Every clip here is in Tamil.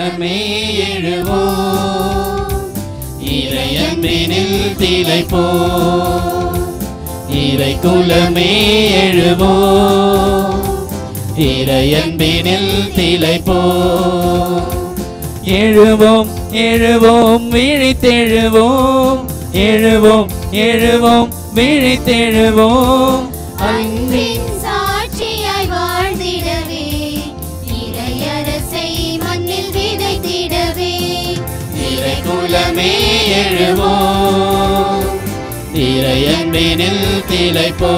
குலமே எழுவோம் இறையன்பினில் திளைப்போ இறை குலமே எழுவோம் இறையன்பினில் திளைப்போ எழுவோம் எழுவோம் விழித்தெழுவோம் எழுவோம் எழுவோம் விழித்தெழுவோம் அன்பின் சாட்சியாய் வாழ்ந்திடவே இறையரசை மண்ணில் விதைத்திடவே இறை குலமே எழுவோம் இறையன்பினில் திளைப்போ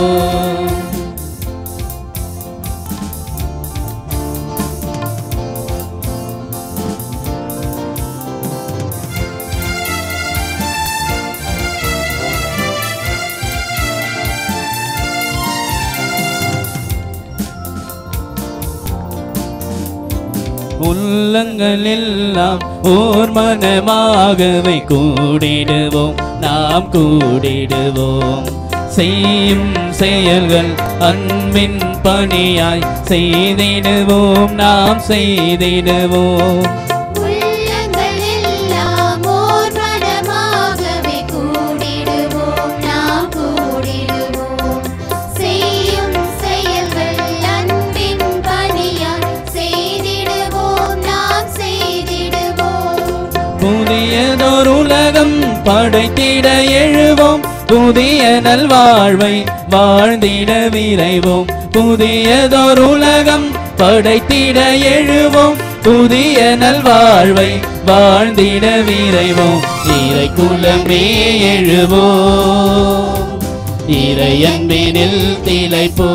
உள்ளங்களெல்லாம் ஓர் மனமாகவே கூடிடுவோம் நாம் கூடிடுவோம் செய்யும் செயல்கள் அன்பின் பணியாய் செய்திடுவோம் நாம் செய்திடுவோம் உள்ளங்கள் எல்லாம் ஓர் மனமாகவே கூடிடுவோம் நாம் கூடிடுவோம் செய்யும் செயல்கள் அன்பின் பணியாய் செய்திடுவோம் நாம் செய்திடுவோம் புதியதோர் உலகம் படைத்திட எழுவோம் புதிய நல்வாழ்வை வாழ்ந்திட விரைவோம் புதியதோர் உலகம் படைத்திட எழுவோம் புதிய நல்வாழ்வை வாழ்ந்திட விரைவோம் இறை குலமே எழுவோம் இறை அன்பினில் திளைப்போ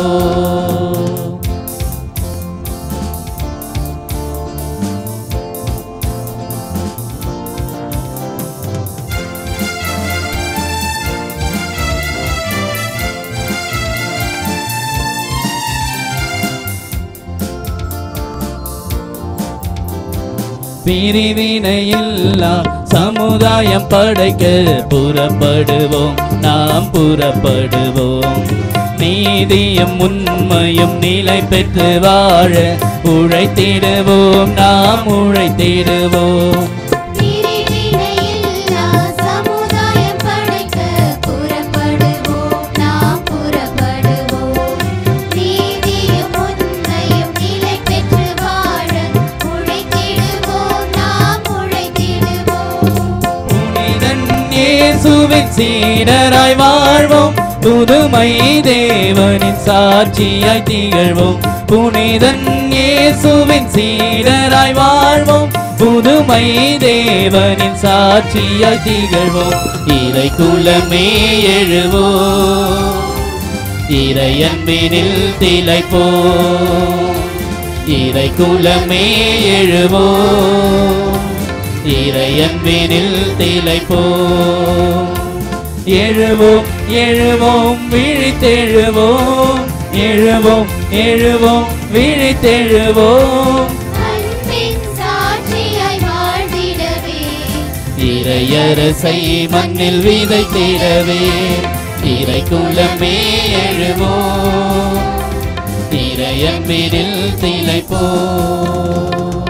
பிரிவினையில்லா சமுதாயம் படைக்க புறப்படுவோம் நாம் புறப்படுவோம் நீதியும் உண்மையும் நிலை பெற்று வாழ உழைத்திடுவோம் நாம் உழைத்திடுவோம் பிரிவினையில்லா சமுதாயம் படைக்க புறப்படுவோம் நாம் புறப்படுவோம் நீதியும் உண்மையும் நிலை பெற்று வாழ உழைத்திடுவோம் நாம் உழைத்திடுவோம் புனிதன் இயேசுவின் சீடராய் வாழ்வோம் புதுமை தேவனின் சாட்சியாய் திகழ்வோம் புனிதன் இயேசுவின் சீடராய் வாழ்வோம் புதுமை தேவனின் சாட்சியாய் திகழ்வோம் இறை குலமே எழுவோம் இறை அன்பினில் திளைப்போம் இறை குலமே எழுவோம் இறை அன்பினில் திளைப்போம் எழுவோம் எழுவோம் விழித்தெழுவோம் எழுவோம் எழுவோம் விழித்தெழுவோம் அன்பின் சாட்சியாய் வாழ்ந்திடவே இறையரசை மண்ணில் விதைத்திடவே இறை குலமே எழுவோம் இறையன்பினில் திளைப்போம்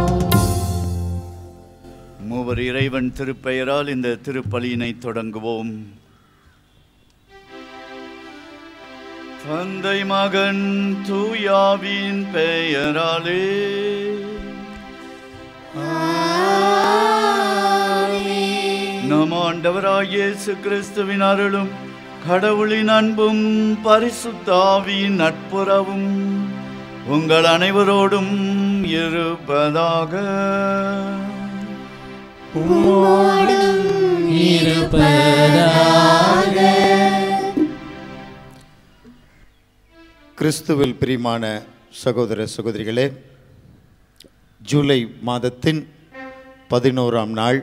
மூவர் இறைவன் திருப்பெயரால் இந்த திருப்பலியினை தொடங்குவோம் தந்தை மகன் தூயாவின் பெயராலே நம் ஆண்டவராகிய இயேசு கிறிஸ்துவின் அருளும் கடவுளின் அன்பும் பரிசுத்தாவின் நட்புறவும் உங்கள் அனைவரோடும் இருப்பதாக கிறிஸ்துவில் பிரியமான சகோதர சகோதரிகளே ஜூலை மாதத்தின் பதினோராம் நாள்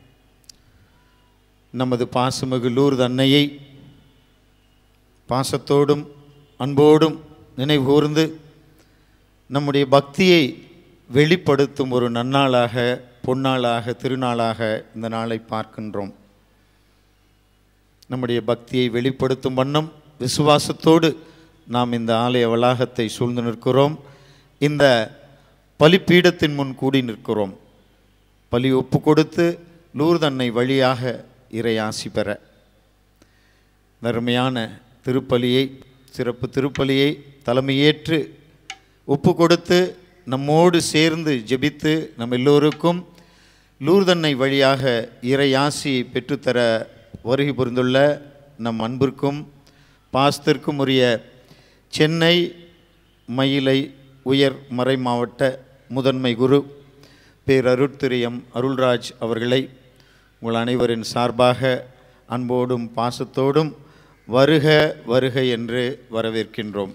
நமது பாசமிகு லூர்து அன்னையை பாசத்தோடும் அன்போடும் நினைவுகூர்ந்து நம்முடைய பக்தியை வெளிப்படுத்தும் ஒரு நன்னாளாக பொன்னாளாக திருநாளாக இந்த நாளை பார்க்கின்றோம் நம்முடைய பக்தியை வெளிப்படுத்தும் வண்ணம் விசுவாசத்தோடு நாம் இந்த ஆலய வளாகத்தை சூழ்ந்து நிற்கிறோம் இந்த பலிப்பீடத்தின் முன் கூடி நிற்கிறோம் பலி ஒப்பு கொடுத்து லூர்தன்னை வழியாக இறையாசி பெற நருமையான திருப்பலியை சிறப்பு திருப்பலியை தலைமையேற்று ஒப்பு கொடுத்து நம்மோடு சேர்ந்து ஜெபித்து நம் எல்லோருக்கும் லூர்தன்னை வழியாக இறையாசியை பெற்றுத்தர வருகை புரிந்துள்ள நம் அன்பிற்கும் பாஸ்திற்கும் உரிய சென்னை மயிலை உயர் மறை மாவட்ட முதன்மை குரு பேரருட்திரியம் அருள்ராஜ் அவர்களை உங்கள் அனைவரின் சார்பாக அன்போடும் பாசத்தோடும் வருக வருக என்று வரவேற்கின்றோம்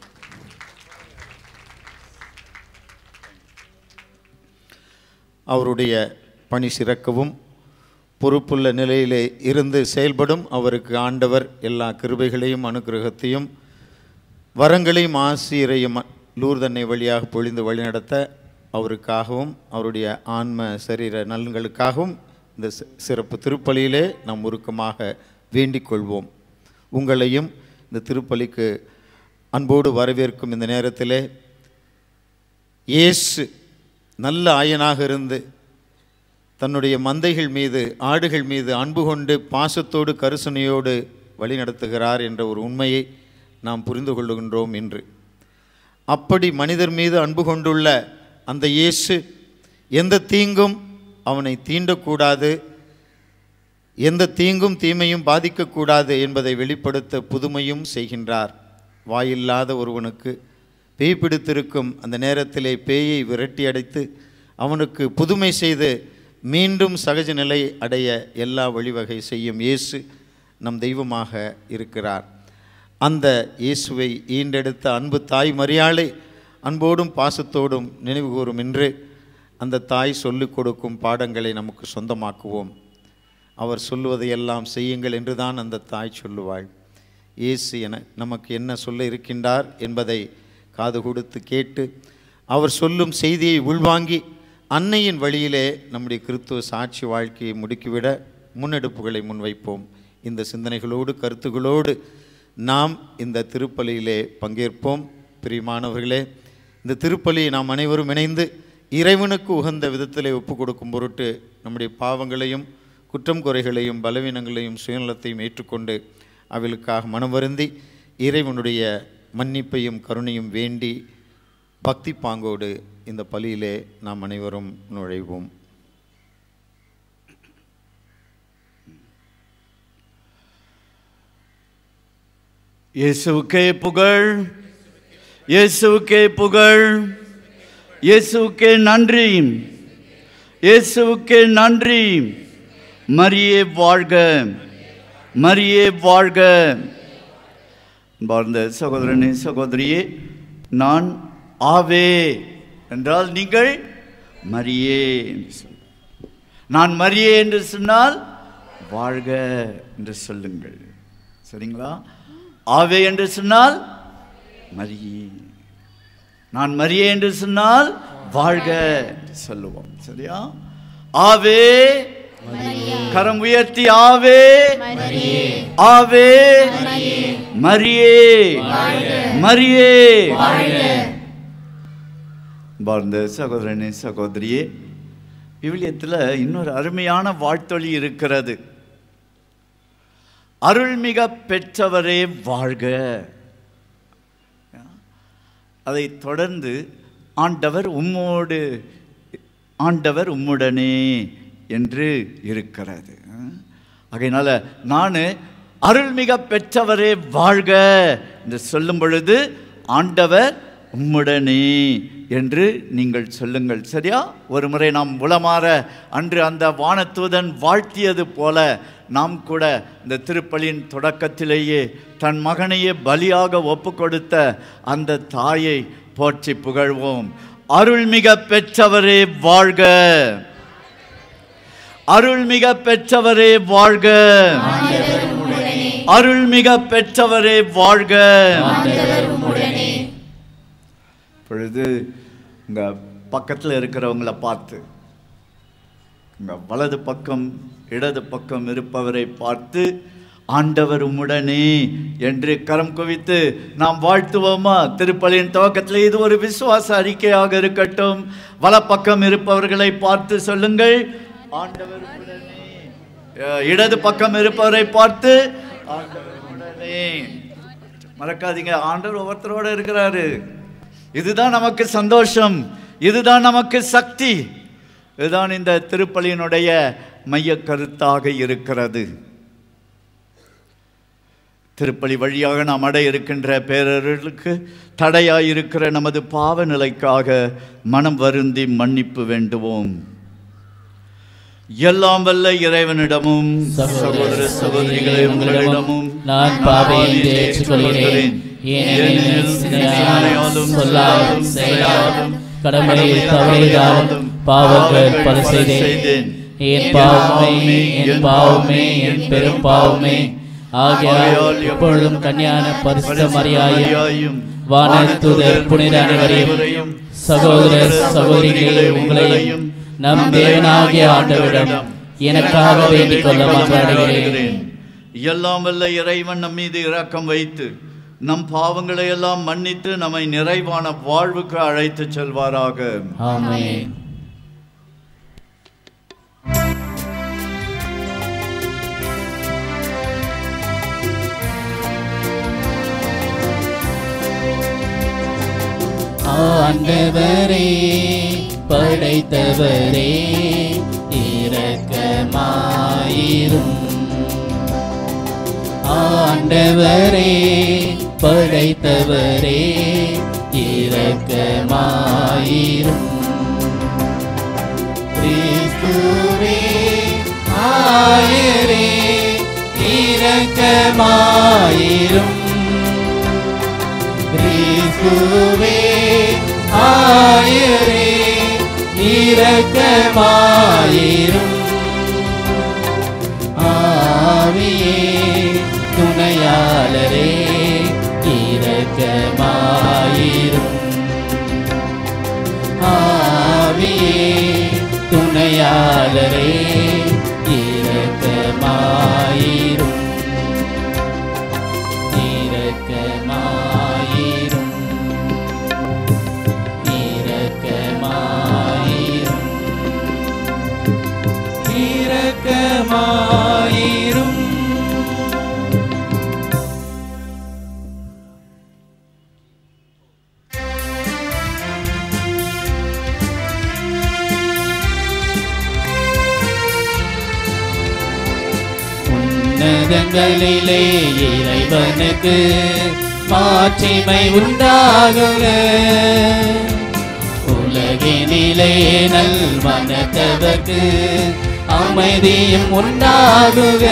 அவருடைய பணி சிறக்கவும் பொறுப்புள்ள நிலையிலே இருந்து செயல்படும் அவருக்கு ஆண்டவர் எல்லா கிருபைகளையும் அனுக்கிரகத்தையும் வரங்களையும் ஆசிரியரையும் லூர்தன்னை வழியாக பொழிந்து வழிநடத்த அவருக்காகவும் அவருடைய ஆன்ம சரீர நலன்களுக்காகவும் இந்த சி- சிறப்பு திருப்பலியிலே நாம் உருக்கமாக வேண்டிக் கொள்வோம் உங்களையும் இந்த திருப்பலிக்கு அன்போடு வரவேற்கும் இந்த நேரத்திலே இயேசு நல்ல ஆயனாக இருந்து தன்னுடைய மந்தைகள் மீது ஆடுகள் மீது அன்பு கொண்டு பாசத்தோடு கருசனையோடு வழிநடத்துகிறார் என்ற ஒரு உண்மையை நாம் புரிந்து கொள்ளுகின்றோம் இன்று அப்படி மனிதர் மீது அன்பு கொண்டுள்ள அந்த இயேசு எந்த தீங்கும் அவனை தீண்டக்கூடாது எந்த தீங்கும் தீமையும் பாதிக்கக்கூடாது என்பதை வெளிப்படுத்த புதுமையும் செய்கின்றார் வாயில்லாத ஒருவனுக்கு பேய் பிடித்திருக்கும் அந்த நேரத்திலே பேயை விரட்டி அடைத்து அவனுக்கு புதுமை செய்து மீண்டும் சகஜ நிலை அடைய எல்லா வழிவகை செய்யும் இயேசு நம் தெய்வமாக இருக்கிறார் அந்த இயேசுவை ஈண்டெடுத்த அன்பு தாய் மரியாளை அன்போடும் பாசத்தோடும் நினைவு கூறும் என்று அந்த தாய் சொல்லிக் கொடுக்கும் பாடங்களை நமக்கு சொந்தமாக்குவோம் அவர் சொல்லுவதையெல்லாம் செய்யுங்கள் என்றுதான் அந்த தாய் சொல்லுவாள் இயேசு என நமக்கு என்ன சொல்ல இருக்கின்றார் என்பதை காது கொடுத்து கேட்டு அவர் சொல்லும் செய்தியை உள்வாங்கி அன்னையின் வழியிலே நம்முடைய கிறித்துவ சாட்சி வாழ்க்கையை முடுக்கிவிட முன்னெடுப்புகளை முன்வைப்போம் இந்த சிந்தனைகளோடு கருத்துகளோடு நாம் இந்த திருப்பலியிலே பங்கேற்போம் பிரியமானவர்களே இந்த திருப்பலியை நாம் அனைவரும் இணைந்து இறைவனுக்கு உகந்த விதத்திலே ஒப்பு கொடுக்கும் பொருட்டு நம்முடைய பாவங்களையும் குற்றம் குறைகளையும் பலவீனங்களையும் சுயநலத்தையும் ஏற்றுக்கொண்டு அவளுக்காக மனம் வருந்தி இறைவனுடைய மன்னிப்பையும் கருணையும் வேண்டி பக்தி பாங்கோடு இந்த பலியிலே நாம் அனைவரும் நுழைவோம் இயேசுவுக்கே புகழ் இயேசுவுக்கே புகழ் இயேசுவுக்கே நன்றி இயேசுவுக்கே நன்றி மரியே வாழ்க மரியே வாழ்க பார்ந்த சகோதரனே சகோதரியே நான் ஆவே என்றால் நீங்கள் மரியே என்று சொல். நான் மரியே என்று சொன்னால் வாழ்க என்று சொல்லுங்கள் சரிங்களா ஆவே என்று சொன்னால் மரியே நான் மரியே என்று சொன்னால் வாழ்க என்று சொல்லுவோம் சரியா ஆவே கரம் உயர்த்தி ஆவே ஆவே மரியே மரியே பார்ந்த சகோதரனே சகோதரியே விவிலியத்தில் இன்னொரு அருமையான வாழ்த்தொழி இருக்கிறது அருள்மிக பெற்றவரே வாழ்க அதை தொடர்ந்து ஆண்டவர் உம்மோடு ஆண்டவர் உம்முடனே என்று இருக்கிறது ஆகையினால நான் அருள்மிக பெற்றவரே வாழ்க என்று சொல்லும் பொழுது ஆண்டவர் உம்முடனே என்று நீங்கள் சொல்லுங்கள் சரியா ஒரு முறை நாம் உளமாற அன்று அந்த வானதூதன் வாழ்த்தியது போல நாம் கூட இந்த திருப்பலியின் தொடக்கத்திலேயே தன் மகனையே பலியாக ஒப்பு கொடுத்த அந்த தாயை போற்றி புகழ்வோம் அருள்மிக பெற்றவரே வாழ்க அருள்மிக பெற்றவரே வாழ்க அருள்மிக பெற்றவரே வாழ்க பொழுது உங்க பக்கத்தில் இருக்கிறவங்கள பார்த்து உங்க வலது பக்கம் இடது பக்கம் இருப்பவரை பார்த்து ஆண்டவர் உம்முடனே என்று கரம் குவித்து நாம் வாழ்த்துவோமா திருப்பலியின் துவக்கத்தில் இது ஒரு விசுவாச அறிக்கையாக இருக்கட்டும் வலப்பக்கம் இருப்பவர்களை பார்த்து சொல்லுங்கள் ஆண்டவர் உம்முடனே அஹ், இடது பக்கம் இருப்பவரை பார்த்து ஆண்டவர் உம்முடனே மறக்காதீங்க ஆண்டவர் ஒவ்வொருத்தரோட இருக்கிறாரு இதுதான் நமக்கு சந்தோஷம் இதுதான் நமக்கு சக்தி இதுதான் இந்த திருப்பலியினுடைய மைய கருத்தாக இருக்கிறது திருப்பலி வழியாக நாம் அடைய இருக்கின்ற பேரர்களுக்கு தடையாய் இருக்கிற நமது பாவ நிலைக்காக மனம் வருந்தி மன்னிப்பு வேண்டுவோம் எல்லாம் வல்ல இறைவனிடமும் சகோதர சகோதரிகளே உங்களிடமும் நான் பாவையை ஏற்றுக்கொள்கிறேன் ஏனெனில் சிந்தனையாலும் சொல்லாலும் செயலாலும் கடமையை தவறினாலும் பாவங்கள் பல செய்தேன் என் பாவமே என் பாவமே என் பெரும் பாவமே ஆகையால் எப்பொழுதும் கன்னியான பரிசுத்த மரியாயும் வானத்துதர் புனித அனைவரையும் சகோதர சகோதரிகளே உங்களையும் நம் தேவனாகிய ஆண்டவரிடம் எனக்காக வேண்டிக் கொள்ள மன்றாடுகிறேன் எல்லாம் வல்ல இறைவன் நம் மீது இரக்கம் வைத்து நம் பாவங்களை எல்லாம் மன்னித்து நம்மை நிறைவான வாழ்வுக்கு அழைத்து செல்வாராக ஆமென் ஆண்டவரே படைத்தவரே இரக்கமாயிரும் ஆண்டவரே படைத்தவரே இரக்கமாயிரும் கிறிஸ்துவே ஆயரே இரக்கமாயிரும் கிறிஸ்துவே ஆயரே இரக்கமாயிரும் ஆவியே துணையாளரே இரக்கமாயிரும் ஆவியே துணையாளரே இரக்கமாயிரும் இரக்கமாயிரும் இரக்கமாயிரும் இரக்கமாயிரும் உன்னதங்களிலே இறைவனுக்கு மாட்சிமை உண்டாகுக உலகினிலே நல் மனத்தவர்க்கு அமைதியும் உண்டாகுக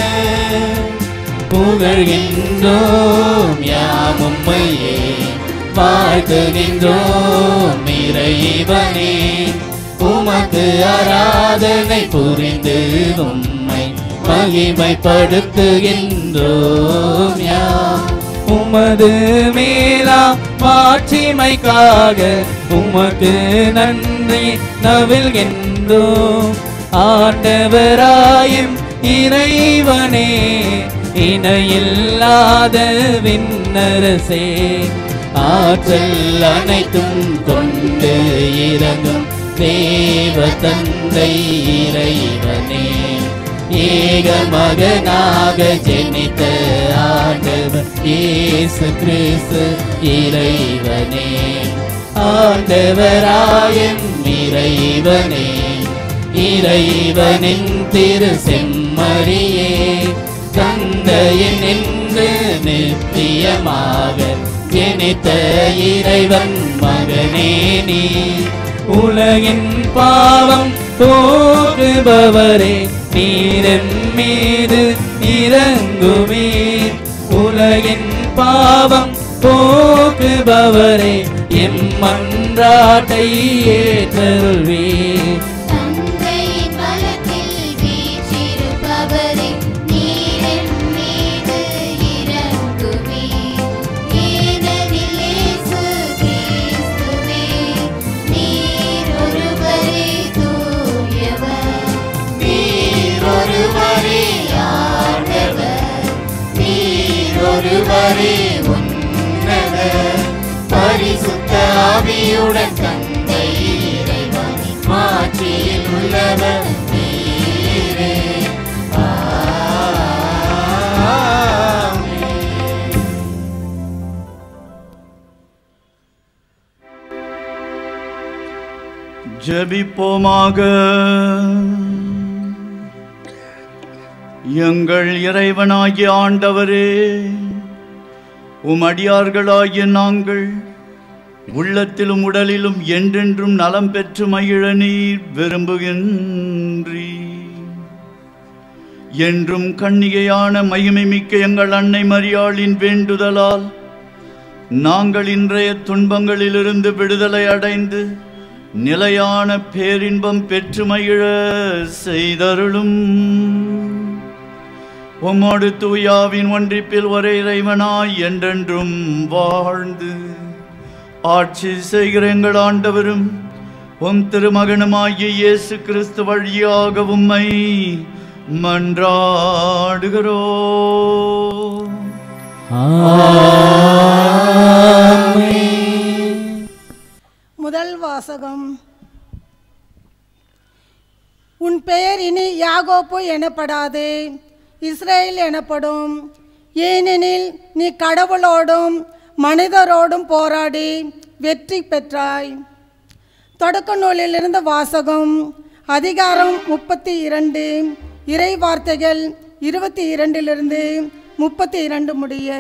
புகழ்கின்றோம் யாம் உம்மையே வாழ்த்துகின்றோம் இறைவனே உமக்கு ஆராதனை புரிந்து உம்மை மகிமைப்படுத்துகின்றோம் யாம் உமது மேலா மாட்சிமைக்காக உமக்கு நன்றி நவில்கின்றோம் ஆண்டவராயும் இறைவனே இணையில்லாத விண்ணரசே ஆற்றல் அனைத்தும் கொண்டு இறங்கும் தேவ தந்தை இறைவனே ஏக மகனாக ஜெனித்த ஆண்டவர் இயேசு கிறிஸ்து இறைவனே ஆண்டவராயும் இறைவனே இறைவனின் திரு செம்மறியே தந்தையின் என்று நித்தியமாக ஜெனித்த இறைவன் மகனே நீ உலகின் பாவம் போக்குபவரே நீரன் மீது இறங்குவீர் உலகின் பாவம் போக்குபவரே எம் மன்றாட்டை ஏற்றருள்வீர் தந்தையின் பலத்தில் வீற்றிருப்பவரே நீரின் மீது இறங்குவீர் ஏனெனில் இயேசு கிறிஸ்துவே நீர் ஒருவரே தூயவர் நீர் ஒருவரே ஆண்டவர் பிதாவே உன்னத பரிசுத்த ஆவியுடன் தந்தை இறைவன் மாட்சியில் உள்ளவர் நீரே ஆமென். ஜெபிப்போமாக எங்கள் இறைவனாகிய ஆண்டவரே உம் அடியார்களாகிய நாங்கள் உள்ளத்திலும் உடலிலும் என்றென்றும் நலம் பெற்று மகிழ நீர் விரும்புகின்றீ என்றும் கன்னிகையான மகிமை மிக்க எங்கள் அன்னை மரியாளின் வேண்டுதலால் நாங்கள் இன்றைய துன்பங்களிலிருந்து விடுதலை அடைந்து நிலையான பேரின்பம் பெற்று மகிழ செய்தருளும் உம்மோடு தூயாவின் ஒன்றிப்பில் ஒரே இறைவனாய் என்றென்றும் வாழ்ந்து ஆட்சி செய்கிற எங்கள் ஆண்டவரும் உம் திருமகனுமாகிய இயேசு கிறிஸ்து வழியாக உம்மை மன்றாடுகிறோ முதல் வாசகம் உன் பெயர் இனி யாகோப்பு எனப்படாது இஸ்ரேல் எனப்படும் ஏனெனில் நீ கடவுளோடும் மனிதரோடும் போராடி வெற்றி பெற்றாய் தொடக்க நூலிலிருந்து வாசகம் அதிகாரம் முப்பத்தி இரண்டு இறை வார்த்தைகள் இருபத்தி இரண்டிலிருந்து முப்பத்தி இரண்டு முடிய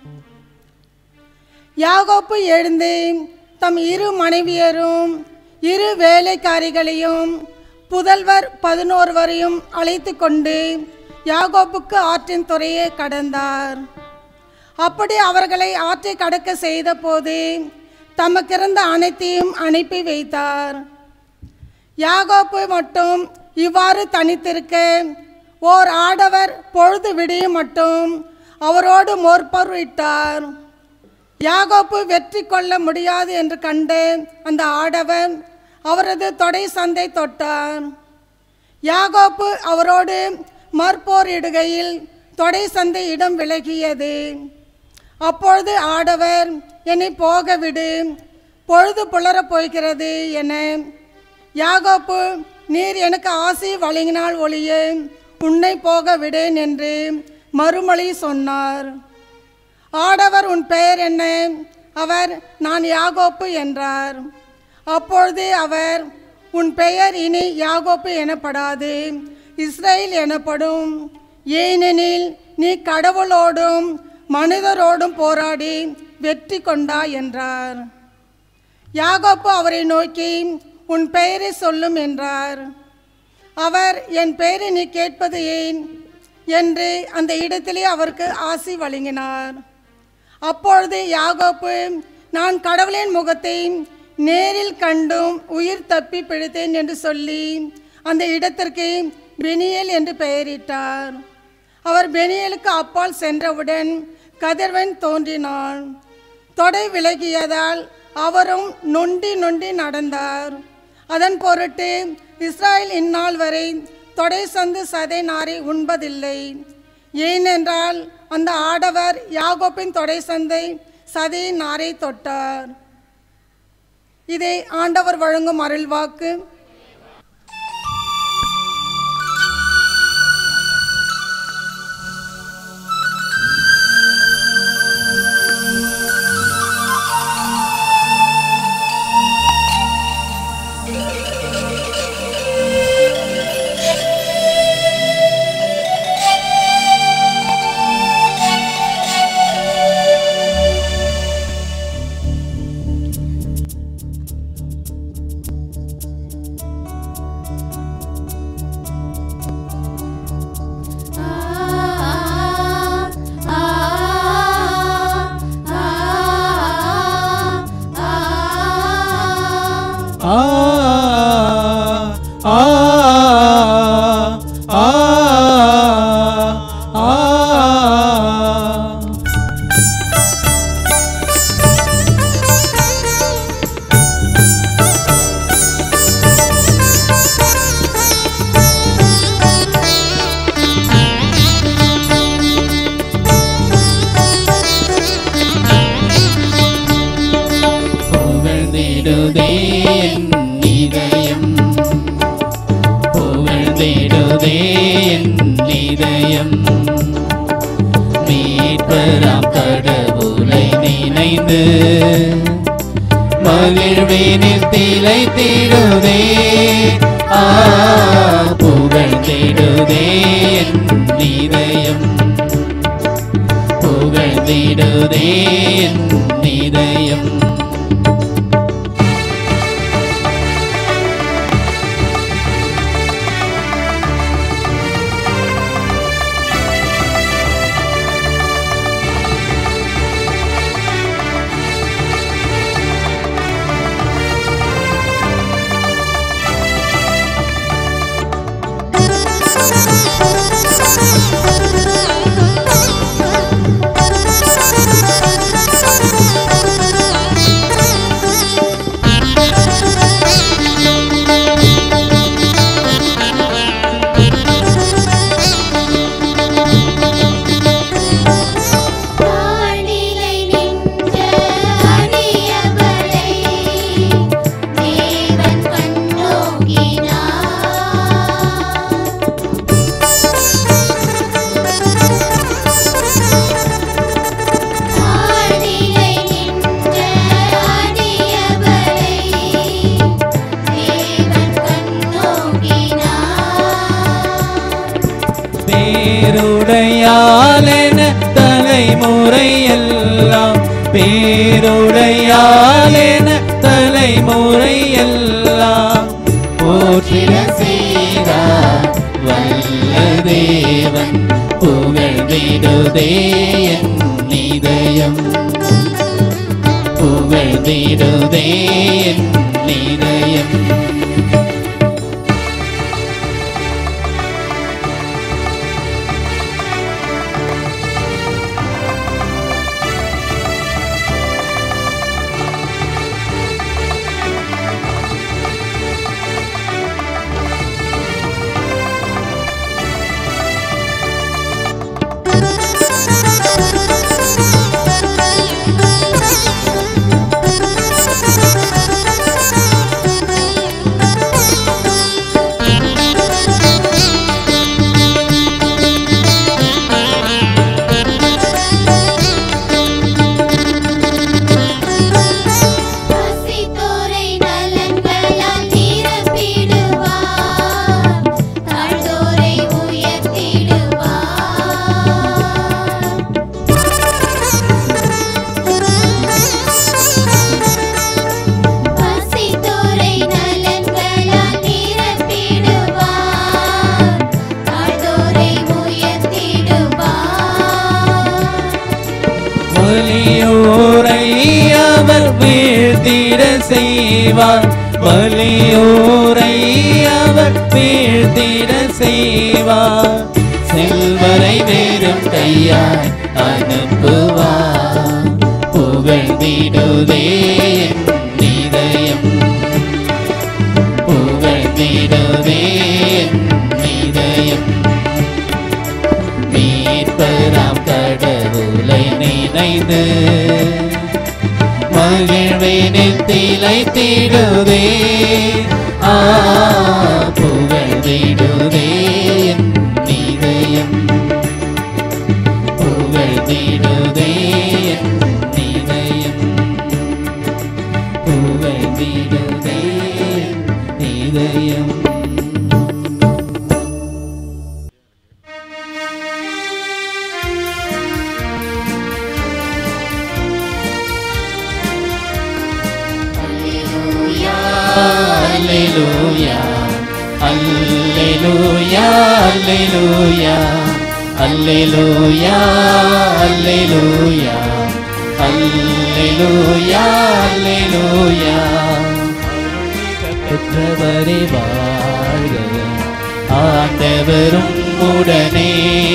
யாகோப்பு எழுந்து தம் இரு மனைவியரும் இரு வேலைக்காரிகளையும் புதல்வர் பதினோருவரையும் அழைத்து கொண்டு யாகோப்புக்கு ஆற்றின் துறையை கடந்தார் அப்படி அவர்களை ஆற்றை கடக்க செய்தபோது தமக்கிருந்த அனைத்தையும் அனுப்பி வைத்தார் யாகோப்பு மட்டும் இவ்வாறு தனித்திருக்க ஓர் ஆடவர் பொழுது விடியும் மட்டும் அவரோடு மோர்பொருட்டார் யாகோப்பு வெற்றி கொள்ள முடியாது என்று கண்டு அந்த ஆடவர் அவரது தொடை சந்தை தொட்டார் யாகோப்பு அவரோடு மற்போரிடுகையில் தொடை சந்தை இடம் விலகியது அப்பொழுது ஆடவர் என்னை போக விடு பொழுது புலரப் போகிறது என யாகோப்பு நீர் எனக்கு ஆசி வழங்கினால் ஒழிய உன்னை போக விடேன் என்று மறுமொழி சொன்னார் ஆடவர் உன் பெயர் என்ன அவர் நான் யாகோப்பு என்றார் அப்பொழுது அவர் உன் பெயர் இனி யாகோப்பு எனப்படாது இஸ்ரேல் எனப்படும் ஏனெனில் நீ கடவுளோடும் மனிதரோடும் போராடி வெற்றி கொண்டாய் என்றார் யாகோப்பு அவரை நோக்கி உன் பெயரை சொல்லும் என்றார் அவர் என் பெயரை நீ கேட்பது ஏன் என்று அந்த இடத்திலே அவருக்கு ஆசி வழங்கினார் அப்பொழுது யாகோப்பு நான் கடவுளின் முகத்தை நேரில் கண்டும் உயிர் தப்பி பிழைத்தேன் என்று சொல்லி அந்த இடத்திற்கு பெனியேல் என்று பெயரிட்டார் அவர் பெனியேலுக்கு அப்பால் சென்றவுடன் கதிர்வன் தோன்றினான் தொடை விலகியதால் அவரும் நொண்டி நொண்டி நடந்தார் அதன் பொருட்டு இஸ்ராயேல் இந்நாள் வரை தொடை சந்து சதை நாரை உண்பதில்லை ஏனென்றால் அந்த ஆடவர் யாகோப்பின் தொடை சந்தை சதை நாரை தொட்டார் இதை ஆண்டவர் வழங்கும் அருள்வாக்கு மீட்பராம் கடவுளை நினைந்து மகிழ்வேனில் திலை திடுதே ஆ புகழ்ந்திடுதே என் இதயம் புகழ்ந்திடுதே என் இதயம் வானிலை நின்ற அடியவளை தேவன் கண்ணோக்கினார் வானிலை நின்ற அடியவளை தேவன் கண்ணோக்கினார் பேருடையாலென தலைமுறை எல்லாம் பேருடையாலென தலைமுறை எல்லாம் போற்றிட செய்தார் வல்ல தேவன் புகழ்ந்திடுதே என் இதயம் புகழ்ந்திடுதே என் இதயம் பசித்தோரை நலன்களால் நிரப்பிடுவார் தாழ்ந்தோரை உயர்த்திடுவார் பசித்தோரை நலன்களால் நிரப்பிடுவார் தாழ்ந்தோரை உயர்த்திடுவார் வலியோரை அவர் வீழ்த்திட செய்வார் வலியோரை அவர் வீழ்த்திட செய்வார் செல்வரை வெறும் கையாய் அனுப்புவார் புகழ்ந்திடுதே என் இதயம் புகழ்ந்திடுதே என் இதயம் மீட்பராம் கடவுளை நினைந்து மகிழ்வேனில் திலை திடுதே ஆ புகழ்ந்திடுதே என் இதயம் புகழ்ந்திடுதே என் இதயம் புகழ்ந்திடுதே என் இதயம் Alleluia, Alleluia, Alleluia, Alleluia, Alleluia, Alleluia, Alleluia. பெற்றவரே வாழ்க ஆண்டவரும் உடனே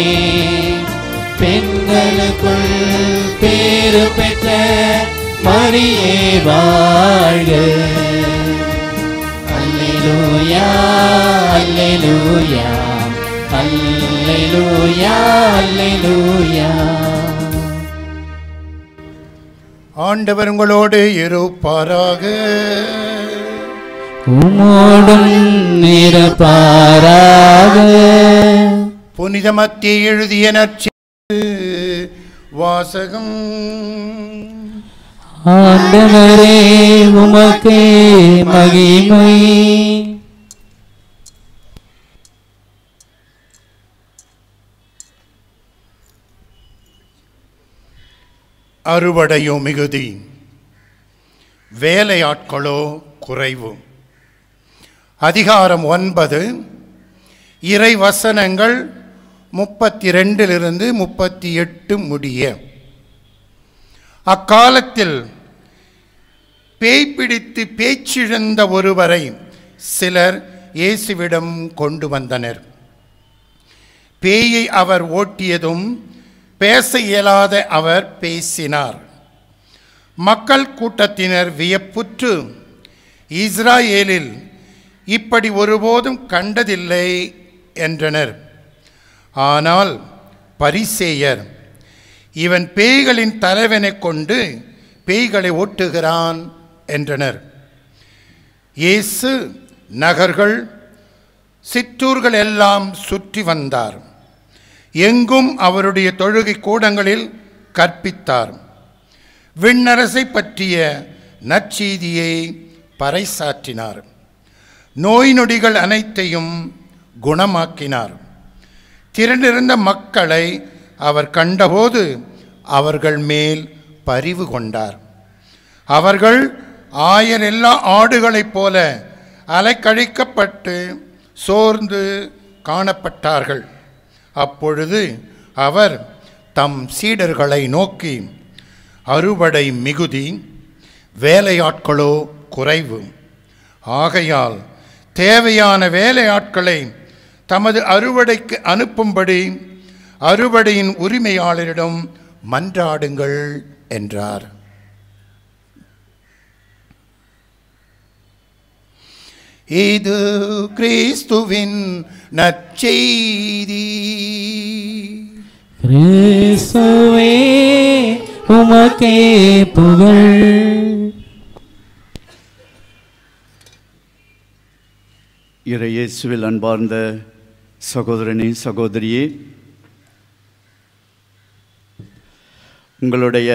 பெண்களுக்குள் பேறு பெற்ற மரியே வாழ்க அல்லேலூயா அல்லேலூயா அல்லேலூயா அல்லேலூயா ஆண்டவர் உங்களோடு இருப்பாராக உமோடும் இருப்பாராக புனித மத்திய எழுதிய நற்செய்தி வாசகம் ஆண்டவரே உமக்கே மகிமை அறுவடையோ மிகுதி வேலையாட்களோ குறைவு அதிகாரம் ஒன்பது இறை வசனங்கள் முப்பத்தி ரெண்டிலிருந்து முப்பத்தி எட்டு முடிய அக்காலத்தில் பேய் பிடித்து பேச்சிழந்த ஒருவரை சிலர் இயேசுவிடம் கொண்டு வந்தனர் பேயை அவர் ஓட்டியதும் பேச இயலாத அவர் பேசினார் மக்கள் கூட்டத்தினர் வியப்புற்று இஸ்ராயேலில் இப்படி ஒருபோதும் கண்டதில்லை என்றனர் ஆனால் பரிசேயர் இவன் பேய்களின் தலைவனைக் கொண்டு பேய்களை ஓட்டுகிறான் என்றனர் இயேசு நகர்கள் சிற்றூர்கள் எல்லாம் சுற்றி வந்தார் எங்கும் அவருடைய தொழுகை கூடங்களில் கற்பித்தார் விண்ணரசை பற்றிய நற்செய்தியை பறைசாற்றினார் நோய் நொடிகள் அனைத்தையும் குணமாக்கினார் திரண்டிருந்த மக்களை அவர் கண்டபோது அவர்கள் மேல் பரிவு கொண்டார் அவர்கள் ஆயர் எல்லா ஆடுகளைப் போல அலைக்கழிக்கப்பட்டு சோர்ந்து காணப்பட்டார்கள் அப்பொழுது அவர் தம் சீடர்களை நோக்கி அறுவடை மிகுதி வேலையாட்களோ குறைவு ஆகையால் தேவையான வேலையாட்களை தமது அறுவடைக்கு அனுப்பும்படி அறுவடையின் உரிமையாளரிடம் மன்றாடுங்கள் என்றார் இது கிறிஸ்துவின் நற்செய்தி கிறிஸ்துவே உமக்கே புகழ் இறை இயேசுவில் அன்பார்ந்த சகோதரனே சகோதரியே உங்களுடைய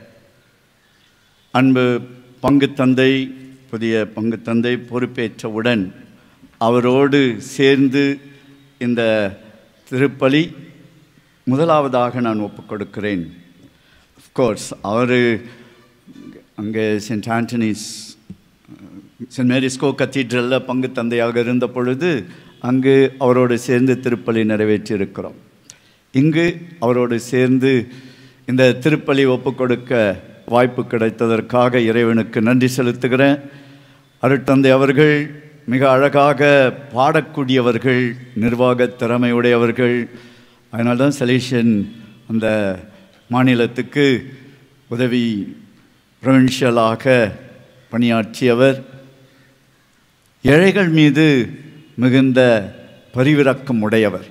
அன்பு பங்கு தந்தை புதிய பங்கு தந்தை பொறுப்பேற்றவுடன் அவரோடு சேர்ந்து இந்த திருப்பலி முதலாவதாக நான் ஒப்புக் கொடுக்கிறேன் கோர்ஸ் அவர் அங்கே சென்ட் ஆண்டனிஸ் சென்ட் மேரிஸ்கோ கத்தீட்ரலில் பங்கு தந்தையாக இருந்த பொழுது அங்கு அவரோடு சேர்ந்து திருப்பலி நிறைவேற்றியிருக்கிறோம் இங்கு அவரோடு சேர்ந்து இந்த திருப்பலி ஒப்புக் கொடுக்க வாய்ப்பு கிடைத்ததற்காக இறைவனுக்கு நன்றி செலுத்துகிறேன் அருட்தந்தை அவர்கள் மிக அழகாக பாடக்கூடியவர்கள் நிர்வாக திறமையுடையவர்கள் அதனால தான் செலேஷன் அந்த மாநிலத்துக்கு உதவி ப்ரொவின்ஷியலாக பணியாற்றியவர் ஏழைகள் மீது மிகுந்த பரிவிரக்கம் உடையவர்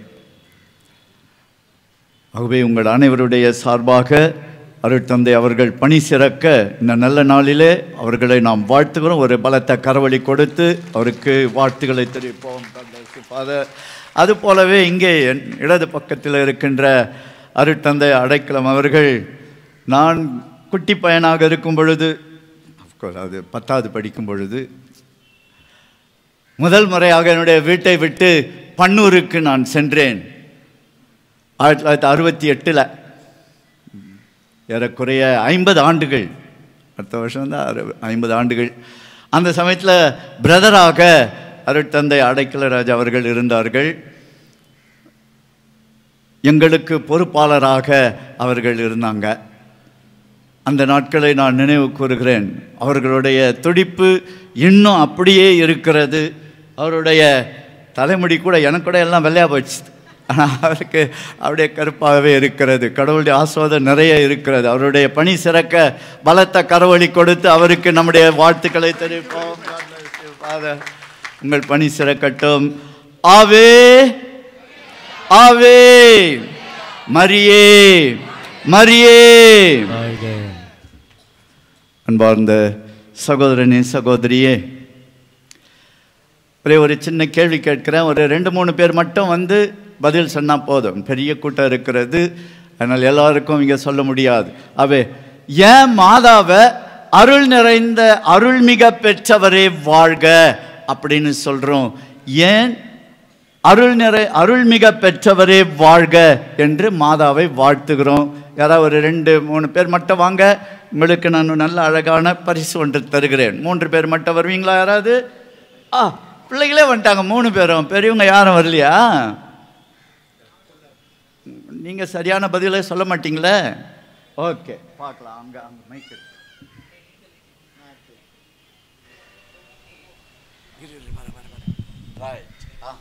ஆகவே உங்கள் அனைவருடைய சார்பாக அருட்தந்தை அவர்கள் பணி சிறக்க இந்த நல்ல நாளிலே அவர்களை நாம் வாழ்த்துகிறோம் ஒரு பலத்த கரவழி கொடுத்து அவருக்கு வாழ்த்துக்களை தெரிவிப்போம் ஃபாதர் அது போலவே இங்கே என் இடது பக்கத்தில் இருக்கின்ற அருட்தந்தை அடைக்கலம் அவர்கள் நான் குட்டி பையனாக இருக்கும் பொழுது அஃப்கோர்ஸ் அது பத்தாவது படிக்கும் பொழுது முதல் முறையாக என்னுடைய வீட்டை விட்டு பன்னூருக்கு நான் சென்றேன் ஆயிரத்தி தொள்ளாயிரத்தி அறுபத்தி எட்டில் ஏறக்குறைய ஐம்பது ஆண்டுகள் அடுத்த வருஷம் தான் அறு ஐம்பது ஆண்டுகள் அந்த சமயத்தில் பிரதராக அருட்தந்தை அடைக்கலராஜ் அவர்கள் இருந்தார்கள் எங்களுக்கு பொறுப்பாளராக அவர்கள் இருந்தாங்க அந்த நாட்களை நான் நினைவு கூறுகிறேன் அவர்களுடைய துடிப்பு இன்னும் அப்படியே இருக்கிறது அவருடைய தலைமுடி கூட எனக்கு கூட எல்லாம் வெள்ளையாக போச்சு ஆனால் அவருக்கு அப்படியே கருப்பாகவே இருக்கிறது கடவுளுடைய ஆஸ்வாதம் நிறைய இருக்கிறது அவருடைய பணி சிறக்க பலத்த கரவழி கொடுத்து அவருக்கு நம்முடைய வாழ்த்துக்களை தெரிவிப்போம் God bless you, Father. உங்கள் பணி சிறக்கட்டும் ஆவே ஆவே மரியே மரியே வாழ்க அன்பார்ந்த சகோதரனே சகோதரியே ஒரே ஒரு சின்ன கேள்வி கேட்கிறேன் ஒரு ரெண்டு மூணு பேர் மட்டும் வந்து பதில் சொன்னால் போதும் பெரிய கூட்டம் இருக்கிறது அதனால் எல்லாருக்கும் இங்கே சொல்ல முடியாது அவே ஏன் மாதாவை அருள் நிறைந்த அருள்மிக பெற்றவரே வாழ்க அப்படின்னு சொல்கிறோம் ஏன் அருள் நிறை அருள்மிக பெற்றவரே வாழ்க என்று மாதாவை வாழ்த்துகிறோம் யாராவது ஒரு ரெண்டு மூணு பேர் மட்டும் வாங்க உங்களுக்கு நான் நல்ல அழகான பரிசு ஒன்று தருகிறேன் மூன்று பேர் மட்டும் வருவீங்களா யாராவது ஆ பிள்ளைகளே வந்துட்டாங்க மூணு பேரும் பெரியவங்க யாரும் வரலையா நீங்கள் சரியான பதிலே சொல்ல மாட்டீங்களே ஓகே பார்க்கலாம் அங்கே அங்கே மைக் இருக்கு Right. Ah.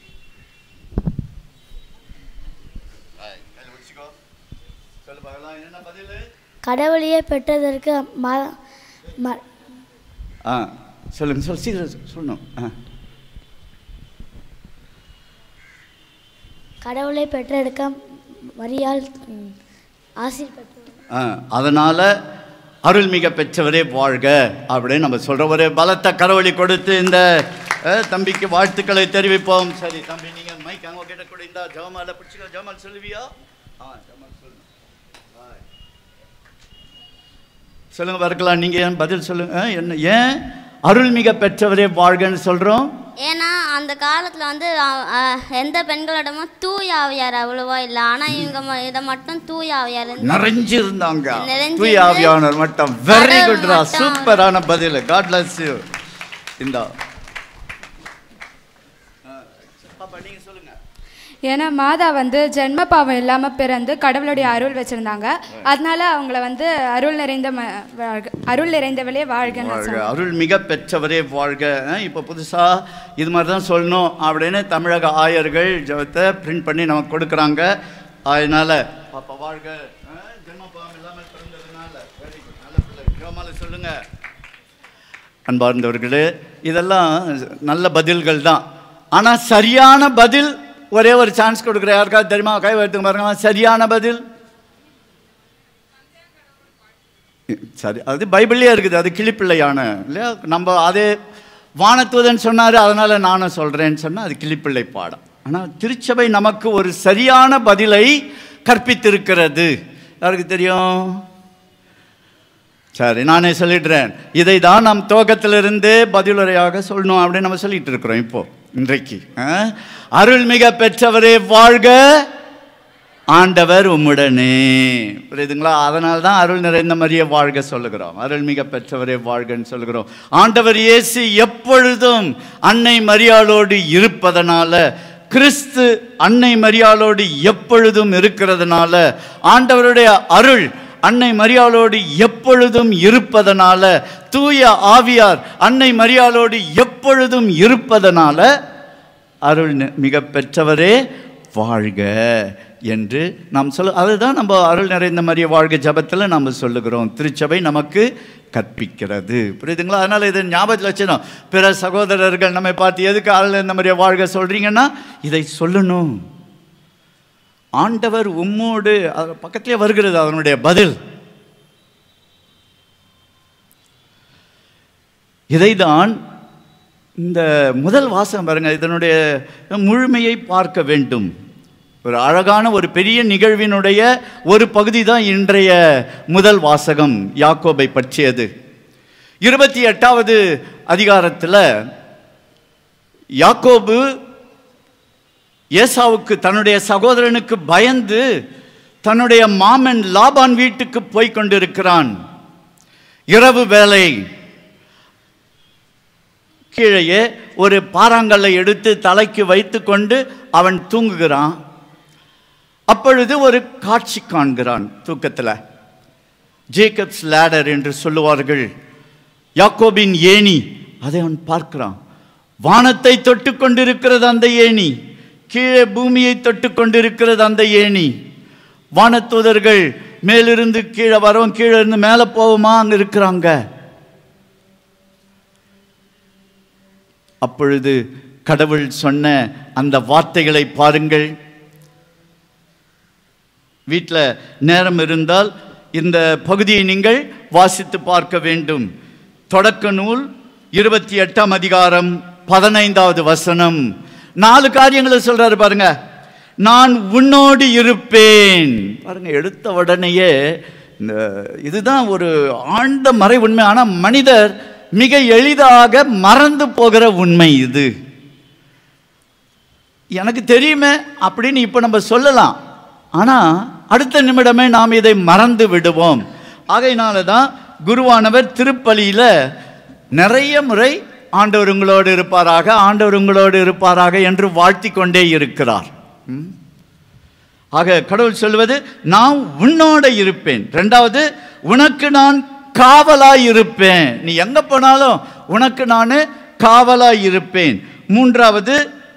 Right. கையில பிடிச்சுக்கோ. சொல்லு பார்க்கலாம் என்ன பதில் கடவுளையே பெற்றதற்கு ம ம ஆ சொல்லுங்க சொல் சீக்கிரம் சொல்லணும் ஆ கடவுளை பெற்றெடுக்க மரியாள் ம், ஆசீர் பெற்ற ஆ, அதனால அருள்மிக பெற்றவரே வாழ்க அப்படின்னு நம்ம சொல்ற ஒரு பலத்த கரவழி கொடுத்து இந்த அஹ், தம்பிக்கு வாழ்த்துக்களை தெரிவிப்போம் சரி தம்பி நீங்க மைக் அங்க கிட்ட கூட இந்த ஜவமால பிடிச்சிக்கோ ஜவமால் சொல்லுவியா ஆ ஜவமால் சொல்லு Right. சொல்லுங்க பார்க்கலாம் நீங்க ஏன் பதில் சொல்லுங்க ஆ, என்ன ஏன் அருள்மிக பெற்றவரே வாழ்கன்னு சொல்றோம் ஏன்னா அந்த காலத்தில் வந்து அ- அ, எந்த பெண்களிடமும் தூய ஆவியார் அவ்வளவா இல்லை ஆனால் இவங்க ம- இதை மட்டும் தூய ஆவியார் இருந்து- நிறைஞ்சு இருந்தாங்க நிறைஞ்சு தூய இருந்து ஆவியானவர் மட்டும் வெரி கடவுள் குட்ரா மட்டும். சூப்பரான பதில் காட் பிளஸ் யூ இந்த பாப்பா நீங்க சொல்லுங்க ஏன்னா மாதா வந்து ஜென்ம பாவம் இல்லாமல் பிறந்து கடவுளுடைய அருள் வச்சுருந்தாங்க அதனால அவங்கள வந்து அருள் நிறைந்த ம வாழ்க அருள் நிறைந்தவளே வாழ்கன்னு நான் வாழ்க சொல்றேன். அருள் மிக பெற்றவரே வாழ்க அஹ், இப்போ புதுசா இது மாதிரி தான் சொல்லணும் அப்படின்னு தமிழக ஆயர்கள் ஜபத்தை பிரிண்ட் பண்ணி நமக்கு கொடுக்குறாங்க அதனால பாப்பா வாழ்க அஹ், ஜென்மபாவம் இல்லாமல் பிறந்ததுனால வெரி குட் நல்ல பிள்ளை ஜெபமால சொல்லுங்க அன்பார்ந்தவர்களே இதெல்லாம் நல்ல பதில்கள் தான் ஆனால் சரியான பதில் ஒரே ஒரு சான்ஸ் கொடுக்குற யாருக்காவது தெரியுமா கை வைத்துக்கு பாருங்க சரியான பதில் சரி அது பைபிள்லேயே இருக்குது அது கிளிப்பிள்ளையான இல்லையா நம்ம அதே வானத்துவதன் சொன்னார் அதனால் நானும் சொல்கிறேன்னு சொன்னால் அது கிளிப்பிள்ளை பாடம் ஆனால் திருச்சபை நமக்கு ஒரு சரியான பதிலை கற்பித்திருக்கிறது யாருக்கு தெரியும் சரி நானே சொல்லிடுறேன் இதை தான் நாம் துவக்கத்திலிருந்தே பதிலுரையாக சொல்லணும் அப்படின்னு நம்ம சொல்லிட்டு இருக்கிறோம் இப்போ இன்றைக்கு ஆ? அருள்மிக பெற்றவரே வாழ்க ஆண்டவர் உம்முடனே புரியுதுங்களா அதனால தான் அருள் நிறைந்த மாதிரியே வாழ்க சொல்லுகிறோம் அருள்மிக பெற்றவரே வாழ்கன்னு சொல்லுகிறோம் ஆண்டவர் இயேசு எப்பொழுதும் அன்னை மரியாளோடு இருப்பதனால கிறிஸ்து அன்னை மரியாளோடு எப்பொழுதும் இருக்கிறதுனால ஆண்டவருடைய அருள் அன்னை மரியாளோடு எப்பொழுதும் இருப்பதனால தூய ஆவியார் அன்னை மரியாளோடு எப்பொழுதும் இருப்பதனால அருள் நி- மிக பெற்றவரே வாழ்க என்று நாம் சொல்ல அதுதான் நம்ம அருள் நிறைந்த மரிய வாழ்க ஜபத்தில் நம்ம சொல்லுகிறோம் திருச்சபை நமக்கு கற்பிக்கிறது புரியுதுங்களா அதனால் இது ஞாபகத்தில் வச்சிடும் பிற சகோதரர்கள் நம்மை பார்த்து எதுக்கு அருள் நிறைந்த மரிய வாழ்க சொல்கிறீங்கன்னா இதை சொல்லணும் ஆண்டவர் உம்மோடு அது பக்கத்திலே வருகிறது அதனுடைய பதில் இதைதான் இந்த முதல் வாசகம் பாருங்க இதனுடைய முழுமையை பார்க்க வேண்டும் ஒரு அழகான ஒரு பெரிய நிகழ்வினுடைய ஒரு பகுதி தான் இன்றைய முதல் வாசகம் யாக்கோபை பற்றியது இருபத்தி எட்டாவது அதிகாரத்தில் யாக்கோபு ஏசாவுக்கு தன்னுடைய சகோதரனுக்கு பயந்து தன்னுடைய மாமன் லாபான் வீட்டுக்கு போய் கொண்டிருக்கிறான் இரவு வேலை கீழேயே ஒரு பாறாங்கல்லை எடுத்து தலைக்கு வைத்துக்கொண்டு அவன் தூங்குகிறான் அப்பொழுது ஒரு காட்சி காண்கிறான் தூக்கத்தில் ஜேக்கப்ஸ் லேடர் என்று சொல்லுவார்கள் யாக்கோபின் ஏணி அதை அவன் பார்க்கிறான் வானத்தை தொட்டு கொண்டிருக்கிறது அந்த ஏணி கீழே பூமியை தொட்டு கொண்டிருக்கிறது அந்த ஏணி வானத்தூதர்கள் மேலிருந்து கீழே வரோம் கீழே இருந்து மேலே போவோமா அங்கே இருக்கிறாங்க அப்பொழுது கடவுள் சொன்ன அந்த வார்த்தைகளை பாருங்கள் வீட்டில் நேரம் இருந்தால் இந்த பகுதியை நீங்கள் வாசித்து பார்க்க வேண்டும் தொடக்க நூல் இருபத்தி எட்டாம் அதிகாரம் பதினைந்தாவது வசனம் நாலு காரியங்களை சொல்றாரு பாருங்க நான் உன்னோடு இருப்பேன் பாருங்க எடுத்த உடனேயே இந்த இதுதான் ஒரு ஆழ்ந்த மறை உண்மை ஆனால் மனிதர் மிக எளிதாக மறந்து போகிற உண்மை இது எனக்கு தெரியுமே அப்படின்னு இப்போ நம்ம சொல்லலாம் ஆனால் அடுத்த நிமிடமே நாம் இதை மறந்து விடுவோம் ஆகையினால தான் குருவானவர் திருப்பலியில் நிறைய முறை ஆண்டவர் உங்களோடு இருப்பாராக ஆண்டவர் உங்களோடு இருப்பாராக என்று வாழ்த்தி கொண்டே இருக்கிறார் ம்? ஆக கடவுள் சொல்வது நான் உன்னோட இருப்பேன் ரெண்டாவது உனக்கு நான் காவலாய் இருப்பேன் நீ எங்க போனாலும் உனக்கு நான் காவலாய் இருப்பேன் மூன்றாவது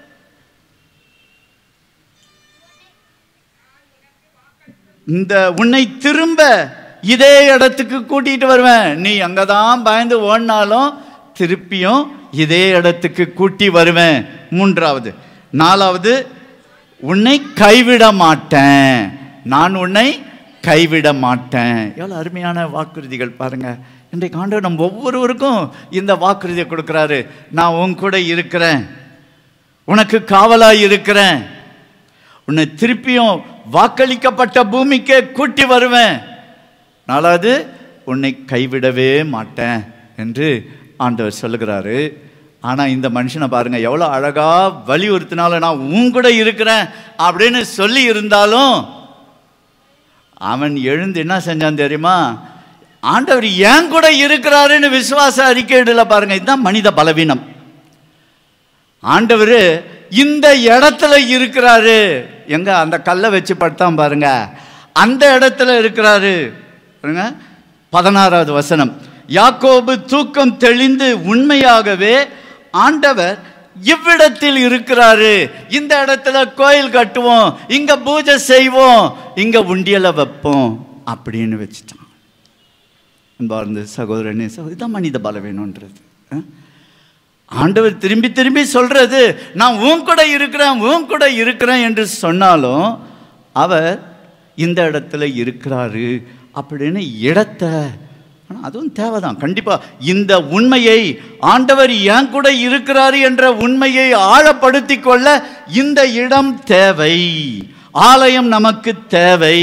இந்த உன்னை திரும்ப இதே இடத்துக்கு கூட்டிட்டு வருவேன் நீ அங்கே தான் பயந்து ஓடினாலும் திருப்பியும் இதே இடத்துக்கு கூட்டி வருவேன் மூன்றாவது நாலாவது உன்னை கைவிட மாட்டேன் நான் உன்னை கைவிட மாட்டேன் எவ்வளோ அருமையான வாக்குறுதிகள் பாருங்க இன்றைக்கு ஆண்டவர் நம்ம ஒவ்வொருவருக்கும் இந்த வாக்குறுதியை கொடுக்குறாரு நான் உன் கூட இருக்கிறேன் உனக்கு காவலாய் இருக்கிறேன் உன்னை திருப்பியும் வாக்களிக்கப்பட்ட பூமிக்கே கூட்டி வருவேன் நாலாவது உன்னை கைவிடவே மாட்டேன் என்று ஆண்டவர் சொல்லுகிறாரு ஆனால் இந்த மனுஷனை பாருங்க எவ்வளோ அழகா வலியுறுத்தினாலும் நான் உன் கூட இருக்கிறேன் அப்படின்னு சொல்லி இருந்தாலும் அவன் எழுந்து என்ன செஞ்சான் தெரியுமா ஆண்டவர் ஏன் கூட இருக்கிறாருன்னு விசுவாச அறிக்கையிடல பாருங்க இதுதான் மனித பலவீனம் ஆண்டவர் இந்த இடத்துல இருக்கிறாரு எங்க அந்த கல்லை வச்சு படுத்தான் பாருங்க அந்த இடத்துல இருக்கிறாரு பாருங்க பதினாறாவது வசனம் யாக்கோபு தூக்கம் தெளிந்து உண்மையாகவே ஆண்டவர் இவ்விடத்தில் இருக்கிறாரு இந்த இடத்துல கோயில் கட்டுவோம் இங்க பூஜை செய்வோம் இங்க உண்டியலை வைப்போம் அப்படின்னு வச்சுட்டான் அன்பார்ந்த சகோதரனே சகோதரி இதுதான் மனித பலவீனன்றது ஆ? ஆண்டவர் திரும்பி திரும்பி சொல்றது நான் உன் கூட இருக்கிறேன் உன் கூட இருக்கிறேன் என்று சொன்னாலும் அவர் இந்த இடத்துல இருக்கிறாரு அப்படின்னு இடத்த ஆனா அதுவும் தேவைதான் கண்டிப்பா இந்த உண்மையை ஆண்டவர் என் கூட இருக்கிறாரு என்ற உண்மையை ஆழப்படுத்தி கொள்ள இந்த இடம் தேவை ஆலயம் நமக்கு தேவை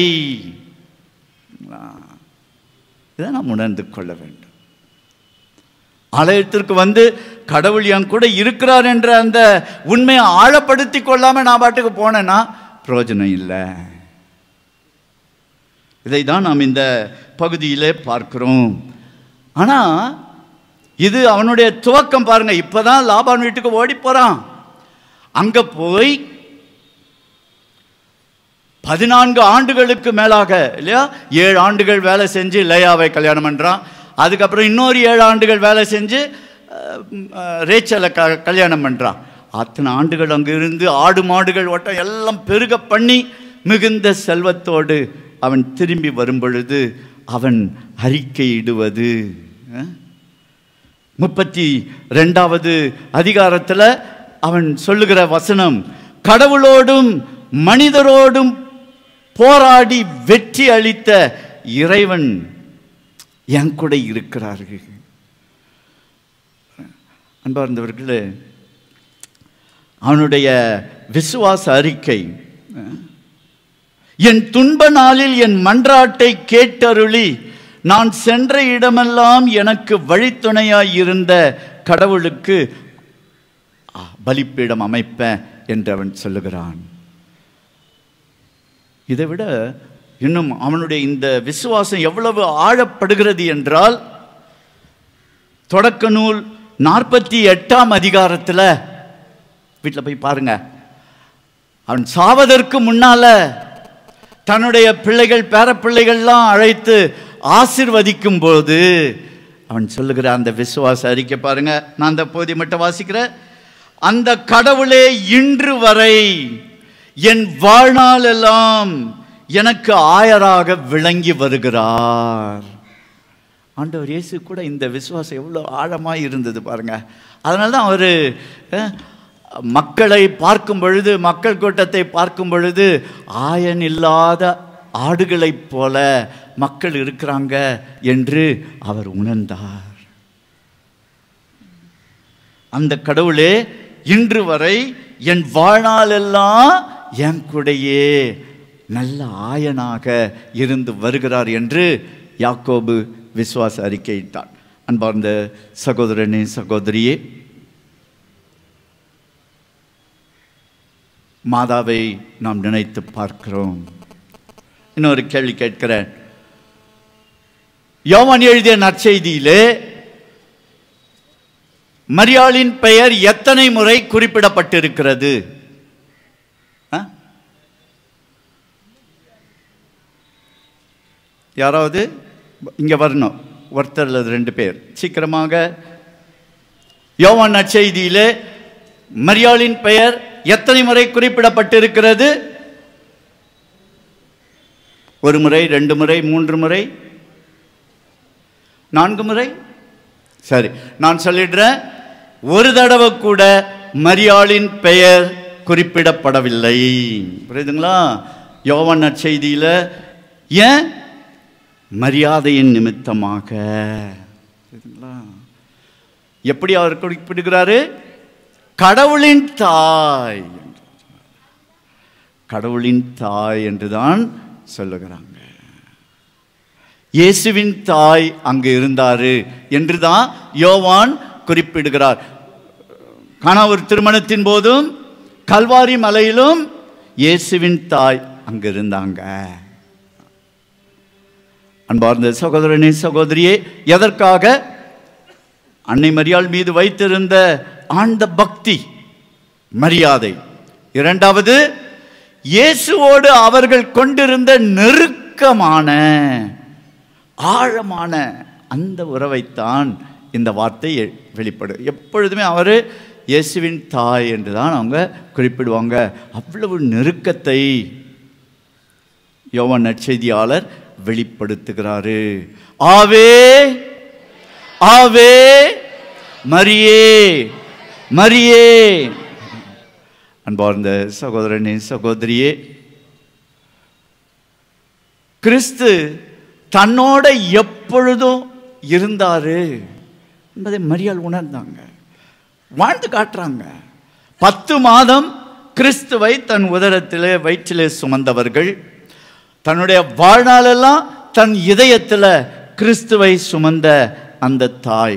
இதை நாம் உணர்ந்து கொள்ள வேண்டும் ஆலயத்திற்கு வந்து கடவுள் என் கூட இருக்கிறார் என்ற அந்த உண்மையை ஆழப்படுத்தி கொள்ளாம நான் பாட்டுக்கு போனேன்னா பிரயோஜனம் இல்லை இதை தான் நாம் இந்த பகுதியிலே பார்க்கிறோம் ஆனா இது அவனுடைய துவக்கம் பாருங்க இப்பதான் லாபான் வீட்டுக்கு ஓடி போறான் அங்க போய் பதினான்கு ஆண்டுகளுக்கு மேலாக இல்லையா ஏழு ஆண்டுகள் வேலை செஞ்சு லேயாவை கல்யாணம் பண்ணுறான் அதுக்கப்புறம் இன்னொரு ஏழு ஆண்டுகள் வேலை செஞ்சு அஹ், அஹ், ரேச்சலை க கல்யாணம் பண்ணுறான் அத்தனை ஆண்டுகள் அங்கே இருந்து ஆடு மாடுகள் ஓட்டம் எல்லாம் பெருக பண்ணி மிகுந்த செல்வத்தோடு அவன் திரும்பி வரும் பொழுது அவன் அறிக்கையிடுவது அஹ், முப்பத்தி ரெண்டாவது அதிகாரத்தில் அவன் சொல்லுகிற வசனம் கடவுளோடும் மனிதரோடும் போராடி வெற்றி அளித்த இறைவன் என் கூட இருக்கிறார்கள் அன்பார்ந்தவர்களே அவனுடைய விசுவாச அறிக்கை அஹ், என் துன்ப நாளில் என் மன்றாட்டை கேட்டருளி நான் சென்ற இடமெல்லாம் எனக்கு வழித்துணையாய் இருந்த கடவுளுக்கு ஆ, பலிப்பீடம் அமைப்பேன் என்று அவன் சொல்லுகிறான் இதை விட இன்னும் அவனுடைய இந்த விசுவாசம் எவ்வளவு ஆழப்படுகிறது என்றால் தொடக்க நூல் நாற்பத்தி எட்டாம் அதிகாரத்தில் வீட்டில் போய் பாருங்க அவன் சாவதற்கு முன்னால தன்னுடைய பிள்ளைகள் பேரப்பிள்ளைகள்லாம் அழைத்து ஆசிர்வதிக்கும் போது அவன் சொல்லுகிற அந்த விசுவாச அறிக்கை பாருங்க நான் அந்த பகுதி மட்டும் வாசிக்கிறேன் அந்த கடவுளே இன்று வரை என் வாழ்நாள் எல்லாம் எனக்கு ஆயராக விளங்கி வருகிறார் ஆண்டவர் இயேசு கூட இந்த விசுவாசம் எவ்வளோ ஆழமாக இருந்தது பாருங்க அதனால தான் அவர் மக்களை பார்க்கும் பொழுது மக்கள் கூட்டத்தை பார்க்கும் பொழுது ஆயன் இல்லாத ஆடுகளைப் போல மக்கள் இருக்கிறாங்க என்று அவர் உணர்ந்தார் அந்த கடவுளே இன்று வரை என் வாழ்நாளெல்லாம் என் கூடயே நல்ல ஆயனாக இருந்து வருகிறார் என்று யாக்கோபு விசுவாச அறிக்கையிட்டான் அன்பார்ந்த சகோதரனே சகோதரியே மாதாவை நாம் நினைத்து பார்க்கிறோம் இன்னொரு கேள்வி கேட்கிறேன் யோவான் எழுதிய நற்செய்தியிலே மரியாளின் பெயர் எத்தனை முறை குறிப்பிடப்பட்டிருக்கிறது ஆ? யாராவது இங்க வரணும் ஒருத்தர் அல்லது ரெண்டு பேர் சீக்கிரமாக யோவான் நற்செய்தியிலே மரியாளின் பெயர் எத்தனை முறை குறிப்பிடப்பட்டிருக்கிறது ஒரு முறை ரெண்டு முறை மூன்று முறை நான்கு முறை சரி நான் சொல்லிடுறேன் ஒரு தடவை கூட மரியாளின் பெயர் குறிப்பிடப்படவில்லை புரியுதுங்களா யோவான் நற்செய்தியில ஏன் மரியாதையின் நிமித்தமாக புரியுதுங்களா எப்படி அவர் குறிப்பிடுகிறாரு கடவுளின் தாய் கடவுளின் தாய் என்றுதான் சொல்லுகிறாங்க இயேசுவின் தாய் அங்கு இருந்தாரு என்றுதான் யோவான் குறிப்பிடுகிறார் காணா ஒரு திருமணத்தின் போதும் கல்வாரி மலையிலும் இயேசுவின் தாய் அங்கு இருந்தாங்க அன்பார்ந்த சகோதரனே சகோதரியே எதற்காக அன்னை மரியாள் மீது வைத்திருந்த ஆழ்ந்த பக்தி மரியாதை இரண்டாவது இயேசுவோடு அவர்கள் கொண்டிருந்த நெருக்கமான ஆழமான அந்த உறவைத்தான் இந்த வார்த்தை எ- வெளிப்படும் எப்பொழுதுமே அவர் இயேசுவின் தாய் என்று தான் அவங்க குறிப்பிடுவாங்க அவ்வளவு நெருக்கத்தை யோவான் நற்செய்தியாளர் வெளிப்படுத்துகிறாரு ஆவே ஆவே மரியே மரியே அன்பார்ந்த சகோதரனே சகோதரியே கிறிஸ்து தன்னோட எப்பொழுதும் இருந்தாரு என்பதை மரியாள் உணர்ந்தாங்க வாழ்ந்து காட்டுறாங்க பத்து மாதம் கிறிஸ்துவை தன் உதரத்திலே வயிற்றிலே சுமந்தவர்கள் தன்னுடைய வாழ்நாளெல்லாம் தன் இதயத்தில் கிறிஸ்துவை சுமந்த அந்த தாய்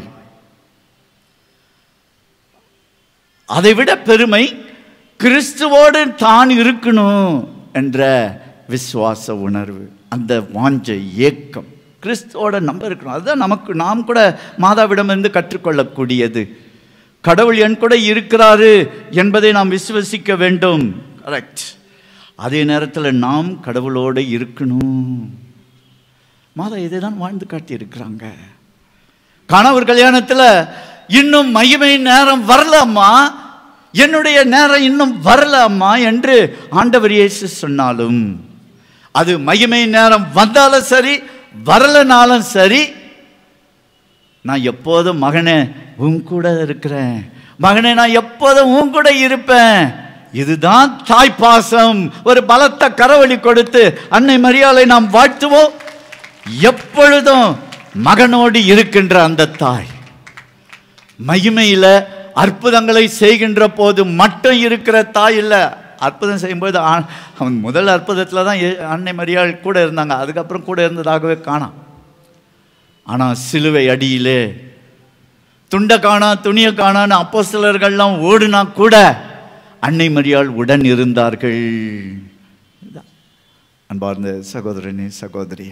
அதைவிட பெருமை கிறிஸ்துவோடு தான் இருக்கணும் என்ற விசுவாச உணர்வு அந்த வாஞ்சை ஏக்கம் கிறிஸ்துவோட நம்ம இருக்கணும் அதுதான் நமக்கு நாம் கூட மாதாவிடமிருந்து கற்றுக்கொள்ளக்கூடியது கடவுள் என் கூட இருக்கிறாரு என்பதை நாம் விசுவசிக்க வேண்டும் கரெக்ட் அதே நேரத்தில் நாம் கடவுளோடு இருக்கணும் மாதா இதை தான் வாழ்ந்து காட்டியிருக்கிறாங்க கணவர் கல்யாணத்தில் இன்னும் மகிமை நேரம் வரலாமா என்னுடைய நேரம் இன்னும் வரலாமா என்று ஆண்டவர் இயேசு சொன்னாலும் அது மகிமை நேரம் வந்தாலும் சரி வரலனாலும் சரி நான் எப்போதும் மகனே உன் கூட இருக்கிறேன் மகனே நான் எப்போதும் உன் கூட இருப்பேன் இதுதான் தாய் பாசம் ஒரு பலத்த கரவழி கொடுத்து அன்னை மரியாதை நாம் வாழ்த்துவோம் எப்பொழுதும் மகனோடு இருக்கின்ற அந்த தாய் மகிமையில அற்புதங்களை செய்கின்ற போது மட்டும் இருக்கிற தாய் இல்லை அற்புதம் செய்யும்போது ஆ- அவன் முதல் அற்புதத்தில் தான் ஏ- அன்னை மரியாள் கூட இருந்தாங்க அதுக்கப்புறம் கூட இருந்ததாகவே காணாம் ஆனால் சிலுவை அடியிலே துண்டை காணா துணியை காணான்னு அப்போஸ்தலர்கள்லாம் ஓடுனா கூட அன்னை மரியாள் உடன் இருந்தார்கள் இதுதான். அன்பார்ந்த சகோதரனே சகோதரி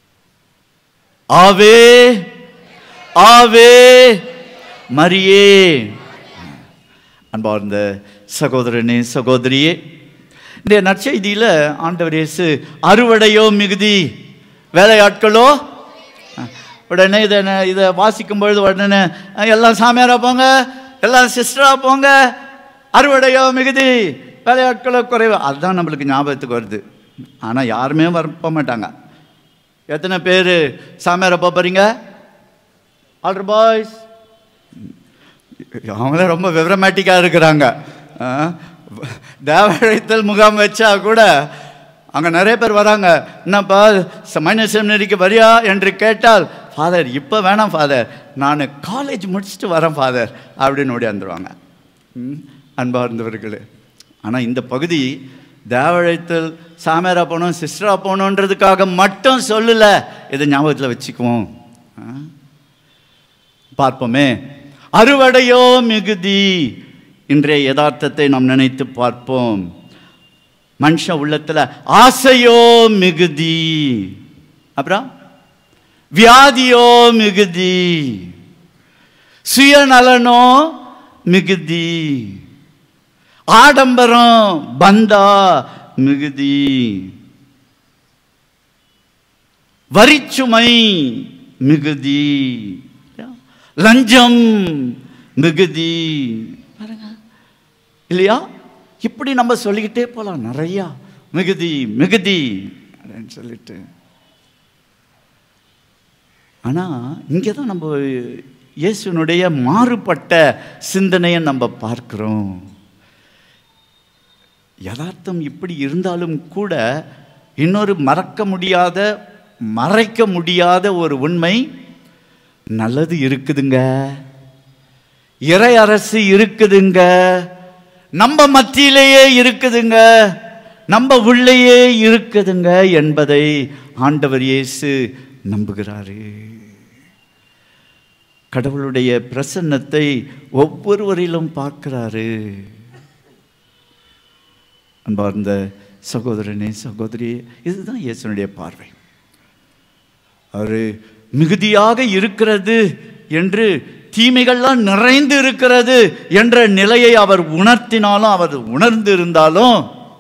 ஆவே ஆவே மரியே அன்பார்ந்த சகோதரனே சகோதரியே இந்த நற்செய்தியில் ஆண்டவர் இயேசு அறுவடையோ மிகுதி வேலையாட்களோ உடனே இதை ந- இதை வாசிக்கும் பொழுது உடனே அஹ், எல்லாம் சாமியாரா போங்க எல்லாம் சிஸ்டரா போங்க அறுவடையோ மிகுதி வேலையாட்களோ குறைவு அதுதான் நம்மளுக்கு ஞாபகத்துக்கு வருது ஆனால் யாருமே வர போக மாட்டாங்க எத்தனை பேர் சாமியாரை போக போகிறீங்க ஆல்டர் பாய்ஸ் அவங்களே ரொம்ப விவரமேட்டிக்காக இருக்கிறாங்க ஆ, தேவழைத்தல் முகாம் வச்சா கூட அங்கே நிறைய பேர் வராங்க என்னப்பா மைனர் செமினரிக்கு வரியா என்று கேட்டால் ஃபாதர் இப்போ வேணாம் ஃபாதர் நான் காலேஜ் முடிச்சுட்டு வரேன் ஃபாதர் அப்படின்னு ஓடியாந்துருவாங்க ம், அன்பார்ந்தவர்களே ஆனால் இந்த பகுதி தேவழைத்தல் சாமியாரா போகணும் சிஸ்டரா போகணுன்றதுக்காக மட்டும் சொல்லல இதை ஞாபகத்தில் வச்சுக்குவோம் ஆ? பார்ப்போமே அறுவடையோ மிகுதி இன்றைய யதார்த்தத்தை நாம் நினைத்து பார்ப்போம் மனுஷ உள்ளத்துல ஆசையோ மிகுதி அப்புறம் வியாதியோ மிகுதி சுயநலனோ மிகுதி ஆடம்பரம் பந்தா மிகுதி வரிச்சுமை மிகுதி லஞ்சம் மிகுதி பாருங்க இல்லையா இப்படி நம்ம சொல்லிக்கிட்டே போலாம் நிறையா மிகுதி மிகுதி அப்படின்னு சொல்லிட்டு ஆனா இங்கே தான் நம்ம இயேசுனுடைய மாறுபட்ட சிந்தனையை நம்ம பார்க்கிறோம் யதார்த்தம் இப்படி இருந்தாலும் கூட இன்னொரு மறக்க முடியாத மறைக்க முடியாத ஒரு உண்மை நல்லது இருக்குதுங்க இறை அரசு இருக்குதுங்க நம்ம மத்தியிலேயே இருக்குதுங்க நம்ம உள்ளேயே இருக்குதுங்க என்பதை ஆண்டவர் இயேசு நம்புகிறாரு கடவுளுடைய பிரசன்னத்தை ஒவ்வொருவரிலும் பார்க்கிறாரு அன்பார்ந்த சகோதரனே சகோதரியே இதுதான் இயேசுனுடைய பார்வை அவர் மிகுதியாக இருக்கிறது என்று தீமைகள்லாம் நிறைந்து இருக்கிறது என்ற நிலையை அவர் உணர்த்தினாலும் அவர் உணர்ந்து இருந்தாலும்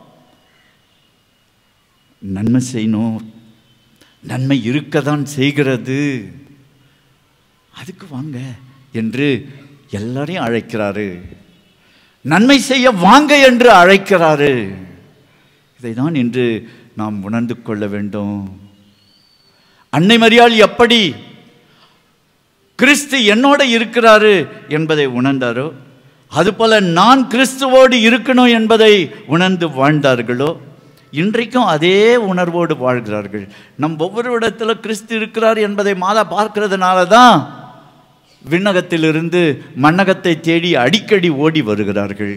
நன்மை செய்யணும் நன்மை இருக்கதான் செய்கிறது அதுக்கு வாங்க என்று எல்லாரையும் அழைக்கிறாரு நன்மை செய்ய வாங்க என்று அழைக்கிறாரு இதை தான் இன்று நாம் உணர்ந்து கொள்ள வேண்டும் அன்னை மரியாள் எப்படி கிறிஸ்து என்னோட இருக்கிறாரு என்பதை உணர்ந்தாரோ அதுபோல நான் கிறிஸ்துவோடு இருக்கணும் என்பதை உணர்ந்து வாழ்ந்தார்களோ இன்றைக்கும் அதே உணர்வோடு வாழ்கிறார்கள் நம் ஒவ்வொரு இடத்துல கிறிஸ்து இருக்கிறார் என்பதை மாதா பார்க்கிறதுனால தான் விண்ணகத்திலிருந்து மண்ணகத்தை தேடி அடிக்கடி ஓடி வருகிறார்கள்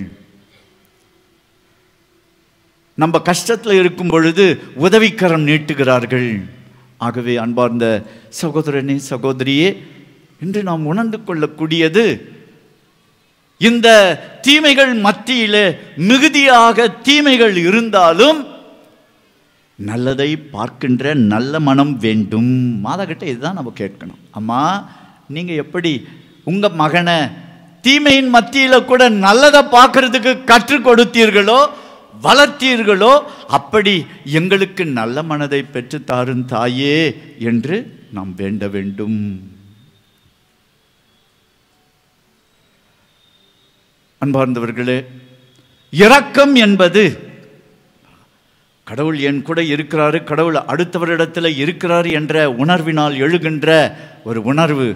நம்ம கஷ்டத்தில் இருக்கும் பொழுது உதவிக்கரம் நீட்டுகிறார்கள் ஆகவே அன்பார்ந்த சகோதரனே சகோதரியே இன்று நாம் உணர்ந்து கொள்ளக்கூடியது இந்த தீமைகள் மத்தியிலே மிகுதியாக தீமைகள் இருந்தாலும் நல்லதை பார்க்கின்ற நல்ல மனம் வேண்டும் மாதாகிட்ட இதுதான் நம்ம கேட்கணும் அம்மா நீங்க எப்படி உங்க மகனை தீமையின் மத்தியில கூட நல்லதை பார்க்கறதுக்கு கற்றுக் கொடுத்தீர்களோ வளர்த்தீர்களோ அப்படி எங்களுக்கு நல்ல மனதை பெற்று தாரும் தாயே என்று நாம் வேண்ட வேண்டும் அன்பார்ந்தவர்களே இரக்கம் என்பது கடவுள் என் கூட இருக்கிறாரு கடவுள் அடுத்தவரிடத்தில் இருக்கிறார் என்ற உணர்வினால் எழுகின்ற ஒரு உணர்வு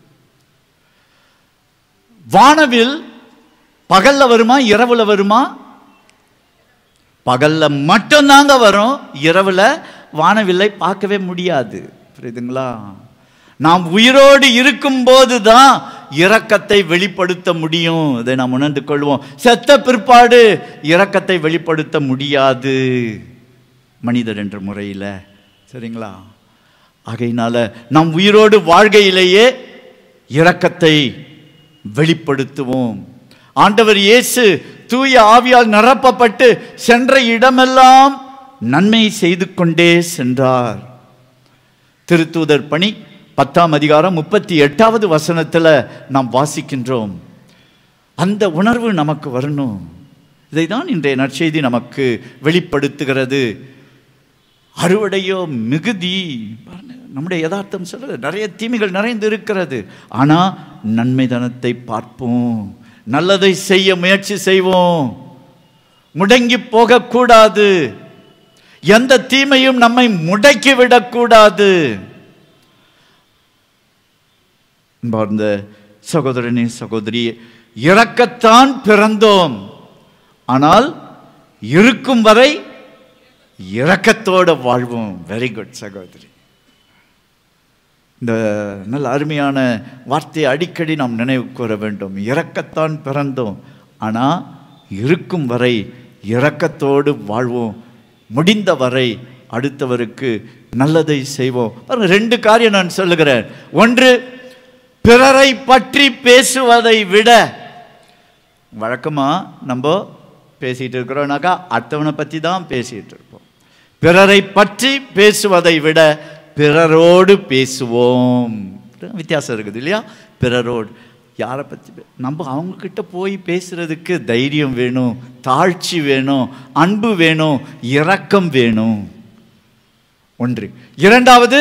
வானவில் பகல்ல வருமா இரவுல வருமா பகல்ல மட்டும்தாங்க வரும் இரவுல வானவில்லை பார்க்கவே முடியாது புரியுதுங்களா நாம் உயிரோடு இருக்கும்போது தான் இரக்கத்தை வெளிப்படுத்த முடியும் இதை நாம் உணர்ந்து கொள்வோம் செத்த பிற்பாடு இரக்கத்தை வெளிப்படுத்த முடியாது மனிதர் என்ற முறையில் சரிங்களா ஆகையினால நாம் உயிரோடு வாழ்கையிலேயே இரக்கத்தை வெளிப்படுத்துவோம் ஆண்டவர் இயேசு தூய ஆவியால் நிரப்பப்பட்டு சென்ற இடமெல்லாம் நன்மை செய்து கொண்டே சென்றார் திருத்தூதர் பணி பத்தாம் அதிகாரம் முப்பத்தி எட்டாவது வசனத்தில் நாம் வாசிக்கின்றோம் அந்த உணர்வு நமக்கு வரணும் இதை தான் இன்றைய நற்செய்தி நமக்கு வெளிப்படுத்துகிறது அறுவடையோ மிகுதி பாருங்க, நம்முடைய யதார்த்தம் சொல்றது நிறைய தீமைகள் நிறைந்து இருக்கிறது ஆனால் நன்மைதனத்தை பார்ப்போம் நல்லதை செய்ய முயற்சி செய்வோம் முடங்கி போகக்கூடாது எந்த தீமையும் நம்மை முடக்கி விடக்கூடாது அன்பார்ந்த சகோதரனே சகோதரி இறக்கத்தான் பிறந்தோம் ஆனால் இருக்கும் வரை இரக்கத்தோட வாழ்வோம் வெரி குட் சகோதரி இந்த நல்ல அருமையான வார்த்தையை அடிக்கடி நாம் நினைவு கூற வேண்டும் இறக்கத்தான் பிறந்தோம் ஆனால் இருக்கும் வரை இரக்கத்தோடு வாழ்வோம் முடிந்த வரை அடுத்தவருக்கு நல்லதை செய்வோம் பாருங்க ரெண்டு காரியம் நான் சொல்லுகிறேன் ஒன்று பிறரை பற்றி பேசுவதை விட வழக்கமாக நம்ம பேசிகிட்டு இருக்கிறோம்னாக்கா அடுத்தவனை பற்றி தான் பேசிகிட்டு இருப்போம் பிறரை பற்றி பேசுவதை விட பிறரோடு பேசுவோம் வித்தியாசம் இருக்குது இல்லையா பிறரோடு யாரை பற்றி பே- நம்ம அவங்கக்கிட்ட போய் பேசுறதுக்கு தைரியம் வேணும் தாழ்ச்சி வேணும் அன்பு வேணும் இரக்கம் வேணும் ஒன்று இரண்டாவது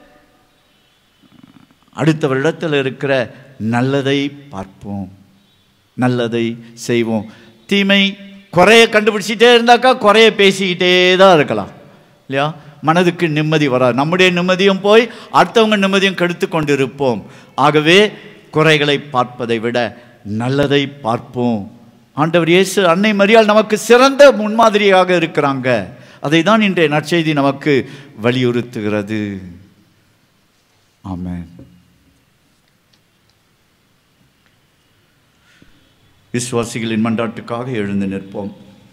அடுத்தவரிடத்தில் இருக்கிற நல்லதை பார்ப்போம் நல்லதை செய்வோம் தீமை குறைய கண்டுபிடிச்சிட்டே இருந்தாக்கா குறைய பேசிக்கிட்டே தான் இருக்கலாம் இல்லையா மனதுக்கு நிம்மதி வராது நம்முடைய நிம்மதியும் போய் அடுத்தவங்க நிம்மதியும் கெடுத்து கொண்டு இருப்போம் ஆகவே குறைகளை பார்ப்பதை விட நல்லதை பார்ப்போம் ஆண்டவர் இயேசு அன்னை மரியாள் நமக்கு சிறந்த முன்மாதிரியாக இருக்கிறாங்க அதை தான் இன்றைய நற்செய்தி நமக்கு வலியுறுத்துகிறது ஆமென் விசுவாசிகளின் மன்றாட்டுக்காக எழுந்து நிற்போம்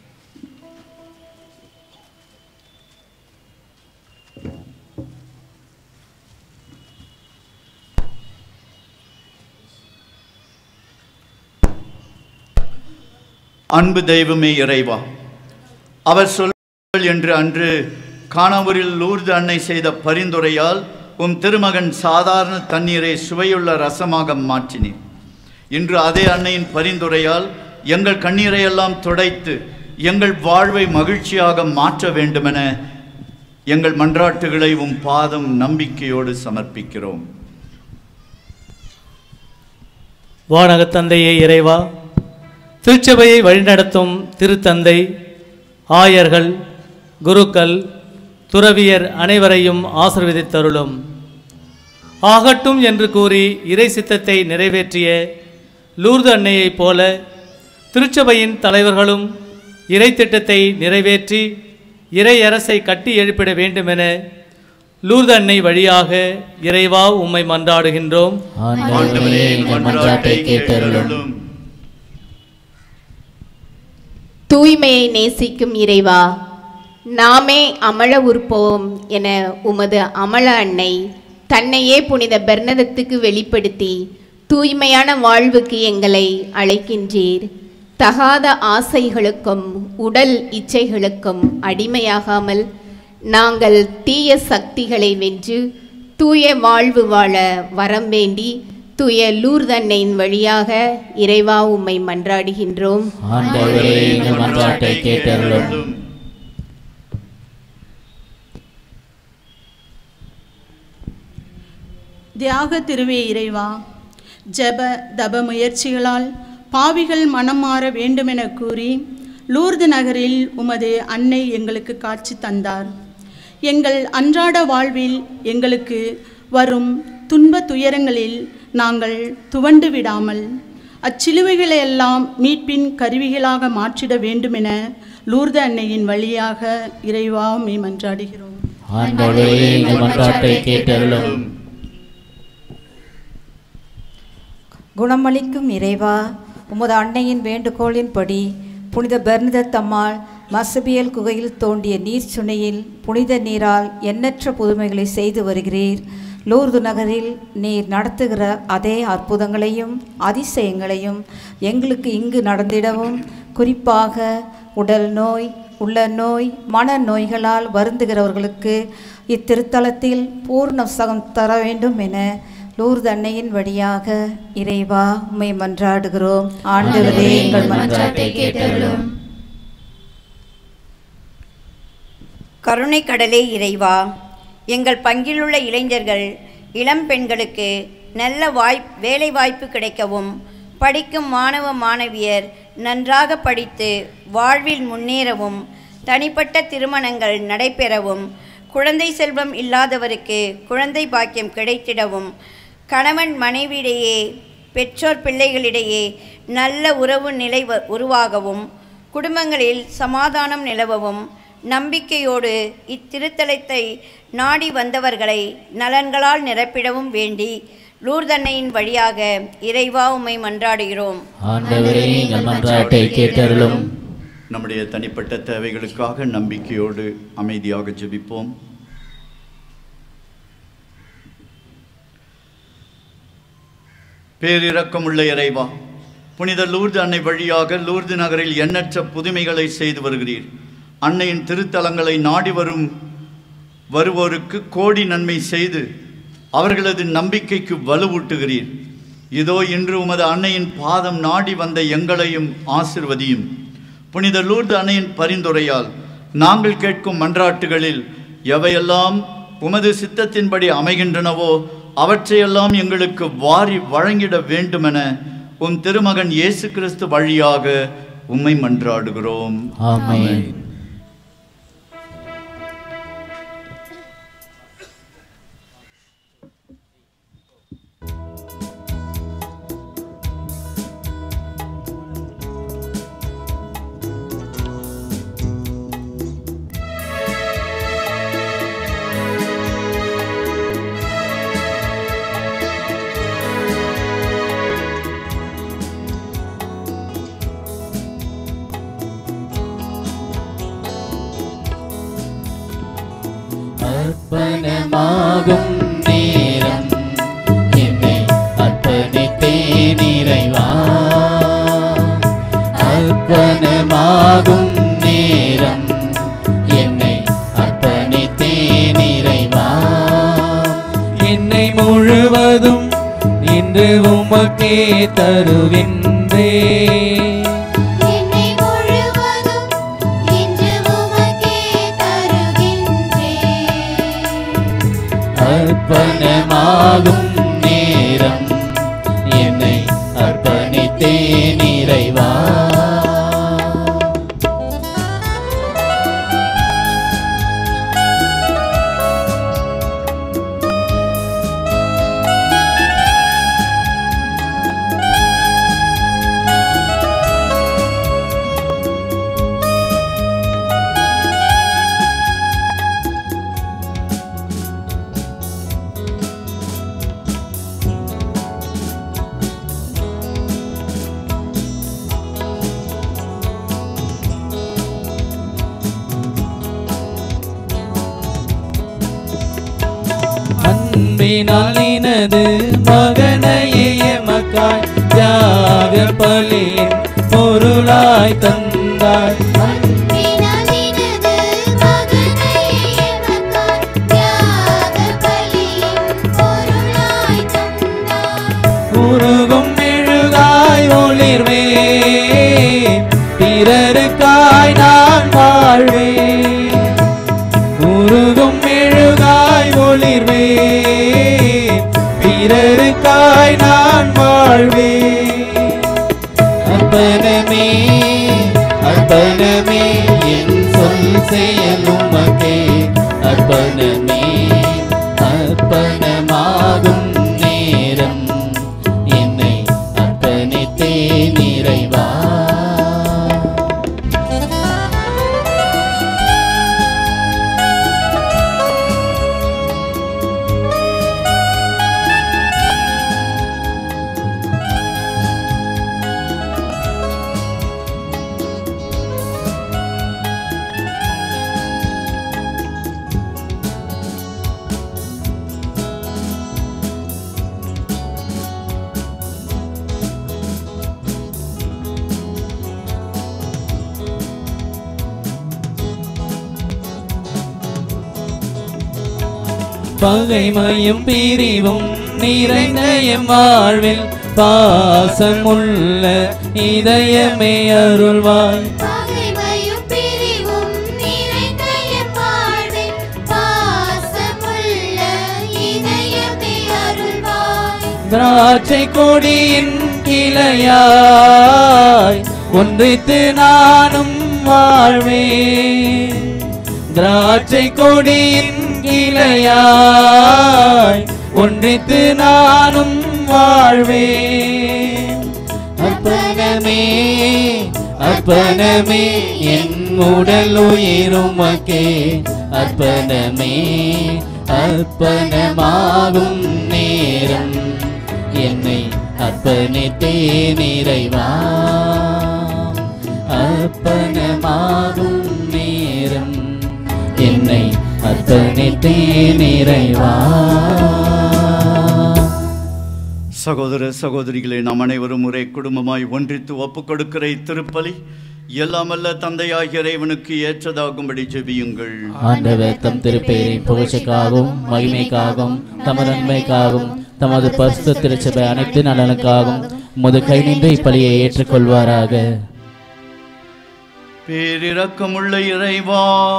அன்பு தெய்வமே இறைவா அவர் சொல் என்று அன்று காணாவூரில் லூர்து அன்னை செய்த பரிந்துரையால் உம் திருமகன் சாதாரண தண்ணீரை சுவையுள்ள ரசமாக மாற்றினீர் இன்று அதே அன்னையின் பரிந்துரையால் எங்கள் கண்ணீரையெல்லாம் துடைத்து எங்கள் வாழ்வை மகிழ்ச்சியாக மாற்ற வேண்டுமென எங்கள் மன்றாட்டுகளை உம் பாதம் நம்பிக்கையோடு சமர்ப்பிக்கிறோம் வானகத் தந்தையே இறைவா திருச்சபையை வழிநடத்தும் திருத்தந்தை ஆயர்கள் குருக்கள் துறவியர் அனைவரையும் ஆசிர்வதித்தருளும் ஆகட்டும் என்று கூறி இறை சித்தத்தை நிறைவேற்றிய லூர்து அன்னையைப் போல திருச்சபையின் தலைவர்களும் இறை திட்டத்தை நிறைவேற்றி இறை அரசை கட்டி எழுப்பிட வேண்டுமென லூர்து அன்னை வழியாக இறைவா உம்மை மன்றாடுகின்றோம் ஆண்டவரே எங்கள் மன்றாட்டை கேட்டருளும் தூய்மையை நேசிக்கும் இறைவா நாமே அமல உற்போம் என உமது அமல அன்னை தன்னையே புனித பெர்னதத்துக்கு வெளிப்படுத்தி தூய்மையான வாழ்வுக்கு எங்களை அழைக்கின்றீர் தகாத ஆசைகளுக்கும் உடல் இச்சைகளுக்கும் அடிமையாகாமல் நாங்கள் தீய சக்திகளை வென்று தூய வாழ்வு வாழ வரம் வேண்டி தூய லூர்தன்னையின் வழியாக இறைவா உம்மை மன்றாடுகின்றோம் ஆண்டவரே எங்கள் மன்றாட்டை கேட்டருளும் தியாக திருவே இறைவா ஜெப தப முயற்சிகளால் பாவிகள் மனம் மாற வேண்டுமென கூறி லூர்து நகரில் உமது அன்னை எங்களுக்கு காட்சி தந்தார் எங்கள் அன்றாட வாழ்வில் எங்களுக்கு வரும் துன்ப துயரங்களில் நாங்கள் துவண்டு விடாமல் அச்சிலுவைகளை எல்லாம் மீட்பின் கருவிகளாக மாற்றிட வேண்டுமென லூர்து அன்னையின் வழியாக இறைவா மெய் மன்றாடுகிறோம் ஆண்டவரே எங்கள் மன்றாட்டை கேட்டருளும் குணமளிக்கும் இறைவா உமது அன்னையின் வேண்டுகோளின்படி புனித பெர்னிதத் அம்மாள் மசபியல் குகையில் தோண்டிய நீர் சுனையில் புனித நீரால் எண்ணற்ற புதுமைகளை செய்து வருகிறீர் லூர்து நகரில் நீர் நடத்துகிற அதே அற்புதங்களையும் அதிசயங்களையும் எங்களுக்கு இங்கு நடந்திடவும் குறிப்பாக உடல் நோய் உள்ள நோய் மன நோய்களால் வருந்துகிறவர்களுக்கு இத்திருத்தலத்தில் பூர்ண சகம் தர வேண்டும் என லூர்து அன்னையின் வழியாக இறைவா உம்மை மன்றாடுகிறோம் ஆண்டவரே எங்கள் மன்றாட்டை கேட்டருளும் கருணை கடலே இறைவா எங்கள் பங்கிலுள்ள இளைஞர்கள் இளம் பெண்களுக்கு நல்ல வாய் வேலை வாய்ப்பு கிடைக்கவும் படிக்கும் மாணவ மாணவியர் நன்றாக படித்து வாழ்வில் முன்னேறவும் தனிப்பட்ட திருமணங்கள் நடைபெறவும் குழந்தை செல்வம் இல்லாதவருக்கு குழந்தை பாக்கியம் கிடைத்திடவும் கணவன் மனைவியிடையே பெற்றோர் பிள்ளைகளிடையே நல்ல உறவு நிலை வ- உருவாகவும் குடும்பங்களில் சமாதானம் நிலவவும் நம்பிக்கையோடு இத்திருத்தலத்தை நாடி வந்தவர்களை நலன்களால் நிரப்பிடவும் வேண்டி லூர்தன்னையின் வழியாக இறைவா உம்மை மன்றாடுகிறோம் ஆண்டவரே எங்கள் மன்றாட்டை கேட்டருளும் நம்முடைய தனிப்பட்ட தேவைகளுக்காக நம்பிக்கையோடு அமைதியாக ஜெபிப்போம் பேரிரக்கமுள்ள இறைவா புனித லூர்து அன்னை வழியாக லூர்து நகரில் எண்ணற்ற புதுமைகளை செய்து வருகிறீர் அன்னையின் திருத்தலங்களை நாடி வரும் வருவோருக்கு கோடி நன்மை செய்து அவர்களது நம்பிக்கைக்கு வலுவூட்டுகிறீர் இதோ இன்று உமது அன்னையின் பாதம் நாடி வந்த எங்களையும் ஆசிர்வதியும் புனித லூர்து அன்னையின் பரிந்துரையால் நாங்கள் கேட்கும் மன்றாட்டுகளில் எவையெல்லாம் உமது சித்தத்தின்படி அமைகின்றனவோ அவற்றையெல்லாம் எங்களுக்கு வாரி வழங்கிட வேண்டுமென உம் திருமகன் இயேசு கிறிஸ்து வழியாக உம்மை மன்றாடுகிறோம் ஆமென். அர்ப்பணமாகும் நேரம் என்னை அர்ப்பணித்தேன் இறைவா அர்ப்பணமாகும் நேரம் என்னை அர்ப்பணித்தேன் இறைவா என்னை முழுவதும் இன்று உமக்கே தருகின்றேன் என்னை முழுவதும் இன்று உமக்கே தருகின்றேன் அர்ப்பணமாகும் நேரம் என்னை அர்ப்பணித்தேன் இறைவா அன்பினால் இனது மகனையே எமக்காய் தியாக பலியின் பொருளாய் தந்தாய் வினவினது மகனை எமக்காய் தியாக பலியின் பொருளாய் தந்தார் உருகும் மெழுகாய் ஒளிர்வே பிறருக்காய் நான் வாழ்வேன் உருகும் மெழுகாய் ஒளிர்வே பிறருக்காய் நான் வாழ்வேன் அர்ப்பணமே அர்ப்பணமே என் சொல் செயல் உமக்கே அர்ப்பணமே அர்ப்பணமாகும் நேரம் என்னை அர்ப்பணித்தேன் இறைவா பகைமையும் பிரிவும் நிறைந்த எம் வாழ்வில் பாசமுள்ள இதயமே அருள்வாய் பகைமையும் பிரிவும் நிறைந்த எம் வாழ்வில் பாசமுள்ள இதயமே அருள்வாய் திராட்சை கொடியின் கிளையாய் ஒன்றித்து நானும் வாழ்வேன் திராட்சை கொடியின் கிளையாய் ஒன்றித்து நானும் வாழ்வேன் அர்ப்பணமே அர்ப்பணமே என் உடல் உயிருமக்கே அர்ப்பணமே அர்ப்பணமாகும் நேரம் என்னை அர்ப்பணித்தேன் இறைவா அர்ப்பணமாகும் நேரம் என்னை அர்ப்பணித்தேன் இறைவா சகோதர சகோதரிகளே நாம் அனைவரும் ஒரே குடும்பமாய் ஒன்றித்து ஒப்புக் கொடுக்கிற இத்திருப்பலி எல்லாமல்ல தந்தையாகிய இறைவனுக்கு ஏற்றதாகும்படி ஜெபியுங்கள் ஆண்டவர் தம் திருப்பெயரின் புகழ்ச்சிக்காகவும் மகிமைக்காகவும் தமது நன்மைக்காகவும் தமது பரிசுத்த திருச்சபை அனைத்து நலனுக்காகவும் முது கை நின்று இப்பலியை ஏற்றுக்கொள்வாராக பேரிரக்கமுள்ள இறைவா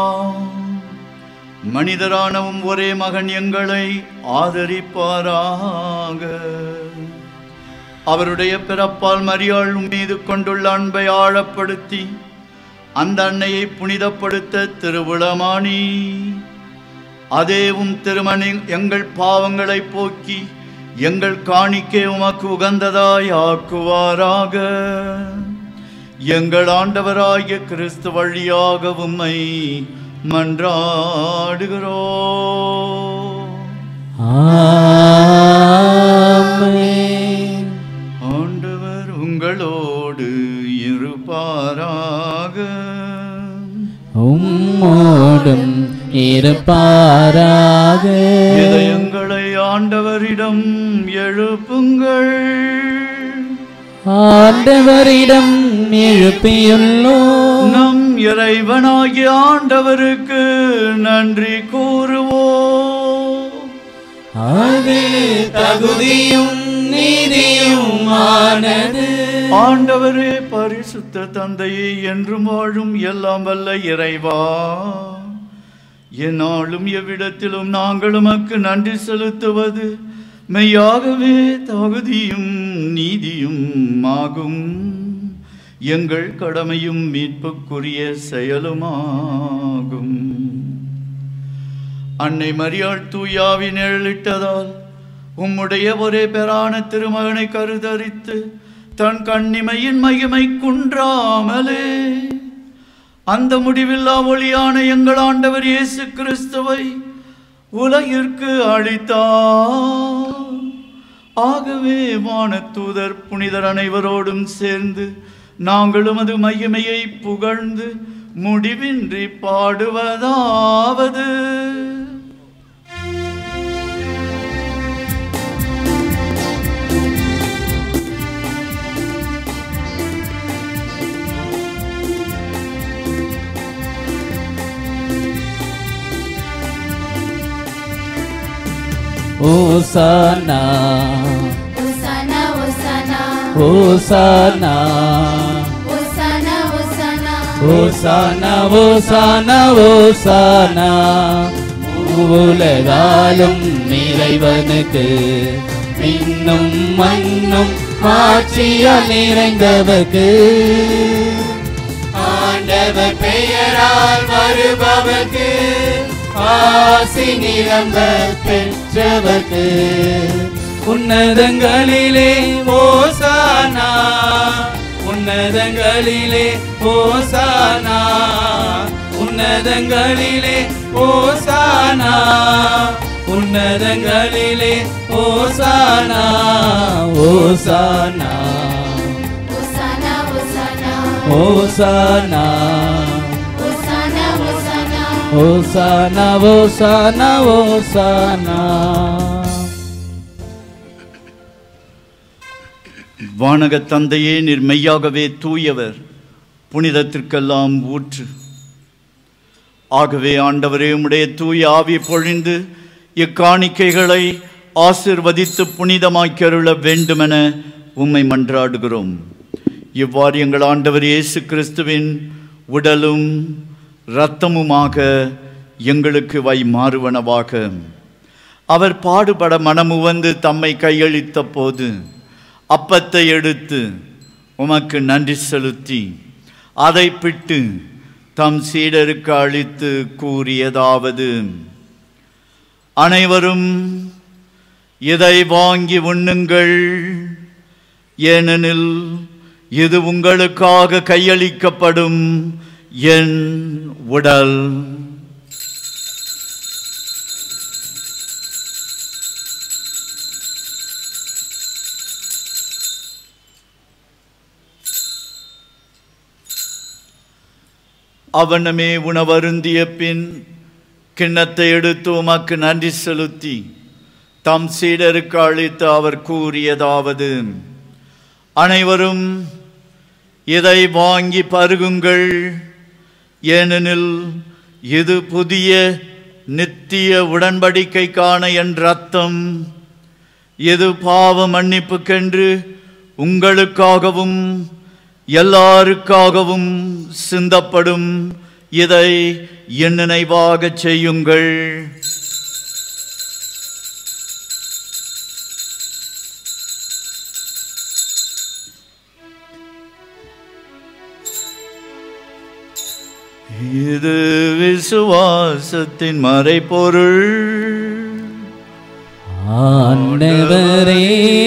மனிதரானவும் ஒரே மகன் எங்களை ஆதரிப்பாராக அவருடைய பிறப்பால் மரியாள் மீது கொண்டுள்ள அன்பை ஆழப்படுத்தி அந்த அன்னையை புனிதப்படுத்த திருவிழமானி அதேவும் திருமணி எங்கள் பாவங்களை போக்கி எங்கள் காணிக்கை உமக்கு உகந்ததாய் ஆக்குவாராக எங்கள் ஆண்டவராகிய கிறிஸ்து வழியாக உம்மை மன்றாடுகிறோ ஆண்டவர் உங்களோடு இருப்பாராக உம்மோடும் இருப்பாராக இதயங்களை ஆண்டவரிடம் எழுப்புங்கள் ஆண்டவரிடம் எழுப்பியுள்ளோ நம் இறைவனாகிய ஆண்டவருக்கு நன்றி கூறுவோம் அது தகுதியும் நீதியுமானது ஆண்டவரே பரிசுத்த தந்தையே என்றும் வாழும் எல்லாம் வல்ல இறைவா என்னாலும் எவ்விடத்திலும் நாங்கள் உமக்கு நன்றி செலுத்துவது மெய்யாகவே தகுதியும் நீதியும் ஆகும் எங்கள் கடமையும் மீட்புக்குரிய செயலுமாகும் அன்னை மரியாள் தூயாவி நிழலிட்டதால் உம்முடைய ஒரே பெறான திருமகனை கருதரித்து தன் கண்ணிமையின் மகிமை குன்றாமலே அந்த முடிவில்லா ஒளியான எங்கள் ஆண்டவர் இயேசு கிறிஸ்துவை உலகிற்கு அளித்தார் ஆகவே வானத்தூதர் புனிதர் அனைவரோடும் சேர்ந்து நாங்களும் அது மகிமையை புகழ்ந்து முடிவின்றி பாடுவதாவது ஓசானா Hosanna, Hosanna, ஓசானா Hosanna, Hosanna. ஓசானா ஓசானா ஓசானா உலகாலும் இறைவனுக்கு மின்னும் மண்ணும் ஆட்சியால் நிறைந்தவர்க்கு ஆண்டவர் பெயரால் வருபவர்க்கு ஆசி நிரம்ப பெற்றவர்க்கு உன்னதங்களிலே ஓசானா உன்னதங்களிலே ஓசானா உன்னதங்களிலே ஓசானா உன்னதங்களிலே ஓசானா ஓசானா Hosanna, Hosanna, ஓசானா Hosanna, Hosanna. ஓசானா ஓசானா ஓசானா வானக தந்தையே நீர் மெய்யாகவே தூயவர் புனிதத்திற்கெல்லாம் ஊற்று ஆகவே ஆண்டவரே உம்முடைய தூய ஆவி பொழிந்து இக்காணிக்கைகளை ஆசிர்வதித்து புனிதமாக்கருள வேண்டுமென உம்மை மன்றாடுகிறோம் இவ்வாறு எங்கள் ஆண்டவர் இயேசு கிறிஸ்துவின் உடலும் இரத்தமுமாக எங்களுக்கு வை மாறுவனவாக அவர் பாடுபட மனமுவந்து தம்மை கையளித்த போது அப்பத்தை எடுத்து உமக்கு நன்றி செலுத்தி அதை பிட்டு தம் சீடருக்கு அளித்து கூறியதாவது அனைவரும் இதை வாங்கி உண்ணுங்கள் ஏனெனில் இது உங்களுக்காக கையளிக்கப்படும் என் உடல் அவனமே உணவருந்திய பின் கிண்ணத்தை எடுத்து உமக்கு நன்றி செலுத்தி தம் சீடருக்கு அளித்து அவர் கூறியதாவது அனைவரும் இதை வாங்கி பருகுங்கள் ஏனெனில் இது புதிய நித்திய உடன்படிக்கைக்கான என் ரத்தம் இது பாவ மன்னிப்புக்கென்று உங்களுக்காகவும் எல்லாருக்காகவும் சிந்தப்படும் இதை என் நினைவாகச் செய்யுங்கள் இது விசுவாசத்தின் மறைபொருள் ஆண்டவரே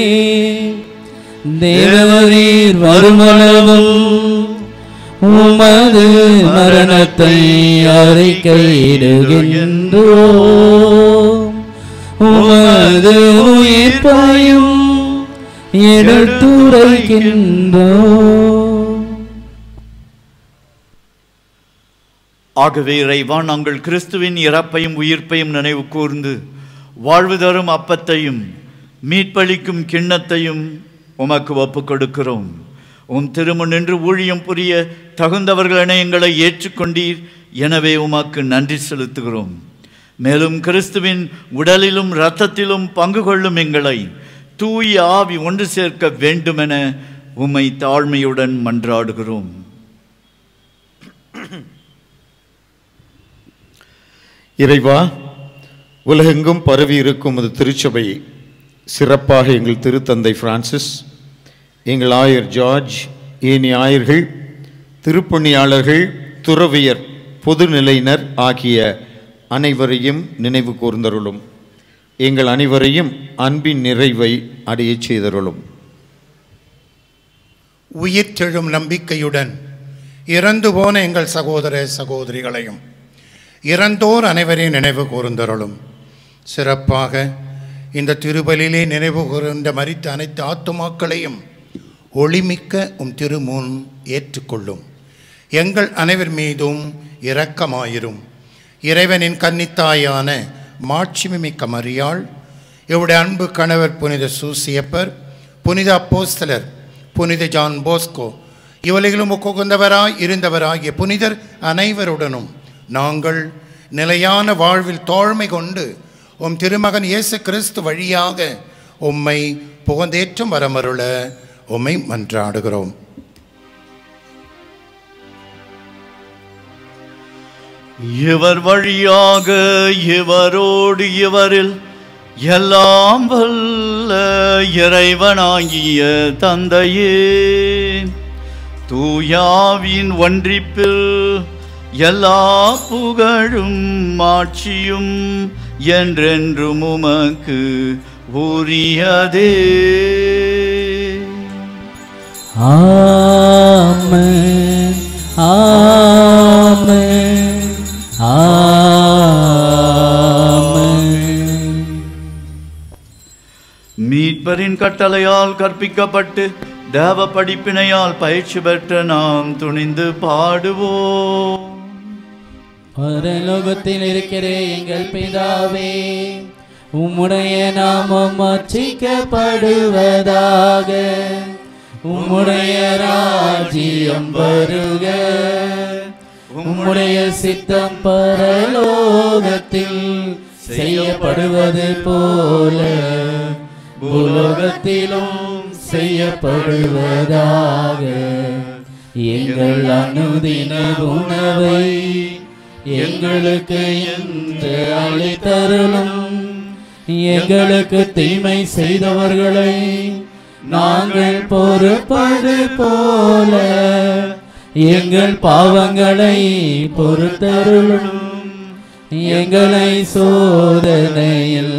தேவரீர் வருமளவும் உமது மரணத்தை அறிக்கையிடுகின்றோ உமது உயிர்ப்பையும் எடுத்துரைக்கின்றோ ஆகவே இறைவா நாங்கள் கிறிஸ்துவின் இறப்பையும் உயிர்ப்பையும் நினைவு கூர்ந்து வாழ்வு தரும் அப்பத்தையும் மீட்பளிக்கும் கிண்ணத்தையும் உமக்கு ஒப்புக் கொடுக்கிறோம் உம் திருமுன் நின்று ஊழியம் புரிய தகுந்தவர்களென எங்களை ஏற்றுக்கொண்டீர் எனவே உமக்கு நன்றி செலுத்துகிறோம் மேலும் கிறிஸ்துவின் உடலிலும் இரத்தத்திலும் பங்கு கொள்ளும் எங்களை தூய ஆவி ஒன்று சேர்க்க வேண்டுமென உம்மை தாழ்மையுடன் மன்றாடுகிறோம் இறைவா உலகெங்கும் பரவி இருக்கும் அது திருச்சபை சிறப்பாக எங்கள் திருத்தந்தை பிரான்சிஸ் எங்கள் ஆயர் ஜார்ஜ் ஏனி ஆயர்கள் திருப்பணியாளர்கள் துறவியர் பொதுநிலையினர் ஆகிய அனைவரையும் நினைவு கூர்ந்தருளும் எங்கள் அனைவரையும் அன்பின் நிறைவை அடையச் செய்தருளும் உயிர்த்தெழும் நம்பிக்கையுடன் இறந்து போன எங்கள் சகோதர சகோதரிகளையும் இறந்தோர் அனைவரையும் நினைவு கூர்ந்தருளும் சிறப்பாக இந்த திருபலிலே நினைவு கூர்ந்த மரித்த அனைத்து ஆத்துமாக்களையும் ஒளிமிக்க உம் திருமுன் ஏற்றுக்கொள்ளும் எங்கள் அனைவர் மீதும் இரக்கமாயிரும் இறைவனின் கன்னித்தாயான மாட்சிமிக்க மரியாள் இவருடைய அன்பு கணவர் புனித சூசியப்பர் புனித அப்போஸ்தலர் புனித ஜான் போஸ்கோ இவளைகளும் உகந்தவராய் இருந்தவராகிய புனிதர் அனைவருடனும் நாங்கள் நிலையான வாழ்வில் தோழ்மை கொண்டு உம் திருமகன் இயேசு கிறிஸ்து வழியாக உம்மை புகந்தேற்றம் வரமருள உம்மை மன்றாடுகிறோம் இவர் வழியாக இவரோடு இவரில் எல்லாம் வல்ல இறைவனாகிய தந்தையே தூயாவின் ஒன்றிப்பில் எல்லா புகழும் மாட்சியும் என்றென்றும் உமக்கு உரியதே ஆமென் ஆமென் ஆமென் மீட்பரின் கட்டளையால் கற்பிக்கப்பட்டு தேவ படிப்பினையால் பயிற்சி பெற்ற நாம் துணிந்து பாடுவோம் பரலோகத்தில் இருக்கிற எங்கள் பிதாவே உம்முடைய நாமம் அர்ச்சிக்கப்படுவதாக உம்முடைய ராஜ்யம் வருக உம்முடைய சித்தம் பரலோகத்தில் செய்யப்படுவது போல பூலோகத்திலும் செய்யப்படுவதாக எங்கள் அனுதின உணவை எங்களுக்கு என்று அளித்தருளும் எங்களுக்கு தீமை செய்தவர்களை நாங்கள் பொறுப்பது போல எங்கள் பாவங்களை பொறுத்தருளும் எங்களை சோதனையில்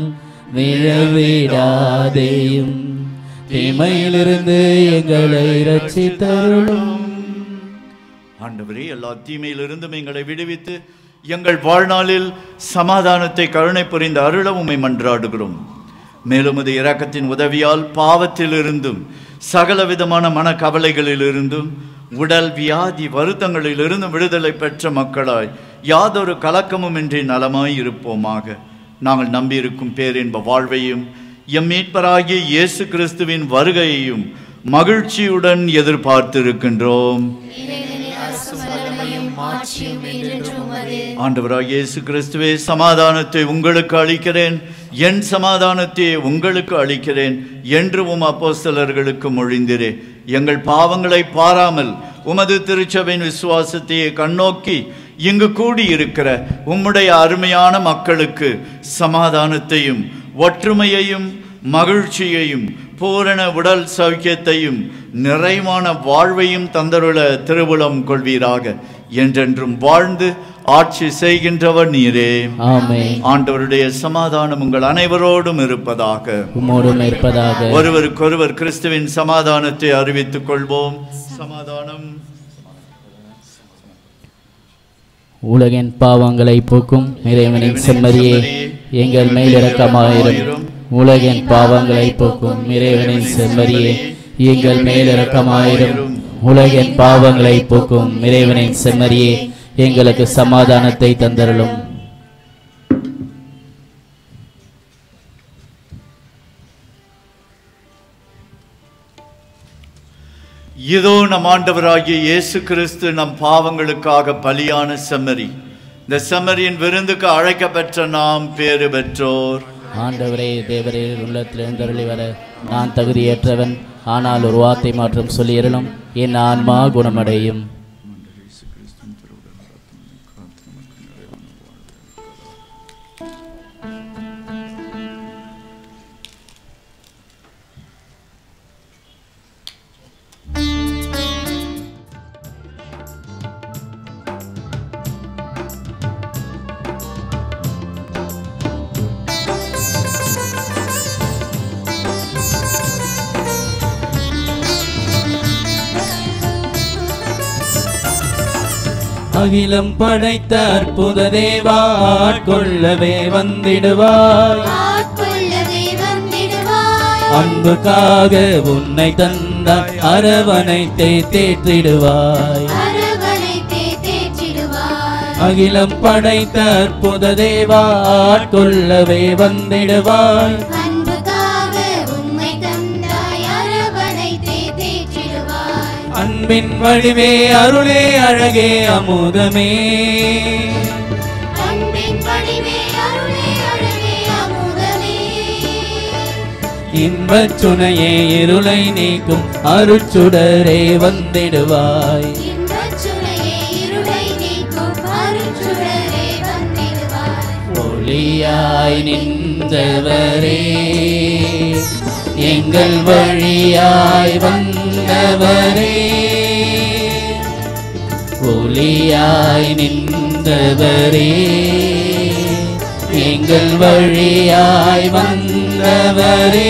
விழவிடாதேயும் தீமையிலிருந்து எங்களை ரட்சித்தருளும் ஆண்டவரே எல்லா தீமையிலிருந்தும் எங்களை விடுவித்து எங்கள் வாழ்நாளில் சமாதானத்தை கருணை புரிந்த அருள உம்மை மன்றாடுகிறோம் மேலும் இது இரக்கத்தின் உதவியால் பாவத்திலிருந்தும் சகல விதமான மனக்கவலைகளிலிருந்தும் உடல் வியாதி வருத்தங்களிலிருந்து விடுதலை பெற்ற மக்களாய் யாதொரு கலக்கமும் இன்றி நலமாய் இருப்போமாக நாங்கள் நம்பியிருக்கும் பேரின்ப வாழ்வையும் எம் மீட்பராகிய இயேசு கிறிஸ்துவின் வருகையையும் மகிழ்ச்சியுடன் எதிர்பார்த்திருக்கின்றோம் ஆண்டவராக இயேசு கிறிஸ்துவே சமாதானத்தை உங்களுக்கு அளிக்கிறேன் என் சமாதானத்தை உங்களுக்கு அளிக்கிறேன் என்று உம் அப்போஸ்தலர்களுக்கு மொழிந்திரே எங்கள் பாவங்களை பாராமல் உமது திருச்சபையின் விசுவாசத்தை கண்ணோக்கி இங்கு கூடியிருக்கிற உம்முடைய அருமையான மக்களுக்கு சமாதானத்தையும் ஒற்றுமையையும் மகிழ்ச்சியையும் பூரண உடல் சௌக்கியத்தையும் நிறைவான வாழ்வையும் தந்தருள திருவுளம் கொள்வீராக என்றென்றும் வாழ்ந்து ஆட்சி செய்கின்றவர் நீரே ஆமென். ஆண்டவருடைய சமாதானம் உங்கள் அனைவரோடும் இருப்பதாக உம்மோடும் இருப்பதாக ஒருவருக்கொருவர் கிறிஸ்துவின் சமாதானத்தை அறிவித்துக் கொள்வோம் சமாதானம் உலகின் பாவங்களை போக்கும் இறைவனின் செம்மறியே எங்கள் மேல் இரக்கமாயிரும் உலகின் பாவங்களை போக்கும் இறைவனின் செம்மறியே எங்கள் மேல் இரக்கமாயிரும் உலகின் பாவங்களை போக்கும் இறைவனின் செம்மறியே எங்களுக்கு சமாதானத்தை தந்தருளும் இதோ நம் ஆண்டவராகிய இயேசு கிறிஸ்து நம் பாவங்களுக்காக பலியான செம்மறி இந்த செம்மறியின் விருந்துக்கு அழைக்கப்பெற்ற நாம் பேறு பெற்றோர் ஆண்டவரே தேவரே உள்ளத்தில் எழுந்தருளி வர நான் தகுதியற்றவன் ஆனால் ஒரு வார்த்தை மாற்றம் சொல்லியறலும் என் ஆன்மா குணமடையும் அகிலம் படைத்த அற்புத தேவா ஆட்கொள்ளவே வந்திடுவாய் ஆட்கொள்ளவே வந்திடுவாய் அன்புக்காக உன்னை தந்தாய் அரவணைத்தே தேற்றிடுவாய் அரவணைத்தே தேற்றிடுவாய் அகிலம் படைத்த அற்புத தேவா ஆட்கொள்ளவே வந்திடுவாய் அன்புக்காக உம்மை தந்தாய் அரவணைத்தே தேற்றிடுவாய் அன்பின் வடிவே அருளே அழகே அமுதமே அன்பின் வடிவே அருளே அழகே அமுதமே இன்பச் சுனையே இருளை நீக்கும் அருச்சுடரே வந்திடுவாய் இன்பச் சுனையே இருளை நீக்கும் அருட்சுடரே வந்திடுவாய் ஒளியாய் நின்றவரே எங்கள் வழியாய் வந்தவரே ஒளியாய் நின்றவரே எங்கள் வழியாய் வந்தவரே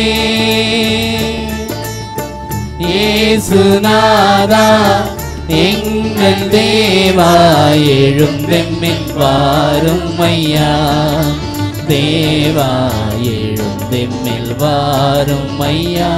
இயேசுநாதா எங்கள் தேவா எழுந்தெம்மில் வாரும் ஐயா தேவா எழுந்தெம்மில் வாரும் ஐயா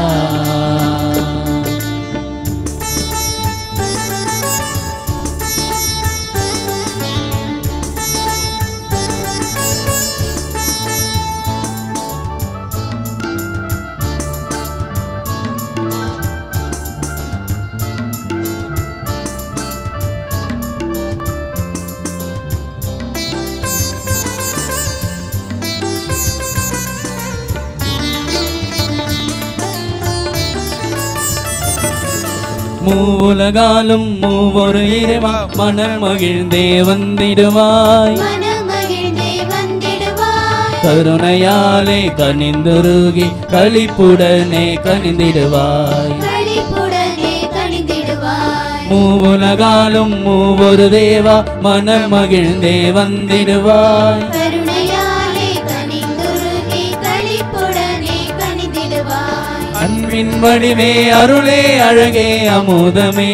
மூவுலகாலும் மூவொரு இறைவா மனம் மகிழ்ந்தே வந்திடுவாய் மனமகிழ்ந்தே வந்திடுவாய் கருணையாலே கனிந்துருகி களிப்புடனே கனிந்திடுவாய் களிப்புடனே கனிந்திடுவாய் மூவுலகாலும் மூவொரு தேவா மனம் மகிழ்ந்தே வந்திடுவாய் கருணையாலே கனிந்துருகி களிப்புடனே கனிந்திடுவாய் அன்பின் வடிவே அருளே அழகே அமுதமே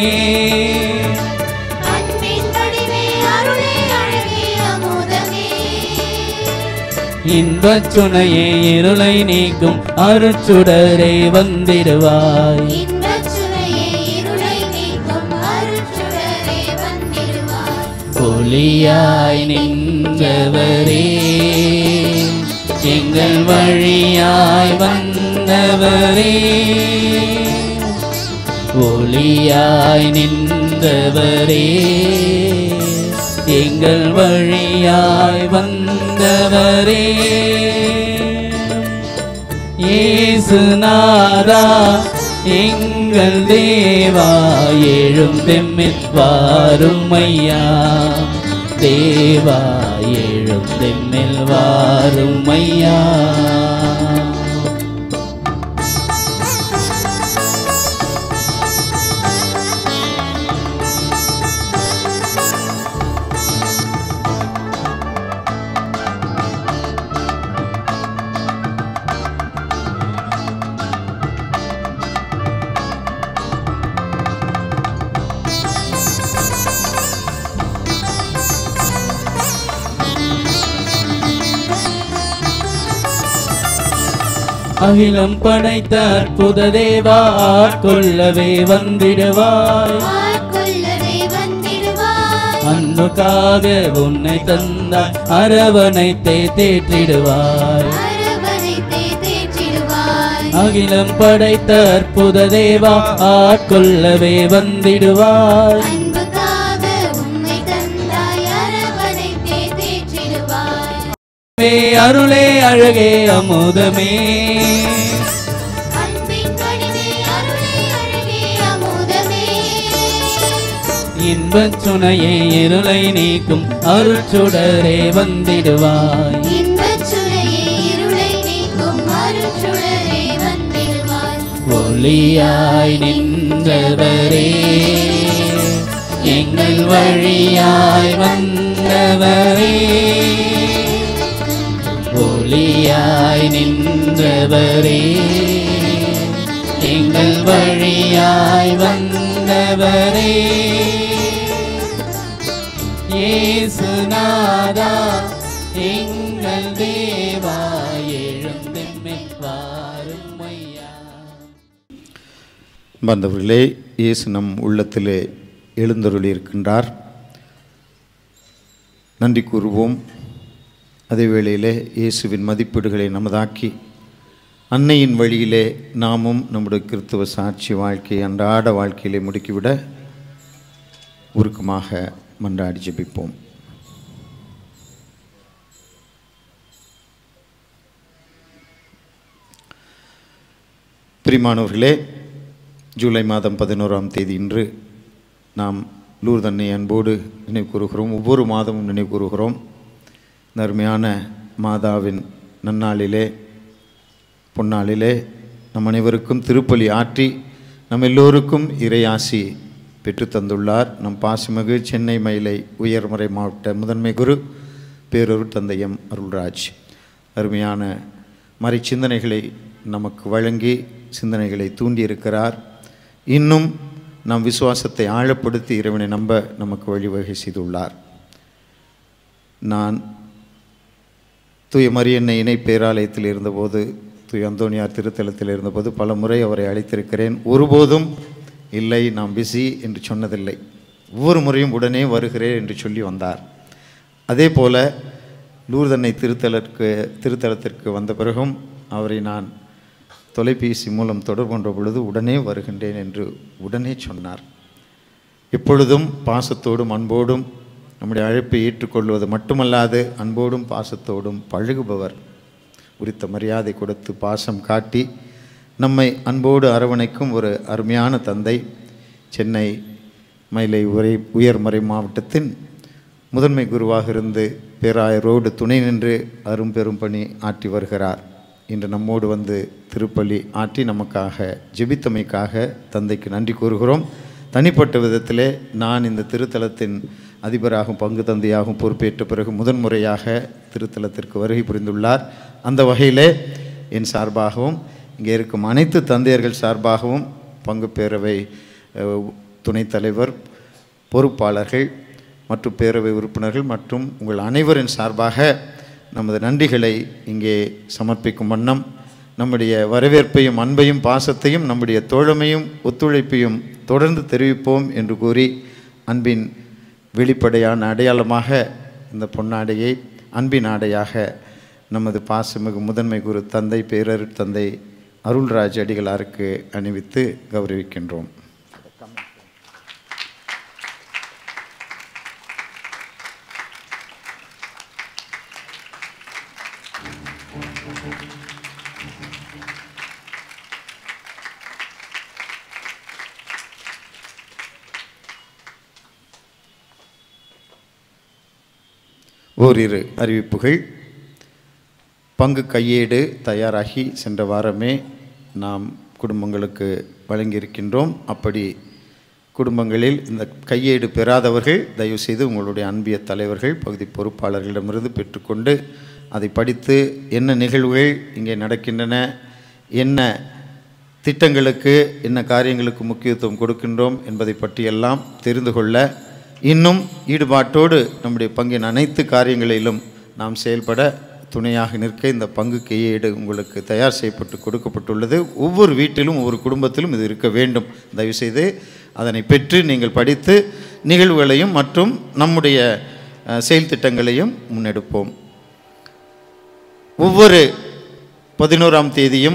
அன்பின் வடிவே அருளே அழகே அமுதமே இன்பச் சுனையே இருளை நீக்கும் அருச்சுடரே வந்திடுவாய் இன்பச் சுனையே இருளை நீக்கும் அருட்சுடரே ஒளியாய் நின்றவரே எங்கள் வழியாய் வந்தவரே ஒளியாய் நின்றவரே எங்கள் வழியாய் வந்தவரே இயேசுநாதா எங்கள் தேவா எழும் தெம்மில் வாருமையா தேவா எழும் தெம்மில் வாருமையா அகிலம் படைத்த அற்புத தேவா ஆட்கொள்ளவே வந்திடுவாய் ஆட்கொள்ளவே வந்திடுவாய் அன்புக்காக உன்னை தந்தாய் அரவணைத்தே தேற்றிடுவாய் அரவணைத்தே தேற்றிடுவாய் அகிலம் படைத்த அற்புத தேவா ஆட்கொள்ளவே வந்திடுவாய் அன்புக்காக உம்மை தந்தாய் அரவணைத்தே தேற்றிடுவாய் வே அருளே அழகே அமுதமே அன்பின் வடிவே அருளே அழகே அமுதமே இன்பச் சுனையே இருளை நீக்கும் அருட்சுடரே வந்திடுவாய் இன்பச் சுனையே இருளை நீக்கும் அருட்சுடரே வந்திடுவாய் ஒளியாய் நின்றவரே எங்கள் வழியாய் வந்தவரே ஒளியாய் நின்றவரே எங்கள் வழியாய் வந்தவரே இயேசுநாதா எங்கள் தேவா எழுந்தெம்மில் வாரும் ஐயா வந்தவர்களே இயேசு நம் உள்ளத்திலே எழுந்தருளி இருக்கின்றார் நன்றி கூறுவோம் அதே வேளையிலே இயேசுவின் மதிப்பீடுகளை நமதாக்கி அன்னையின் வழியிலே நாமும் நம்முடைய கிறித்துவ சாட்சி வாழ்க்கையை அன்றாட வாழ்க்கையிலே முடுக்கிவிட உருக்கமாக மன்றாடி ஜெபிப்போம் பிரிமானவர்களே ஜூலை மாதம் பதினோராம் தேதி இன்று நாம் லூர்தன்னை அன்போடு நினைவு கூறுகிறோம் ஒவ்வொரு மாதமும் நினைவு கூறுகிறோம் இந்த அருமையான மாதாவின் நன்னாளிலே பொன்னாளிலே நம் அனைவருக்கும் திருப்பலி ஆற்றி நம் எல்லோருக்கும் இறையாசி பெற்று தந்துள்ளார் நம் பாசிமகு சென்னை மயிலை உயர்மறை மாவட்ட முதன்மை குரு பேரூர் தந்தையம் அருள்ராஜ் அருமையான மறை சிந்தனைகளை நமக்கு வழங்கி சிந்தனைகளை தூண்டியிருக்கிறார் இன்னும் நம் விசுவாசத்தை ஆழப்படுத்தி இறைவனை நம்ப நமக்கு வழிவகை செய்துள்ளார் நான் தூய மரியன்னை இணை பேராலயத்தில் இருந்தபோது தூய அந்தோனியார் திருத்தலத்தில் இருந்தபோது பல முறை அவரை அழைத்திருக்கிறேன் ஒருபோதும் இல்லை நாம் பிஸி என்று சொன்னதில்லை ஒவ்வொரு முறையும் உடனே வருகிறேன் என்று சொல்லி வந்தார் அதே போல லூர்தன்னை திருத்தலற்கு திருத்தலத்திற்கு வந்த பிறகும் அவரை நான் தொலைபேசி மூலம் தொடர்பு கொண்ட பொழுது உடனே வருகின்றேன் என்று உடனே சொன்னார் எப்பொழுதும் பாசத்தோடும் அன்போடும் நம்முடைய அழைப்பை ஏற்றுக்கொள்வது மட்டுமல்லாது அன்போடும் பாசத்தோடும் பழகுபவர் உரித்த மரியாதை கொடுத்து பாசம் காட்டி நம்மை அன்போடு அரவணைக்கும் ஒரு அருமையான தந்தை சென்னை மயிலை உரை உயர்மறை மாவட்டத்தின் முதன்மை குருவாக இருந்து பேராயரோடு துணை நின்று அரும்பெரும் பணி ஆற்றி வருகிறார் இன்று நம்மோடு வந்து திருப்பலி ஆற்றி நமக்காக ஜெபித்தமைக்காக தந்தைக்கு நன்றி கூறுகிறோம் தனிப்பட்ட விதத்திலே நான் இந்த திருத்தலத்தின் அதிபராகவும் பங்கு தந்தையாகவும் பொறுப்பேற்ற பிறகு முதன்முறையாக திருத்தலத்திற்கு வருகை புரிந்துள்ளார் அந்த வகையிலே என் சார்பாகவும் இங்கே இருக்கும் அனைத்து தந்தையர்கள் சார்பாகவும் பங்கு பேரவை அஹ், துணைத் தலைவர் பொறுப்பாளர்கள் மற்றும் பேரவை உறுப்பினர்கள் மற்றும் உங்கள் அனைவரின் சார்பாக நமது நன்றிகளை இங்கே சமர்ப்பிக்கும் வண்ணம் நம்முடைய வரவேற்பையும் அன்பையும் பாசத்தையும் நம்முடைய தோழமையும் ஒத்துழைப்பையும் தொடர்ந்து தெரிவிப்போம் என்று கூறி அன்பின் வெளிப்படையான அடையாளமாக இந்த பொன்னாடையை அன்பின் ஆடையாக நமது பாசமிகு முதன்மை குரு தந்தை பேரர் தந்தை அருள்ராஜ் அடிகளாருக்கு அணிவித்து கௌரவிக்கின்றோம் ஓரிரு அறிவிப்புகள் பங்கு கையேடு தயாராகி சென்ற வாரமே நாம் குடும்பங்களுக்கு வழங்கியிருக்கின்றோம் அப்படி குடும்பங்களில் இந்த கையேடு பெறாதவர்கள் தயவுசெய்து உங்களுடைய அன்பிய தலைவர்கள் பகுதி பொறுப்பாளர்களிடமிருந்து பெற்றுக்கொண்டு அதை படித்து என்ன நிகழ்வுகள் இங்கே நடக்கின்றன என்ன திட்டங்களுக்கு என்ன காரியங்களுக்கு முக்கியத்துவம் கொடுக்கின்றோம் என்பதை பற்றியெல்லாம் தெரிந்து கொள்ள இன்னும் ஈடுபாட்டோடு நம்முடைய பங்கின் அனைத்து காரியங்களிலும் நாம் செயல்பட துணையாக நிற்க இந்த பங்கு கையேடு உங்களுக்கு தயார் செய்யப்பட்டு கொடுக்கப்பட்டுள்ளது ஒவ்வொரு வீட்டிலும் ஒவ்வொரு குடும்பத்திலும் இது இருக்க வேண்டும் தயவுசெய்து அதனை பெற்று நீங்கள் படித்து நிகழ்வுகளையும் மற்றும் நம்முடைய அஹ், செயல் திட்டங்களையும் முன்னெடுப்போம் ஒவ்வொரு பதினோராம் தேதியும்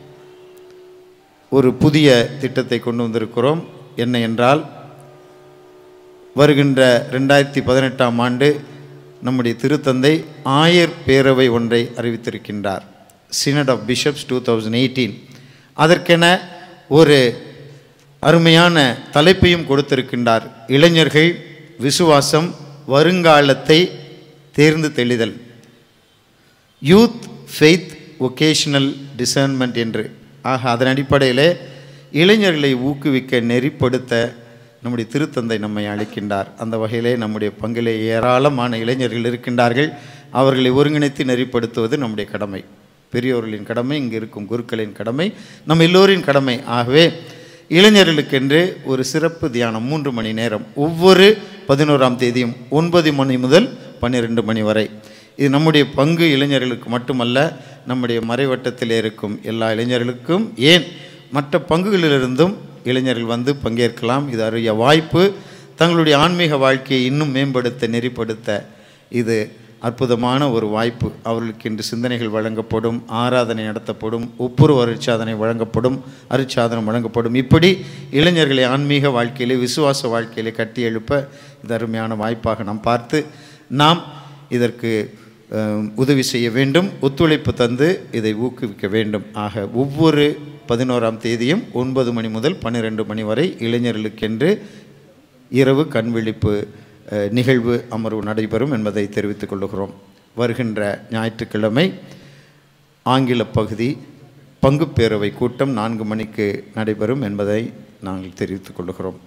ஒரு புதிய திட்டத்தை கொண்டு வந்திருக்கிறோம் என்ன என்றால் வருகின்ற ரெண்டாயிரத்தி பதினெட்டாம் ஆண்டு நம்முடைய திருத்தந்தை ஆயர் பேரவை ஒன்றை அறிவித்திருக்கின்றார் synod of bishops two thousand eighteen அதற்கென ஒரு அருமையான தலைப்பையும் கொடுத்திருக்கின்றார் இளைஞர்கள் விசுவாசம் வருங்காலத்தை தேர்ந்து தெளிதல் யூத் ஃபெய்த் ஒகேஷனல் டிசர்ன்மெண்ட் என்று ஆக அதன் அடிப்படையில் இளைஞர்களை ஊக்குவிக்க நெறிப்படுத்த நம்முடைய திருத்தந்தை நம்மை அழைக்கின்றார் அந்த வகையிலே நம்முடைய பங்கிலே ஏராளமான இளைஞர்கள் இருக்கின்றார்கள் அவர்களை ஒருங்கிணைத்து நெறிப்படுத்துவது நம்முடைய கடமை பெரியோர்களின் கடமை இங்கே இருக்கும் குருக்களின் கடமை நம்ம எல்லோரின் கடமை ஆகவே இளைஞர்களுக்கென்று ஒரு சிறப்பு தியானம் மூன்று மணி நேரம் ஒவ்வொரு பதினோராம் தேதியும் ஒன்பது மணி முதல் பன்னிரெண்டு மணி வரை இது நம்முடைய பங்கு இளைஞர்களுக்கு மட்டுமல்ல நம்முடைய மறைவட்டத்தில் இருக்கும் எல்லா இளைஞர்களுக்கும் ஏன் மற்ற பங்குகளிலிருந்தும் இளைஞர்கள் வந்து பங்கேற்கலாம் இது அரிய வாய்ப்பு தங்களுடைய ஆன்மீக வாழ்க்கையை இன்னும் மேம்படுத்த நெறிப்படுத்த இது அற்புதமான ஒரு வாய்ப்பு அவர்களுக்கு இன்று சிந்தனைகள் வழங்கப்படும் ஆராதனை நடத்தப்படும் ஒப்புரவு அருட்சாதனை வழங்கப்படும் அருட்சாதனம் வழங்கப்படும் இப்படி இளைஞர்களை ஆன்மீக வாழ்க்கையிலே விசுவாச வாழ்க்கையிலே கட்டி எழுப்ப இது அருமையான வாய்ப்பாக நாம் பார்த்து நாம் இதற்கு அஹ், உதவி செய்ய வேண்டும் ஒத்துழைப்பு தந்து இதை ஊக்குவிக்க வேண்டும் ஆக ஒவ்வொரு பதினோராம் தேதியும் ஒன்பது மணி முதல் பன்னிரெண்டு மணி வரை இளைஞர்களுக்கென்று இரவு கண் விழிப்பு அஹ், நிகழ்வு அமர்வு நடைபெறும் என்பதை தெரிவித்துக் கொள்கிறோம் வருகின்ற ஞாயிற்றுக்கிழமை ஆங்கில பகுதி பங்குப் பேரவை கூட்டம் நான்கு மணிக்கு நடைபெறும் என்பதை நாங்கள் தெரிவித்துக் கொள்கிறோம்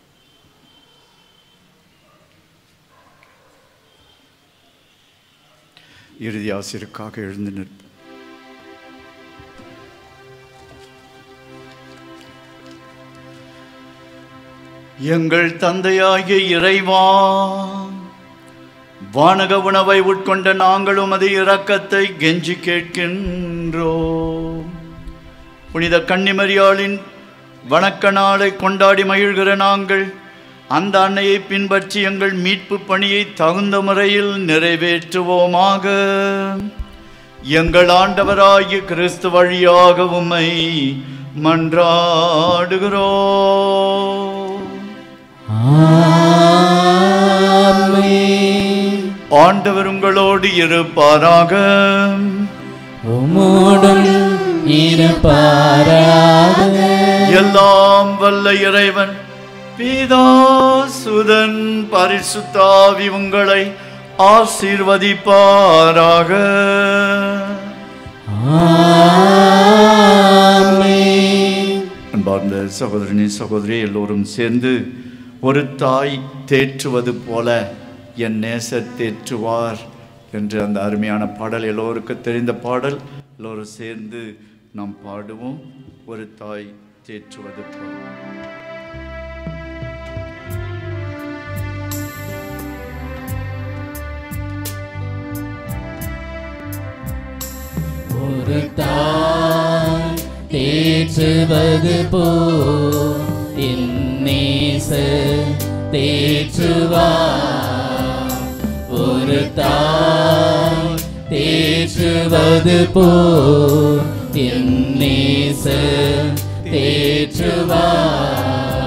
இறுதி ஆசிரியருக்காக எழுந்து நிற்போம் எங்கள் தந்தையாகிய இறைவா வானக உணவை உட்கொண்ட நாங்கள் உமது இரக்கத்தை கெஞ்சி கேட்கின்றோம் புனித கன்னிமரியாளின் வணக்க நாளை கொண்டாடி மகிழ்கிற நாங்கள் அந்த அன்னையை பின்பற்றி எங்கள் மீட்பு பணியை தகுந்த முறையில் நிறைவேற்றுவோமாக எங்கள் ஆண்டவராகிய கிறிஸ்து வழியாக உம்மை மன்றாடுகிறோம் ஆண்டவர் உங்களோடு இருப்பாராக உம்மோடும் இருப்பாராக எல்லாம் வல்ல இறைவன் பிதா சுதன் பரிசுத்தாவி உங்களை ஆசீர்வதிப்பாராக அன்பார்ந்த சகோதரனே சகோதரி எல்லோரும் சேர்ந்து ஒரு தாய் தேற்றுவது போல என் நேசர் தேற்றுவார் என்று அந்த அருமையான பாடல் எல்லோருக்கும் தெரிந்த பாடல் எல்லோரும் சேர்ந்து நாம் பாடுவோம் ஒரு தாய் தேற்றுவது போல ஒரு தாய் தேற்றுவது போ நேச தேற்றுவார் ஒரு தாய் தேற்றுவது போல் என் நேசர் தேற்றுவார்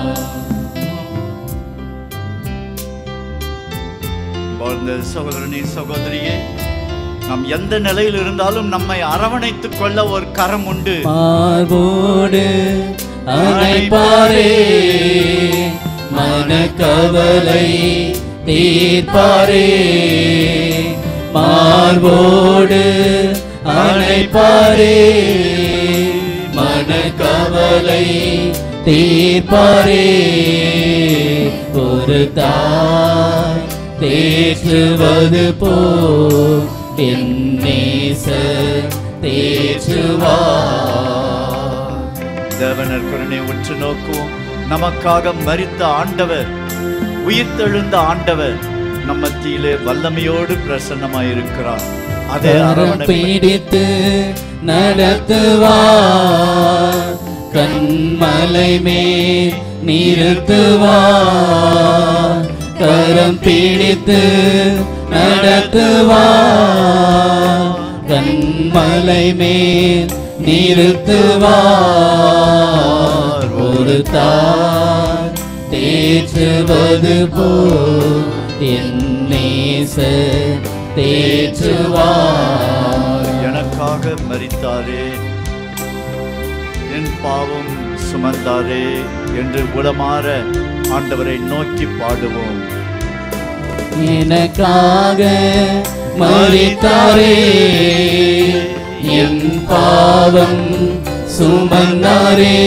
வாழ்ந்த சகோதரனே சகோதரியே நாம் எந்த நிலையில் இருந்தாலும் நம்மை அரவணைத்துக் கொள்ள ஒரு கரம் உண்டு மார்போடு அணைப்பாரே மனக்கவலை தீர்ப்பாரே மார்போடு அணைப்பாரே மனக்கவலை தீர்ப்பாரே ஒரு தாய் தேற்றுவது போ என் நேசர் தேற்றுவார் தேவனர் கருணை உற்று நோக்குவோம் நமக்காக மரித்த ஆண்டவர் உயிர்த்தெழுந்த ஆண்டவர் நம் மத்தியிலே வல்லமையோடு பிரசன்னமாயிருக்கிறார் அதே கரம் அரவணைப்பு பிடித்து நடத்துவார் கண்மலை மேல் நிறுத்துவார் கரம் பிடித்து நடத்துவார் கண்மலை மேல் நிறுத்துவார் ஒரு தாய் தேற்றுவது போல் என் நேசர் தேற்றுவார் எனக்காக மரித்தாரே என் பாவம் சுமந்தாரே என்று உளமாற ஆண்டவரை நோக்கி பாடுவோம் எனக்காக மறித்தாரே என் பாவம் சுமந்தாரே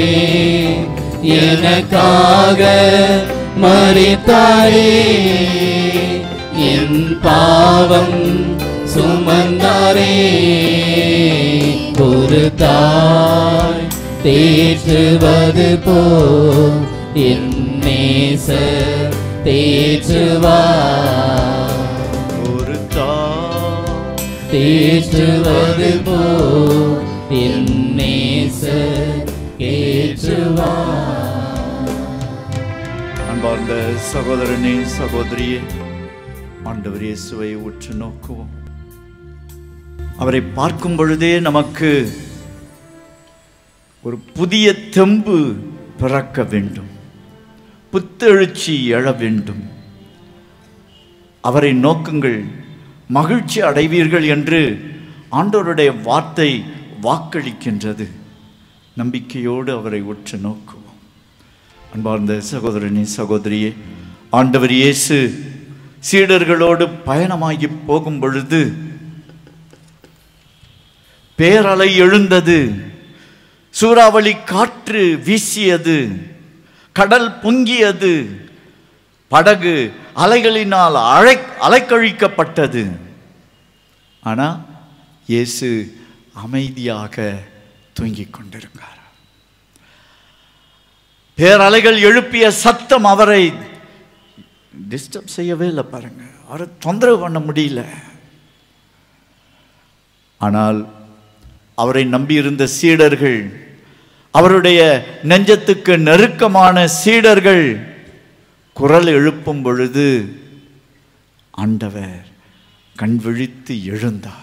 எனக்காக மறித்தாரே என் பாவம் சுமந்தாரே ஒரு தாய் தேற்றுவது போ என் நேசர் தேற்றுவார் ஒரு தாய் தேற்றுவது போ என் நேசர் ஏற்றுவார் அன்பார்ந்த சகோதரனே சகோதரியே ஆண்டவர் இயேசுவை உற்று நோக்குவோம் அவரை பார்க்கும் பொழுதே நமக்கு ஒரு புதிய தெம்பு பிறக்க வேண்டும் புத்தெழுச்சி எழ வேண்டும் அவரை நோக்குங்கள் மகிழ்ச்சி அடைவீர்கள் என்று ஆண்டவருடைய வார்த்தை வாக்களிக்கின்றது நம்பிக்கையோடு அவரை உற்று நோக்குவோம் அன்பார்ந்த சகோதரனே சகோதரியே ஆண்டவர் இயேசு சீடர்களோடு பயணமாகி போகும் பொழுது பேரலை எழுந்தது சூறாவளி காற்று வீசியது கடல் பொங்கியது படகு அலைகளினால் அழை அலைக்கழிக்கப்பட்டது ஆனா இயேசு அமைதியாக தூங்கிக் கொண்டிருந்தார் பேரலைகள் எழுப்பிய சத்தம் அவரை டிஸ்டர்ப் செய்யவே இல்லை பாருங்க அவரை தொந்தரவு பண்ண முடியல ஆனால் அவரை நம்பியிருந்த சீடர்கள் அவருடைய நெஞ்சத்துக்கு நெருக்கமான சீடர்கள் குரல் எழுப்பும் பொழுது ஆண்டவர் கண் விழித்து எழுந்தார்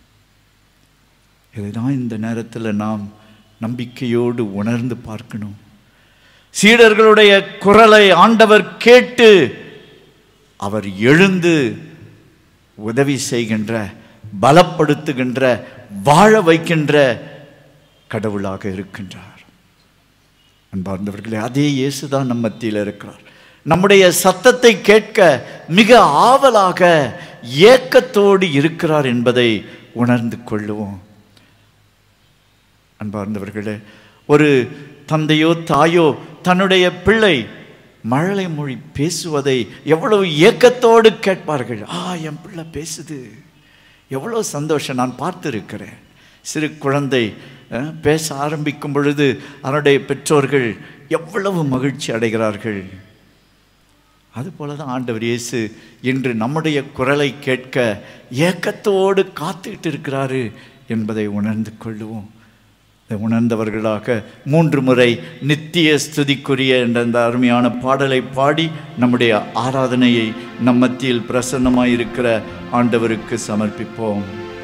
இதுதான் இந்த நேரத்தில் நாம் நம்பிக்கையோடு உணர்ந்து பார்க்கணும் சீடர்களுடைய குரலை ஆண்டவர் கேட்டு அவர் எழுந்து உதவி செய்கின்ற பலப்படுத்துகின்ற வாழ வைக்கின்ற கடவுளாக இருக்கின்றார் அன்பார்ந்தவர்களே அதே இயேசுதான் நம் மத்தியில் இருக்கிறார் நம்முடைய சத்தத்தை கேட்க மிக ஆவலாக ஏக்கத்தோடு இருக்கிறார் என்பதை உணர்ந்து கொள்ளுவோம் அன்பார்ந்தவர்களே ஒரு தந்தையோ தாயோ தன்னுடைய பிள்ளை மழலை மொழி பேசுவதை எவ்வளவு ஏக்கத்தோடு கேட்பார்கள் ஆ என் பிள்ளை பேசுது எவ்வளோ சந்தோஷம் நான் பார்த்துருக்கிறேன் சிறு குழந்தை அஹ், பேச ஆரம்பிக்கும் பொழுது அவனுடைய பெற்றோர்கள் எவ்வளவு மகிழ்ச்சி அடைகிறார்கள் அதுபோல தான் ஆண்டவர் இயேசு இன்று நம்முடைய குரலை கேட்க ஏக்கத்தோடு காத்துக்கிட்டு இருக்கிறாரு என்பதை உணர்ந்து கொள்ளுவோம் இதை உணர்ந்தவர்களாக மூன்று முறை நித்திய ஸ்துதிக்குரிய என்ற அந்த அருமையான பாடலை பாடி நம்முடைய ஆராதனையை நம் மத்தியில் பிரசன்னமாயிருக்கிற ஆண்டவருக்கு சமர்ப்பிப்போம்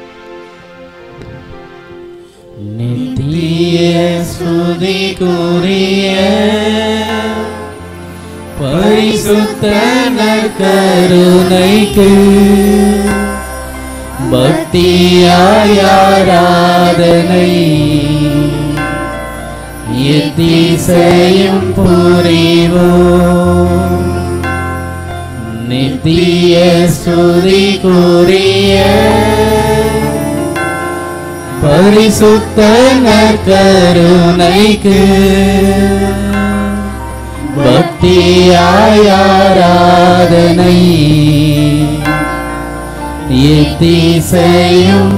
நித்திய ஸ்துதிக்குரிய பரிசுத்த நற்கருணைக்கு பக்தியாய் ஆராதனை எத்திசையும் புரிவோம் நித்திய ஸ்துதிக்குரிய பரிசுத்த நற்கருணைக்கு பக்தியாய் ஆராதனை எத்திசையும்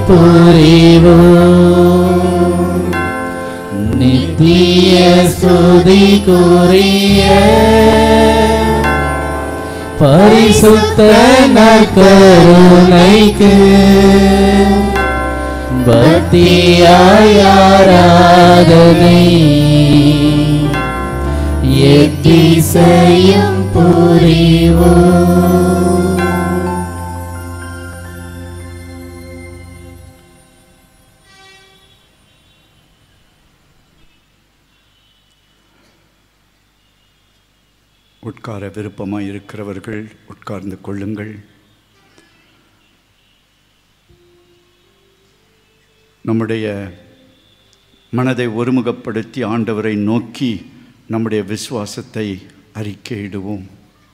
புரிவோம் நித்திய ஸ்துதிக்குரிய பரிசுத்த நற்கருணைக்கு பக்தியாய் ஆராதனை எத்திசையும் புரிவோம் உட்கார விருப்பமாக இருக்கிறவர்கள் உட்கார்ந்து கொள்ளுங்கள் நம்முடைய மனதை ஒருமுகப்படுத்தி ஆண்டவரை நோக்கி நம்முடைய விசுவாசத்தை அறிக்கையிடுவோம்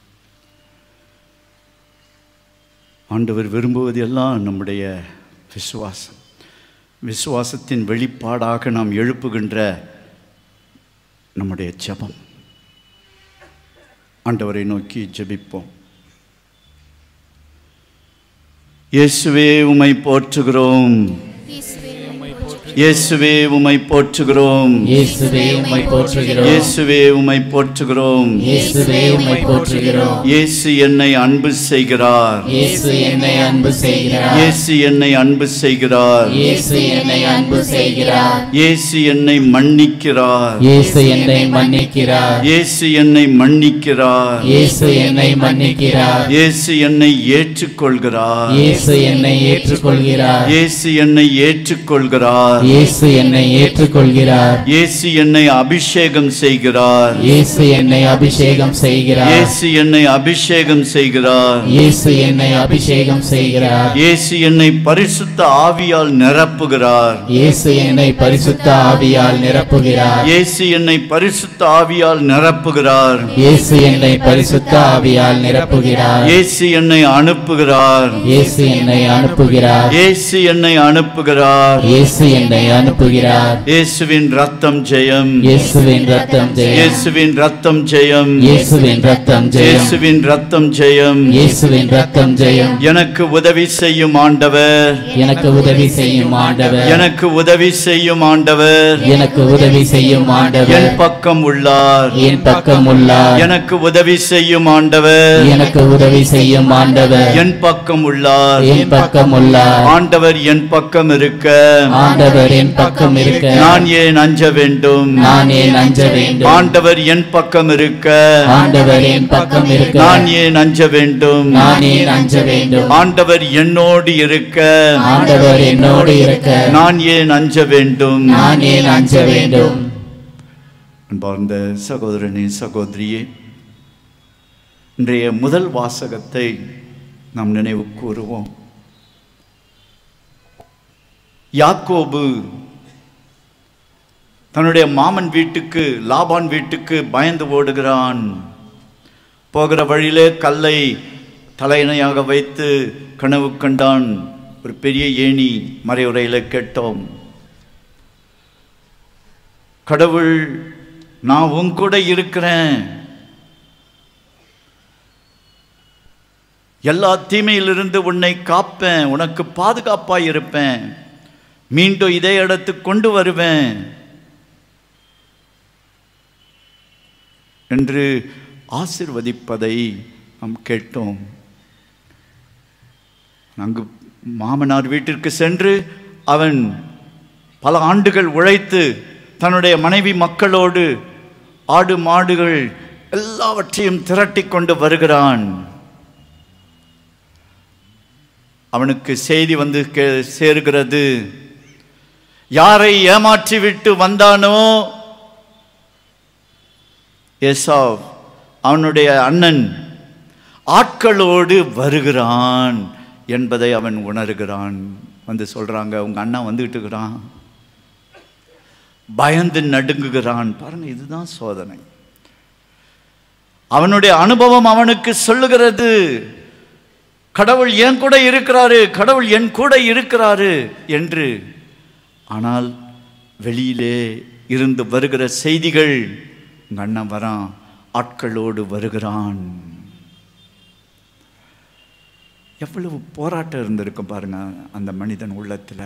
ஆண்டவர் விரும்புவது எல்லாம் நம்முடைய விசுவாசம் விசுவாசத்தின் வெளிப்பாடாக நாம் எழுப்புகின்ற நம்முடைய ஜெபம் ஆண்டவரை நோக்கி ஜெபிப்போம் இயேசுவே உமை போற்றுகிறோம் இயேசுவே உமை போற்றுகிறோம் இயேசுவே உம்மை போற்றுகிறோம். இயேசுவே உமை போற்றுகிறோம் இயேசுவே உம்மை போற்றுகிறோம். இயேசு என்னை அன்பு செய்கிறார் இயேசு என்னை அன்பு செய்கிறார். இயேசு என்னை அன்பு செய்கிறார் இயேசு என்னை அன்பு செய்கிறார். இயேசு என்னை மன்னிக்கிறார் இயேசு என்னை மன்னிக்கிறார். இயேசு என்னை மன்னிக்கிறார் இயேசு என்னை மன்னிக்கிறார். இயேசு என்னை ஏற்றுக்கொள்கிறார் இயேசு என்னை ஏற்றுக்கொள்கிறார். இயேசு என்னை ஏற்றுக்கொள்கிறார் இயேசு என்னை ஏற்றுக்கொள்கிறார். இயேசு என்னை அபிஷேகம் செய்கிறார் இயேசு என்னை அபிஷேகம் செய்கிறார். இயேசு என்னை அபிஷேகம் செய்கிறார் இயேசு என்னை அபிஷேகம் செய்கிறார். இயேசு என்னை பரிசுத்த ஆவியால் நிரப்புகிறார் இயேசு என்னை பரிசுத்த ஆவியால் நிரப்புகிறார். இயேசு என்னை பரிசுத்த ஆவியால் நிரப்புகிறார் இயேசு என்னை பரிசுத்த ஆவியால் நிரப்புகிறார். இயேசு என்னை அனுப்புகிறார் இயேசு என்னை அனுப்புகிறார். இயேசு என்னை அனுப்புகிறார் இயேசு என்னை அனுப்புகிறார். இயேசுவின் ரத்தம் ஜெயம் இயேசுவின் ரத்தம் ஜெயம். இயேசுவின் ரத்தம் ஜெயம் இயேசுவின் ரத்தம் ஜெயம். இயேசுவின் ரத்தம் ஜெயம் இயேசுவின் ரத்தம் ஜெயம். எனக்கு உதவி செய்யும் ஆண்டவர் எனக்கு உதவி செய்யும் ஆண்டவர் எனக்கு உதவி செய்யும் ஆண்டவர் எனக்கு உதவி செய்யும் ஆண்டவர் என் பக்கம் உள்ளார் என் பக்கம் உள்ளார் எனக்கு உதவி செய்யும் ஆண்டவர் எனக்கு உதவி செய்யும் ஆண்டவர் என் பக்கம் உள்ளார் என் பக்கம் உள்ளார் ஆண்டவர் என் பக்கம் இருக்க ஆண்டவர் என் பக்கம் இருக்க நான் ஏன் அஞ்ச வேண்டும் நான் ஏன் அஞ்ச வேண்டும் ஆண்டவர் என் பக்கம் இருக்க ஆண்டவர் என் பக்கம் இருக்க நான் ஏன் அஞ்ச வேண்டும் நான் ஏன் அஞ்ச வேண்டும் ஆண்டவர் என்னோடு இருக்க ஆண்டவர் என்னோடு இருக்க நான் ஏன் அஞ்ச வேண்டும் நான் ஏன் அஞ்ச வேண்டும் அன்பார்ந்த சகோதரனே சகோதரியே இன்றைய முதல் வாசகத்தை நாம் நினைவு கூறுவோம் யாக்கோபு தன்னுடைய மாமன் வீட்டுக்கு லாபான் வீட்டுக்கு பயந்து ஓடுகிறான் போகிற வழியிலே கல்லை தலையணையாக வைத்து கனவு கண்டான் ஒரு பெரிய ஏணி மறைவுரையில் கேட்டோம் கடவுள் நான் உன் கூட இருக்கிறேன் எல்லா தீமையிலிருந்து உன்னை காப்பேன் உனக்கு பாதுகாப்பாய் இருப்பேன் மீண்டும் இதே இடத்துக்கு கொண்டு வருவேன் என்று ஆசிர்வதிப்பதை நாம் கேட்டோம் அங்கு மாமனார் வீட்டிற்கு சென்று அவன் பல ஆண்டுகள் உழைத்து தன்னுடைய மனைவி மக்களோடு ஆடு மாடுகள் எல்லாவற்றையும் திரட்டி கொண்டு வருகிறான் அவனுக்கு செய்தி வந்து கே- சேருகிறது யாரை ஏமாற்றி விட்டு வந்தானோ ஏசாவ் அவனுடைய அண்ணன் ஆட்களோடு வருகிறான் என்பதை அவன் உணர்கிறான் வந்து சொல்றாங்க உங்க அண்ணன் வந்துகிட்டு இருக்கிறான் பயந்து நடுங்குகிறான் பாருங்க இதுதான் சோதனை அவனுடைய அனுபவம் அவனுக்கு சொல்லுகிறது கடவுள் என் கூட இருக்கிறாரு கடவுள் என் கூட இருக்கிறாரு என்று ஆனால் வெளியிலே இருந்து வருகிற செய்திகள் உங்க அண்ணன் வரான் ஆட்களோடு வருகிறான் எவ்வளவு போராட்டம் இருந்திருக்கும் பாருங்க அந்த மனிதன் உள்ளத்துல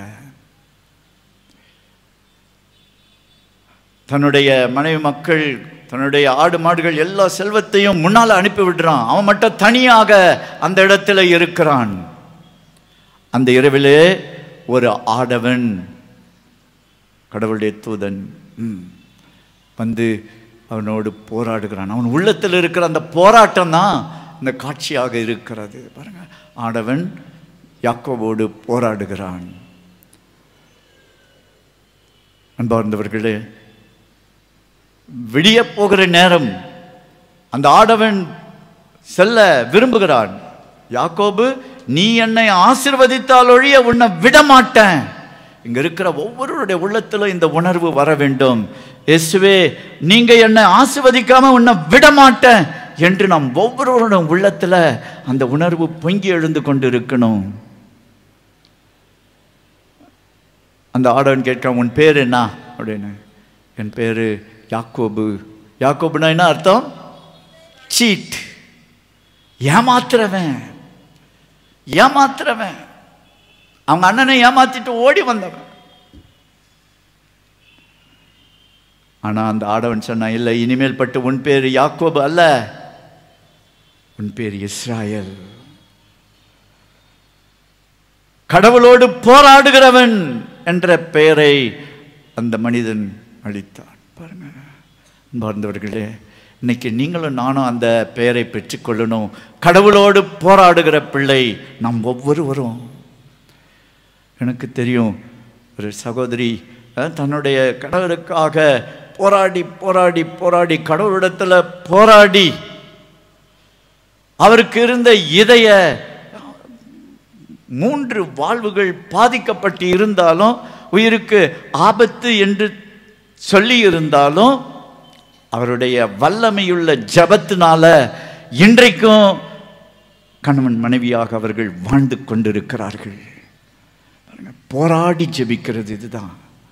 தன்னுடைய மனைவி மக்கள் தன்னுடைய ஆடு மாடுகள் எல்லா செல்வத்தையும் முன்னால் அனுப்பி விடுறான் அவன் மட்டும் தனியாக அந்த இடத்துல இருக்கிறான் அந்த இரவிலே ஒரு ஆடவன் கடவுளுடைய தூதன் ம், வந்து அவனோடு போராடுகிறான் அவன் உள்ளத்தில் இருக்கிற அந்த போராட்டம் தான் இந்த காட்சியாக இருக்கிறது பாருங்க ஆடவன் யாக்கோவோடு போராடுகிறான் அன்பார்ந்தவர்களே விடிய போகிற நேரம் அந்த ஆடவன் செல்ல விரும்புகிறான் யாக்கோபு நீ என்னை ஆசிர்வதித்தால் ஒழிய உன்னை விட மாட்டேன் இங்க இருக்கிற ஒவ்வொருவருடைய உள்ளத்திலும் இந்த உணர்வு வர வேண்டும் இயேசுவே நீங்க என்னை ஆசிர்வதிக்காம உன்னை விட மாட்டேன் என்று நாம் ஒவ்வொருவருடைய உள்ளத்துல அந்த உணர்வு பொங்கி எழுந்து கொண்டு இருக்கணும் அந்த ஆடவன் கேட்கிறான் உன் பேர் என்ன அப்படின்னு என் பேரு யாக்கோபு யாக்கோபுனா என்ன அர்த்தம் சீட் ஏமாத்துறவன் ஏமாத்துறவன் அவங்க அண்ணனை ஏமாத்திட்டு ஓடி வந்தவன் ஆனா அந்த ஆடவன் சொன்னான் இல்லை இனிமேல் பட்டு உன் பேர் யாக்கோபு அல்ல உன் பேர் இஸ்ராயல் கடவுளோடு போராடுகிறவன் என்ற பெயரை அந்த மனிதன் அளித்தான் பாருங்க அன்பார்ந்தவர்களே இன்னைக்கு நீங்களும் நானும் அந்த பெயரை பெற்றுக்கொள்ளணும் கடவுளோடு போராடுகிற பிள்ளை நாம் ஒவ்வொருவரும் எனக்கு தெரியும் ஒரு சகோதரி அஹ், தன்னுடைய கடவுளுக்காக போராடி போராடி போராடி கடவுளிடத்துல போராடி அவருக்கு இருந்த இதய மூன்று வாழ்வுகள் பாதிக்கப்பட்டு இருந்தாலும் உயிருக்கு ஆபத்து என்று சொல்லி இருந்தாலும் அவருடைய வல்லமையுள்ள ஜபத்தினால இன்றைக்கும் கணவன் மனைவியாக அவர்கள் வாழ்ந்து கொண்டிருக்கிறார்கள் பாருங்க, போராடி ஜெபிக்கிறது இதுதான்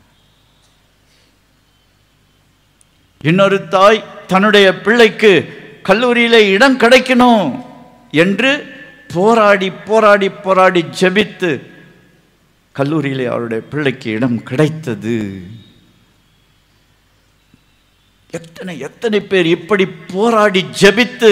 இன்னொரு தாய் தன்னுடைய பிள்ளைக்கு கல்லூரியில இடம் கிடைக்கணும் என்று போராடி போராடி போராடி ஜெபித்து கல்லூரியிலே அவருடைய பிள்ளைக்கு இடம் கிடைத்தது எத்தனை எத்தனை பேர் இப்படி போராடி ஜெபித்து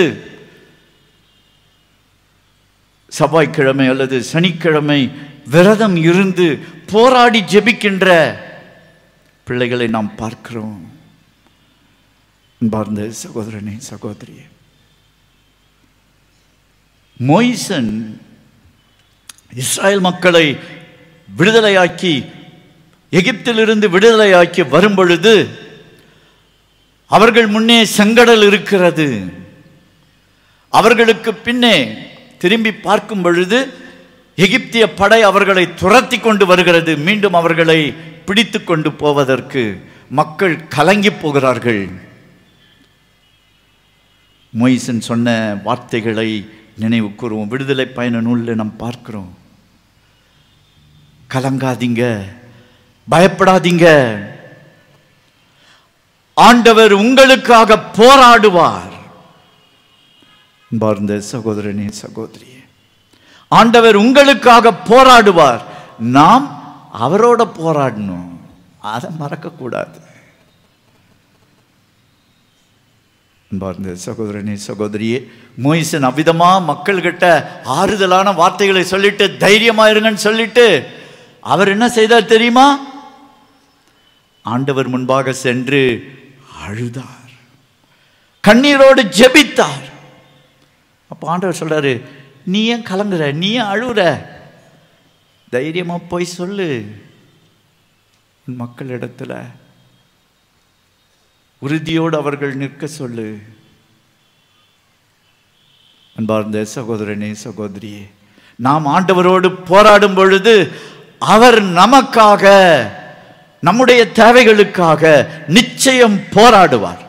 செவ்வாய்க்கிழமை அல்லது சனிக்கிழமை விரதம் இருந்து போராடி ஜெபிக்கின்ற பிள்ளைகளை நாம் பார்க்கிறோம் அன்பார்ந்த சகோதரனே சகோதரியே மொய்சன் இஸ்ராயல் மக்களை விடுதலையாக்கி எகிப்திலிருந்து விடுதலையாக்கி வரும் பொழுது அவர்கள் முன்னே செங்கடல் இருக்கிறது அவர்களுக்கு பின்னே திரும்பி பார்க்கும் பொழுது எகிப்திய படை அவர்களை துரத்தி கொண்டு வருகிறது மீண்டும் அவர்களை பிடித்து கொண்டு போவதற்கு மக்கள் கலங்கி போகிறார்கள் மொய்சன் சொன்ன வார்த்தைகளை நினைவு கூறுவோம் விடுதலை பயண நூலில் நாம் பார்க்கிறோம் கலங்காதீங்க பயப்படாதீங்க ஆண்டவர் உங்களுக்காக போராடுவார் பார்ந்த சகோதரனே சகோதரியே ஆண்டவர் உங்களுக்காக போராடுவார் நாம் அவரோட போராடணும் அதை மறக்கக்கூடாது பார்ந்த சகோதரனே சகோதரியே மோயிசன் அவ்விதமா மக்கள்கிட்ட ஆறுதலான வார்த்தைகளை சொல்லிட்டு தைரியமா இருங்கன்னு சொல்லிட்டு அவர் என்ன செய்தார் தெரியுமா ஆண்டவர் முன்பாக சென்று அழுதார் கண்ணீரோடு ஜெபித்தார் அப்போ ஆண்டவர் சொல்றாரு நீ ஏன் கலங்குற நீ ஏன் அழுகுற தைரியமா போய் சொல்லு உன் மக்களிடத்துல உறுதியோடு அவர்கள் நிற்க சொல்லு அன்பார்ந்த சகோதரனே சகோதரியே நாம் ஆண்டவரோடு போராடும் பொழுது அவர் நமக்காக நம்முடைய தேவைகளுக்காக நிச்சயம் போராடுவார்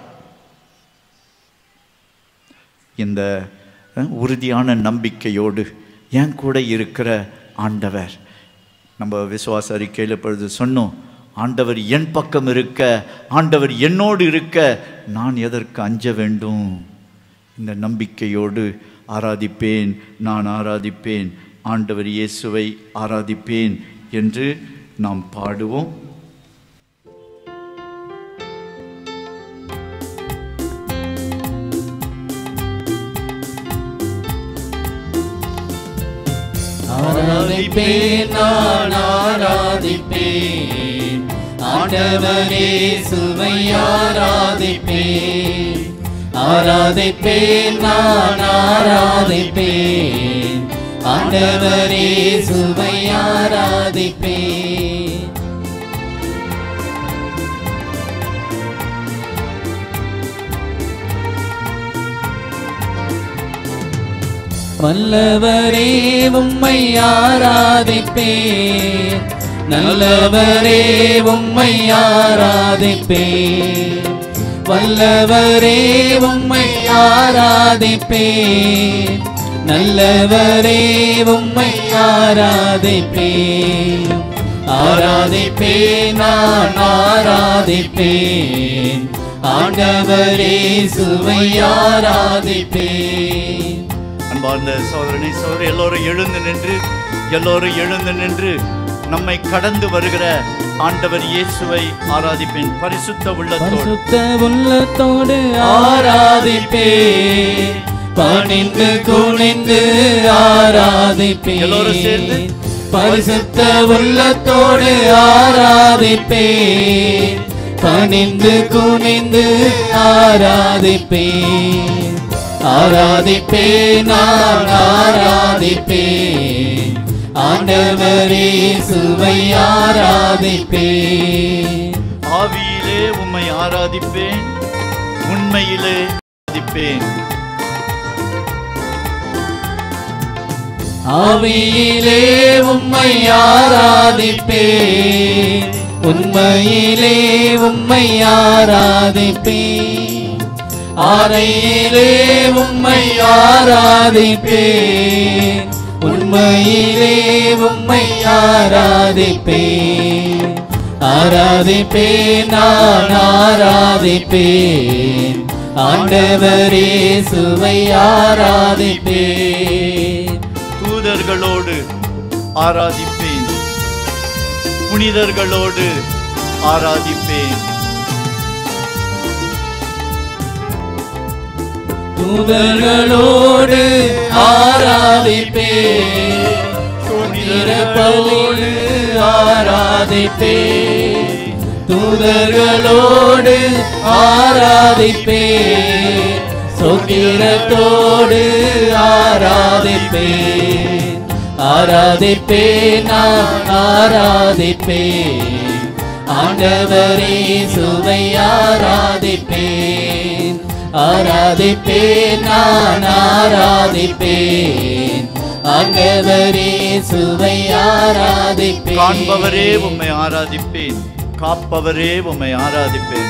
இந்த அஹ், உறுதியான நம்பிக்கையோடு என் கூட இருக்கிற ஆண்டவர் நம்ம விசுவாச அறிக்கையில் பொழுது சொன்னோம் ஆண்டவர் என் பக்கம் இருக்க ஆண்டவர் என்னோடு இருக்க நான் எதற்கு அஞ்ச வேண்டும் இந்த நம்பிக்கையோடு ஆராதிப்பேன் நான் ஆராதிப்பேன் ஆண்டவர் இயேசுவை ஆராதிப்பேன் என்று நாம் பாடுவோம் ஆராதிப்பேன் நான் ஆராதிப்பேன் ஆண்டவரே சுவை ஆராதிப்பேன் ஆராதிப்பேன் நான் ஆராதிப்பேன் ஆண்டவரே சுவை ஆராதிப்பேன் வல்லவரே உம்மை ஆராதிப்பேன் நல்லவரே உம்மை ஆராதிப்பேன் வல்லவரே உம்மை ஆராதிப்பேன் நல்லவரே உம்மை ஆராதிப்பேன் ஆராதிப்பேன் நான் ஆராதிப்பேன் ஆண்டவரே சுவை ஆராதிப்பேன் அன்பார்ந்த சோதரனை சோதரி எல்லோரும் எழுந்து நின்று எல்லோரும் எழுந்து நின்று நம்மை கடந்து வருகிற ஆண்டவர் இயேசுவை ஆராதிப்பேன் பரிசுத்த உள்ளத்தோடு பரிசுத்த உள்ளத்தோடு ஆராதிப்பேன் பணிந்து குனிந்து ஆராதிப்பேன் எல்லோரும் சேர்ந்து பரிசுத்த உள்ளத்தோடு ஆராதிப்பேன் பணிந்து குனிந்து ஆராதிப்பேன் ஆராதிப்பேன் நான் ஆராதிப்பேன் ஆண்டவரே சுவை ஆராதிப்பேன் ஆவியிலே உம்மை ஆராதிப்பேன் உண்மையிலே ஆராதிப்பேன் ஆவியிலே உம்மை ஆராதிப்பேன் உண்மையிலே உம்மை ஆராதிப்பேன் ஆரையிலே உம்மை ஆராதிப்பேன் உண்மையிலே உம்மை ஆராதிப்பேன் ஆராதிப்பேன் நான் ஆராதிப்பேன் ஆண்டவரே சுவை ஆராதிப்பேன் தூதர்களோடு ஆராதிப்பேன் புனிதர்களோடு ஆராதிப்பேன் தூதர்களோடு ஆராதிப்பேன் பலியோடு ஆராதிப்பேன் தூதர்களோடு ஆராதிப்பேன் சொக்கிரத்தோடு ஆராதிப்பேன் ஆராதிப்பேன் நான் ஆராதிப்பேன் ஆண்டவரே சுவை ஆராதிப்பேன் ஆராதிப்பேன் நான் ஆராதிப்பேன் ஆண்டவரே சுவை ஆராதிப்பேன் காண்பவரே உம்மை ஆராதிப்பேன் காப்பவரே உம்மை ஆராதிப்பேன்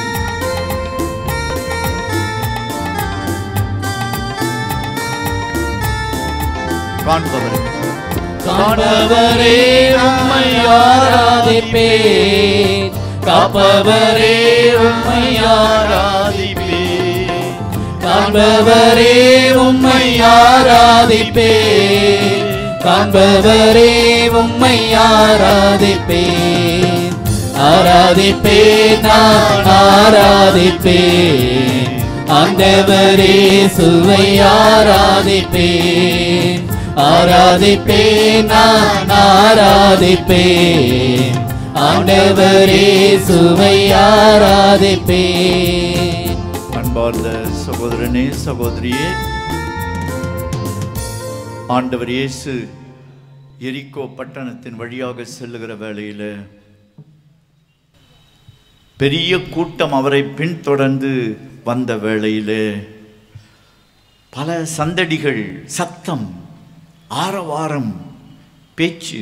காண்பவரே காண்பவரே உம்மை ஆராதிப்பேன் காப்பவரே உம்மை ஆராதிப்பேன் காண்பவரே உம்மை ஆராதிப்பேன் காண்பவரே உம்மை ஆராதிப்பேன் ஆராதிப்பேன் நான் ஆராதிப்பேன் ஆண்டவரே சுவை ஆராதிப்பேன் ஆராதிப்பேன் நான் ஆராதிப்பேன் ஆண்டவரே சுவை ஆராதிப்பேன் அன்பார்ந்த சகோதரனே சகோதரியே ஆண்டவர் இயேசு எரிக்கோ பட்டணத்தின் வழியாக செல்லுகிற வேளையில் பெரிய கூட்டம் அவரை பின்தொடர்ந்து வந்த வேளையிலே பல சந்தடிகள் சத்தம் ஆரவாரம் பேச்சு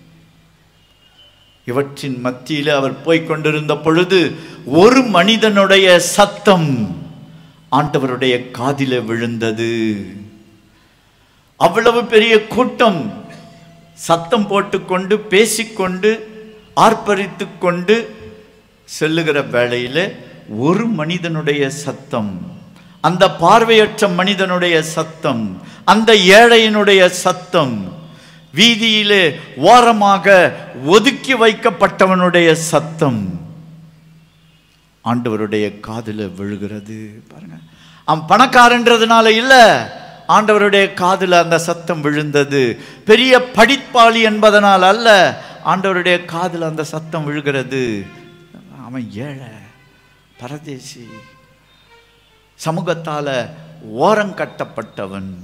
இவற்றின் மத்தியில் அவர் போய்க் கொண்டிருந்த பொழுது ஒரு மனிதனுடைய சத்தம் ஆண்டவருடைய காதில விழுந்தது அவ்வளவு பெரிய கூட்டம் சத்தம் போட்டுக்கொண்டு பேசிக்கொண்டு ஆர்ப்பரித்துக் கொண்டு செல்லுகிற வேளையில ஒரு மனிதனுடைய சத்தம் அந்த பார்வையற்ற மனிதனுடைய சத்தம் அந்த ஏழையினுடைய சத்தம் வீதியிலே ஓரமாக ஒதுக்கி வைக்கப்பட்டவனுடைய சத்தம் ஆண்டவருடைய காதுல விழுகிறது பாருங்க அவன் பணக்காரன்றதுனால இல்ல ஆண்டவருடைய காதுல அந்த சத்தம் விழுந்தது பெரிய படிப்பாளி என்பதனால் அல்ல ஆண்டவருடைய காதுல அந்த சத்தம் விழுகிறது அவன் ஏழை பரதேசி சமூகத்தால ஓரங்கட்டப்பட்டவன்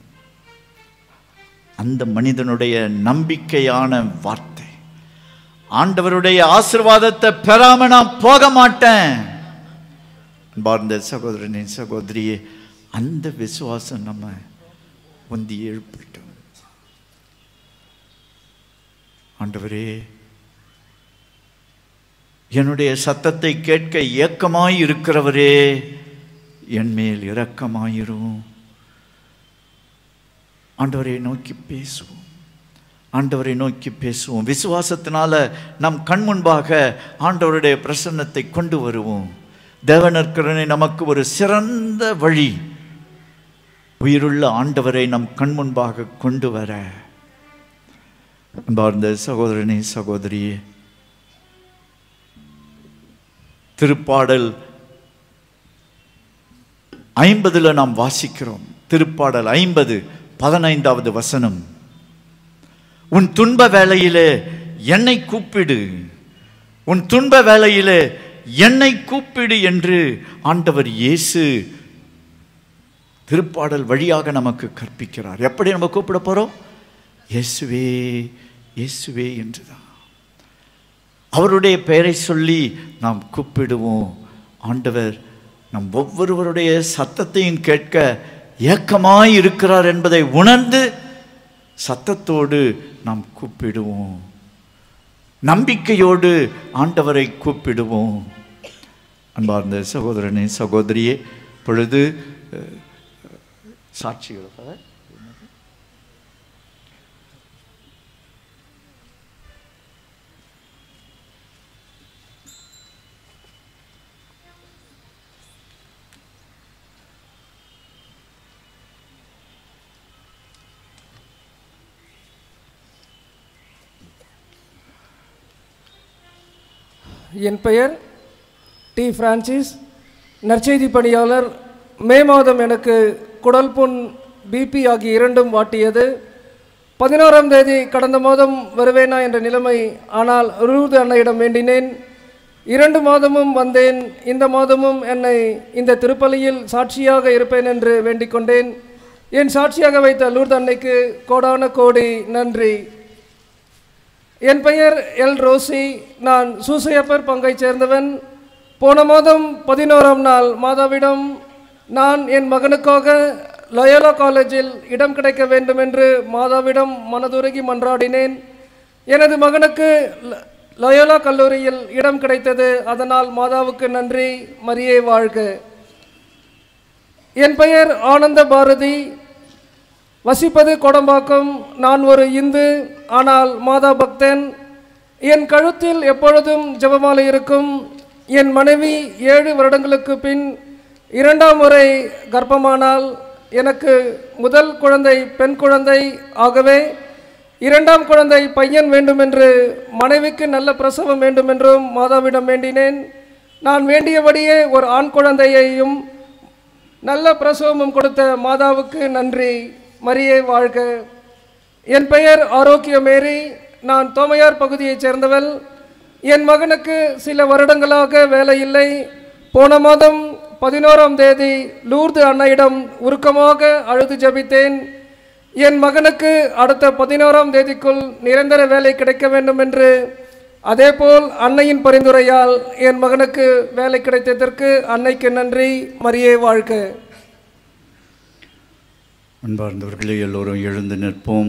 அந்த மனிதனுடைய நம்பிக்கையான வார்த்தை ஆண்டவருடைய ஆசிர்வாதத்தை பெறாம நான் போக மாட்டேன் பார்ந்த சகோதரனே சகோதரியே அந்த விசுவாசம் நம்ம உந்தி எழுப்பிட்டோம் ஆண்டவரே என்னுடைய சத்தத்தை கேட்க ஏக்கமாய் இருக்கிறவரே என் மேல் இரக்கமாயிரும் ஆண்டவரை நோக்கி பேசுவோம் ஆண்டவரை நோக்கி பேசுவோம் விசுவாசத்தினால நம் கண் முன்பாக ஆண்டவருடைய பிரசன்னத்தை கொண்டு வருவோம் தேவனற்கரனை நமக்கு ஒரு சிறந்த வழி உயிருள்ள ஆண்டவரை நம் கண் முன்பாக கொண்டு வர அன்பார்ந்த சகோதரனே சகோதரியே திருப்பாடல் ஐம்பதுல நாம் வாசிக்கிறோம் திருப்பாடல் ஐம்பது பதினைந்தாவது வசனம் உன் துன்ப வேளையிலே என்னை கூப்பிடு உன் துன்ப வேளையிலே என்னை கூப்பிடு என்று ஆண்டவர் இயேசு திருப்பாடல் வழியாக நமக்கு கற்பிக்கிறார் எப்படி நம்ம கூப்பிட போறோம் இயேசுவே இயேசுவே என்றுதான் அவருடைய பெயரை சொல்லி நாம் கூப்பிடுவோம் ஆண்டவர் நம் ஒவ்வொருவருடைய சத்தத்தையும் கேட்க ஏக்கமாய் இருக்கிறார் என்பதை உணர்ந்து சத்தத்தோடு நாம் கூப்பிடுவோம் நம்பிக்கையோடு ஆண்டவரை கூப்பிடுவோம் அன்பார்ந்த சகோதரனே சகோதரியே பொழுது அஹ், சாட்சிகள் அஹ், என் பெயர் டி பிரான்சிஸ் நற்செய்தி பணியாளர் மே மாதம் எனக்கு குடல் புண் பிபி ஆகிய இரண்டும் வாட்டியது பதினோராம் தேதி கடந்த மாதம் வருவேனா என்ற நிலைமை ஆனால் ரூது அன்னையிடம் வேண்டினேன் இரண்டு மாதமும் வந்தேன் இந்த மாதமும் என்னை இந்த திருப்பலியில் சாட்சியாக இருப்பேன் என்று வேண்டிக் கொண்டேன் என் சாட்சியாக வைத்த லூர்து அன்னைக்கு கோடான கோடி நன்றி என் பெயர் எல் ரோசி நான் சூசையப்பர் பங்கைச் சேர்ந்தவன் போன மாதம் பதினோராம் நாள் மாதாவிடம் நான் என் மகனுக்காக லயோலா காலேஜில் இடம் கிடைக்க வேண்டும் என்று மாதாவிடம் மனதுருகி மன்றாடினேன் எனது மகனுக்கு ல- லயோலா கல்லூரியில் இடம் கிடைத்தது அதனால் மாதாவுக்கு நன்றி மரியே வாழ்க என் பெயர் ஆனந்த பாரதி வசிப்பது கொடம்பாக்கம் நான் ஒரு இந்து ஆனால் மாதா பக்தன் என் கழுத்தில் எப்பொழுதும் ஜெபமாலை இருக்கும் என் மனைவி ஏழு வருடங்களுக்கு பின் இரண்டாம் முறை கர்ப்பமானால் எனக்கு முதல் குழந்தை பெண் குழந்தை ஆகவே இரண்டாம் குழந்தை பையன் வேண்டுமென்று மனைவிக்கு நல்ல பிரசவம் வேண்டுமென்றும் மாதாவிடம் வேண்டினேன் நான் வேண்டியபடியே ஒரு ஆண் குழந்தையையும் நல்ல பிரசவமும் கொடுத்த மாதாவுக்கு நன்றி மரியே வாழ்க என் பெயர் ஆரோக்கிய மேரி நான் தோமையார் பகுதியைச் சேர்ந்தவள் என் மகனுக்கு சில வருடங்களாக வேலை இல்லை போன மாதம் பதினோராம் தேதி லூர்து அன்னையிடம் உருக்கமாக அழுது ஜெபித்தேன் என் மகனுக்கு அடுத்த பதினோராம் தேதிக்குள் நிரந்தர வேலை கிடைக்க வேண்டும் என்று அதேபோல் அன்னையின் பரிந்துரையால் என் மகனுக்கு வேலை கிடைத்ததற்கு அன்னைக்கு நன்றி மரியே வாழ்க அன்பார்ந்தவர்களே எல்லோரும் எழுந்து நிற்போம்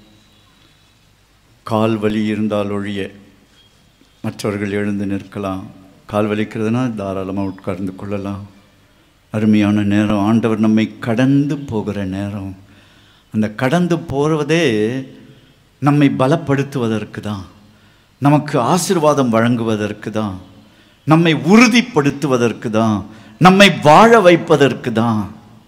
கால் வலி இருந்தால் ஒழிய மற்றவர்கள் எழுந்து நிற்கலாம் கால் வலிக்கிறதுனா தாராளமாக உட்கார்ந்து கொள்ளலாம் அருமையான நேரம் ஆண்டவர் நம்மை கடந்து போகிற நேரம் அந்த கடந்து போவதே நம்மை பலப்படுத்துவதற்கு தான் நமக்கு ஆசீர்வாதம் வழங்குவதற்கு தான் நம்மை உறுதிப்படுத்துவதற்கு தான் நம்மை வாழ வைப்பதற்கு தான்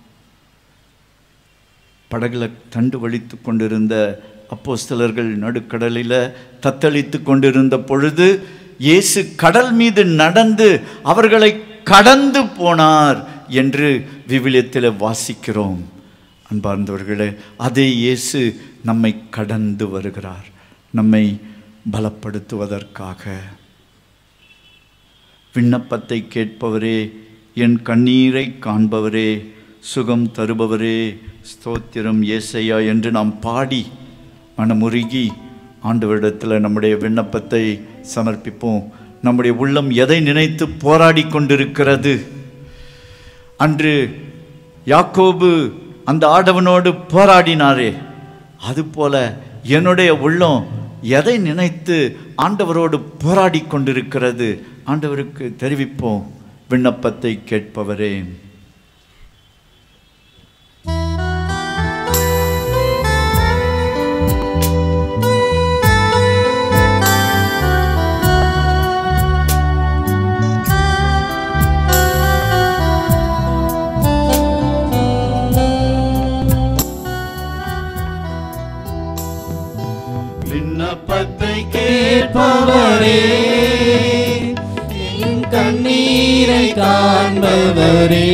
படகுல தண்டு வலித்து கொண்டிருந்த அப்போஸ்தலர்கள் நடுக்கடலில் தத்தளித்து கொண்டிருந்த பொழுது இயேசு கடல் மீது நடந்து அவர்களை கடந்து போனார் என்று விவிலியத்தில் வாசிக்கிறோம் அன்பார்ந்தவர்களே அதே இயேசு நம்மை கடந்து வருகிறார் நம்மை பலப்படுத்துவதற்காக விண்ணப்பத்தை கேட்பவரே என் கண்ணீரை காண்பவரே சுகம் தருபவரே ஸ்தோத்திரம் ஏசையா என்று நாம் பாடி மனமுருகி ஆண்டவரிடத்தில் நம்முடைய விண்ணப்பத்தை சமர்ப்பிப்போம் நம்முடைய உள்ளம் எதை நினைத்து போராடி கொண்டிருக்கிறது அன்று யாக்கோபு அந்த ஆடவனோடு போராடினாரே அதுபோல என்னுடைய உள்ளம் எதை நினைத்து ஆண்டவரோடு போராடி கொண்டிருக்கிறது ஆண்டவருக்கு தெரிவிப்போம் விண்ணப்பத்தை கேட்பவரே விண்ணப்பத்தை கேட்பவரே என் கண்ணீரை காண்பவரே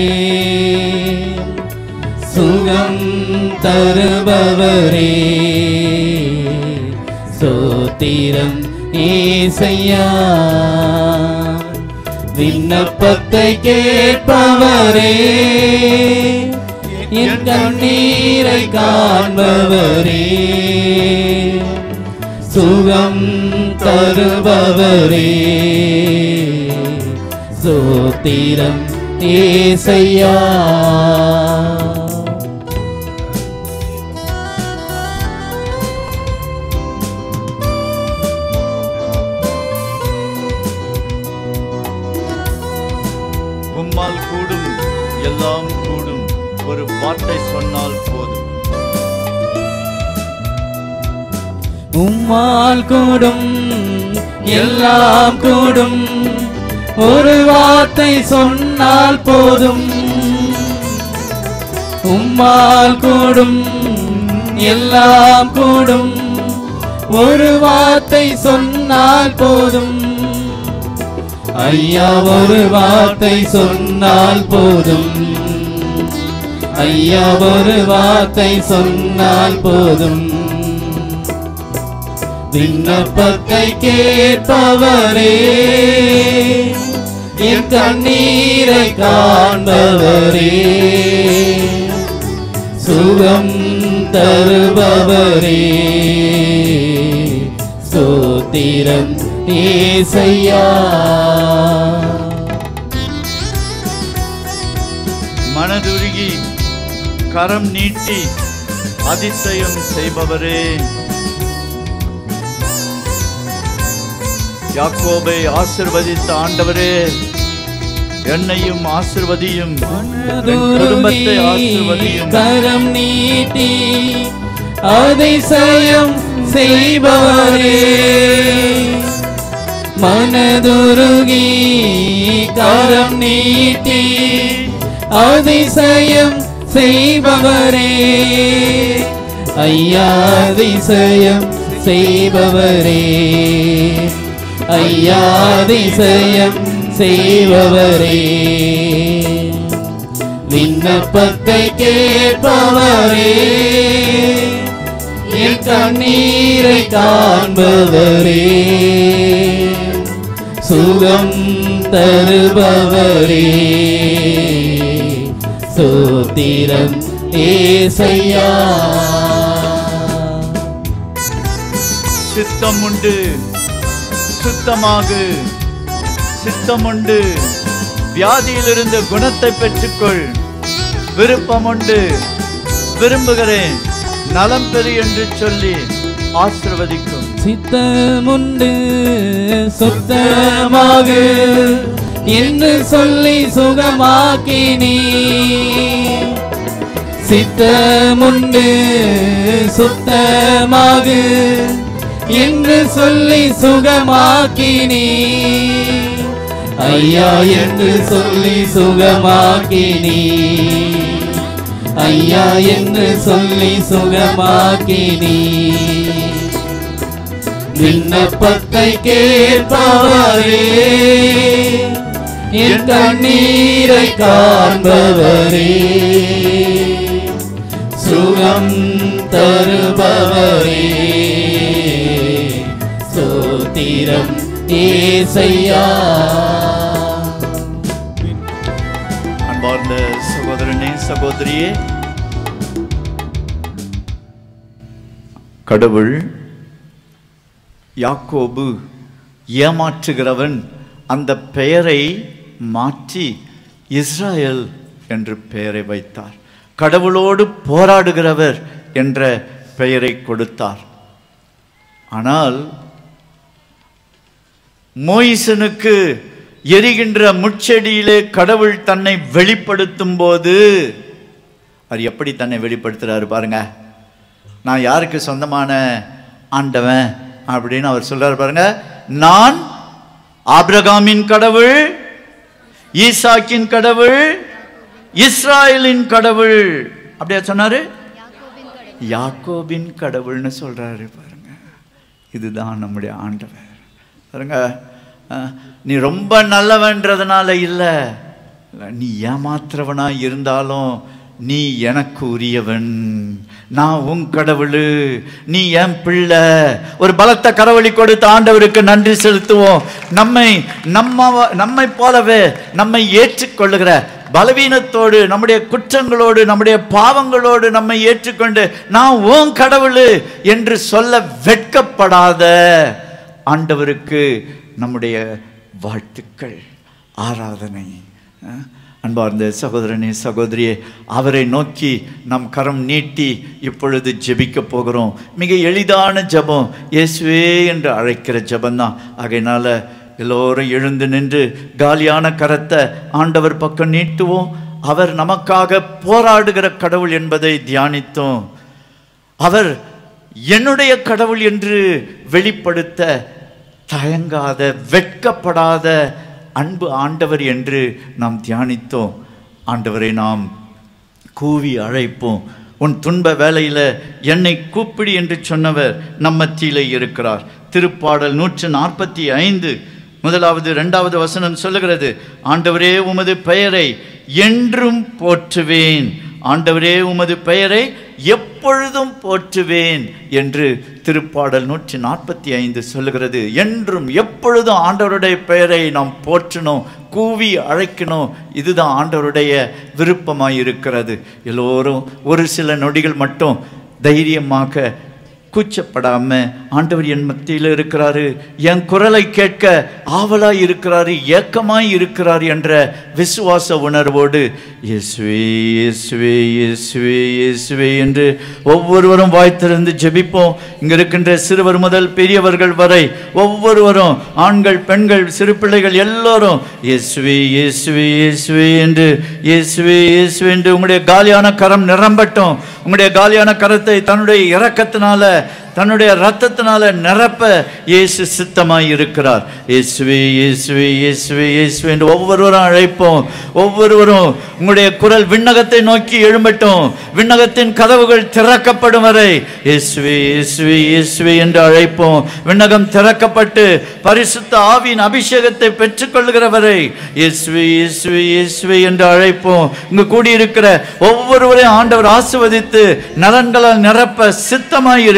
சுகம் தருபவரே சோத்திரம் ஏசையா விண்ணப்பத்தை கேட்பவரே என் கண்ணீரை காண்பவரே சுகம் தருபவரே சோத்திரம் ஏசையா உம்மால் கூடும் எல்லாம் கூடும் ஒரு வார்த்தை சொன்னால் போதும் உம்மால் கூடும் எல்லாம் கூடும் ஒரு வார்த்தை சொன்னால் போதும் உம்மால் கூடும் எல்லாம் கூடும் ஒரு வார்த்தை சொன்னால் போதும் ஐயா ஒரு வார்த்தை சொன்னால் போதும் ஐயா ஒரு வார்த்தை சொன்னால் போதும் விண்ணப்பத்தை கேட்பவரே என் கண்ணீரை காண்பவரே சுகம் தருபவரே சோத்திரம் ஏசையா மனதுருகி கரம் நீட்டி அதிசயம் செய்பவரே யாக்கோபை ஆசிர்வதித்த ஆண்டவரே என்னையும் ஆசிர்வதியும் என் குடும்பத்தை ஆசிர்வதியும் கரம் நீட்டி அதிசயம் செய்பவரே மனதுருகி கரம் நீட்டி அதிசயம் செய்பவரே ஐயா அதிசயம் செய்பவரே ஐயா அதிசயம் செய்பவரே விண்ணப்பத்தை கேட்பவரே என் கண்ணீரை காண்பவரே சுகம் தருபவரே சோத்திரம் ஏசையா சித்தம் உண்டு சுத்தமாகு சித்தம் உண்டு வியாதியிலிருந்து குணத்தை பெற்றுக்கொள் விருப்பம் உண்டு விரும்புகிறேன் நலம் பெறு என்று சொல்லி ஆசிர்வதிக்கும் சித்தமுண்டு சுத்தமாக என்று சொல்லி சுகமாக்கினீ சித்தமுண்டு சுத்தமாக என்று சொல்லி சுகமாக்கினீ ஐயா என்று சொல்லி சுகமாக்கினீ ஐயா என்று சொல்லி சுகமாக்கினீ விண்ணப்பத்தை கேட்பவரே என் கண்ணீரை காண்பவரே சுகம் தருபவரே சோத்திரம் ஏசையா அன்பார்ந்த சகோதரனே சகோதரியே கடவுள் யாக்கோபு ஏமாற்றுகிறவன் அந்த பெயரை மாற்றி இஸ்ராயேல் என்று பெயரை வைத்தார் கடவுளோடு போராடுகிறவர் என்ற பெயரை கொடுத்தார் ஆனால் மோயிசனுக்கு எரிகின்ற முட்செடியிலே கடவுள் தன்னை வெளிப்படுத்தும் போது அவர் எப்படி தன்னை வெளிப்படுத்துறாரு பாருங்க நான் யாருக்கு சொந்தமான ஆண்டவன் அப்படின்னு அவர் சொல்றாரு பாருங்க நான் ஆபிரகாமின் கடவுள் ஈசாக்கின் கடவுள் இஸ்ராயலின் கடவுள் அப்படியா சொன்னாரு யாக்கோபின் கடவுள்னு சொல்றாரு பாருங்க இதுதான் நம்முடைய ஆண்டவர் பாருங்க அஹ், நீ ரொம்ப நல்லவன்றதுனால இல்லை நீ ஏமாத்துறவனா இருந்தாலும் நீ எனக்கு உரியவன் நான் உன் கடவுள் நீ என் பிள்ளை ஒரு பலத்த கரவழி கொடுத்த ஆண்டவருக்கு நன்றி செலுத்துவோம் நம்மை நம்ம நம்மை போலவே நம்மை ஏற்றுக்கொள்ளுகிற பலவீனத்தோடு நம்முடைய குற்றங்களோடு நம்முடைய பாவங்களோடு நம்மை ஏற்றுக்கொண்டு நான் உன் கடவுள் என்று சொல்ல வெட்கப்படாத ஆண்டவருக்கு நம்முடைய வாழ்த்துக்கள் ஆராதனை அஹ், அன்பார்ந்த சகோதரனே சகோதரியே அவரை நோக்கி நம் கரம் நீட்டி இப்பொழுது ஜெபிக்க போகிறோம் மிக எளிதான ஜெபம் இயேசுவே என்று அழைக்கிற ஜெபம்தான் ஆகையினால எல்லோரும் எழுந்து நின்று காலியான கரத்தை ஆண்டவர் பக்கம் நீட்டுவோம் அவர் நமக்காக போராடுகிற கடவுள் என்பதை தியானித்தோம் அவர் என்னுடைய கடவுள் என்று வெளிப்படுத்த தயங்காத வெட்கப்படாத அன்பு ஆண்டவர் என்று நாம் தியானித்தோம் ஆண்டவரை நாம் கூவி அழைப்போம் உன் துன்ப வேலையில் என்னை கூப்பிடு என்று சொன்னவர் நம் மத்தியிலே இருக்கிறார் திருப்பாடல் நூற்று நாற்பத்தி ஐந்து முதலாவது இரண்டாவது வசனம் சொல்லுகிறது ஆண்டவரே உமது பெயரை என்றும் போற்றுவேன் ஆண்டவரே உமது பெயரை எப்பொழுதும் போற்றுவேன் என்று திருப்பாடல் நூற்றி நாற்பத்தி ஐந்து சொல்லுகிறது என்றும் எப்பொழுதும் ஆண்டவருடைய பெயரை நாம் போற்றணும் கூவி அழைக்கணும் இதுதான் ஆண்டவருடைய விருப்பமாய் இருக்கிறது எல்லோரும் ஒரு சில நொடிகள் மட்டும் தைரியமாக கூச்சப்படாம ஆண்டவர் என் மத்தியில் இருக்கிறாரு என் குரலை கேட்க ஆவலாய் இருக்கிறாரு ஏக்கமாய் இருக்கிறார் என்ற விசுவாச உணர்வோடு இயேசுவே இயேசுவே இயேசுவே இயேசுவே என்று ஒவ்வொருவரும் வாய்த்திருந்து ஜெபிப்போம் இங்க இருக்கின்ற சிறுவர் முதல் பெரியவர்கள் வரை ஒவ்வொருவரும் ஆண்கள் பெண்கள் சிறு பிள்ளைகள் எல்லோரும் இயேசுவே இயேசுவே இயேசுவே என்று இயேசுவே இயேசுவே என்று உங்களுடைய காலியான கரம் நிரம்பட்டும் உங்களுடைய காலியான கரத்தை தன்னுடைய இரக்கத்தினால தன்னுடைய ரத்தத்தினால நிரப்ப இயேசு சித்தமாய் இருக்கிறார் இயேசுவே இயேசுவே இயேசுவே இயேசுவே என்று ஒவ்வொருவரும் அழைப்போம் ஒவ்வொருவரும் உங்களுடைய குரல் விண்ணகத்தை நோக்கி எழும்பட்டும் விண்ணகத்தின் கதவுகள் திறக்கப்படும் வரை இயேசுவே இயேசுவே இயேசுவே என்று அழைப்போம் விண்ணகம் திறக்கப்பட்டு பரிசுத்த ஆவியின் அபிஷேகத்தை பெற்றுக்கொள்கிற வரை இயேசுவே இயேசுவே இயேசுவே என்று அழைப்போம் இங்கு கூடியிருக்கிற ஒவ்வொருவரையும் ஆண்டவர் ஆசிர்வதித்து நலன்களால் நிரப்ப சித்தமாய் இருக்கிறார்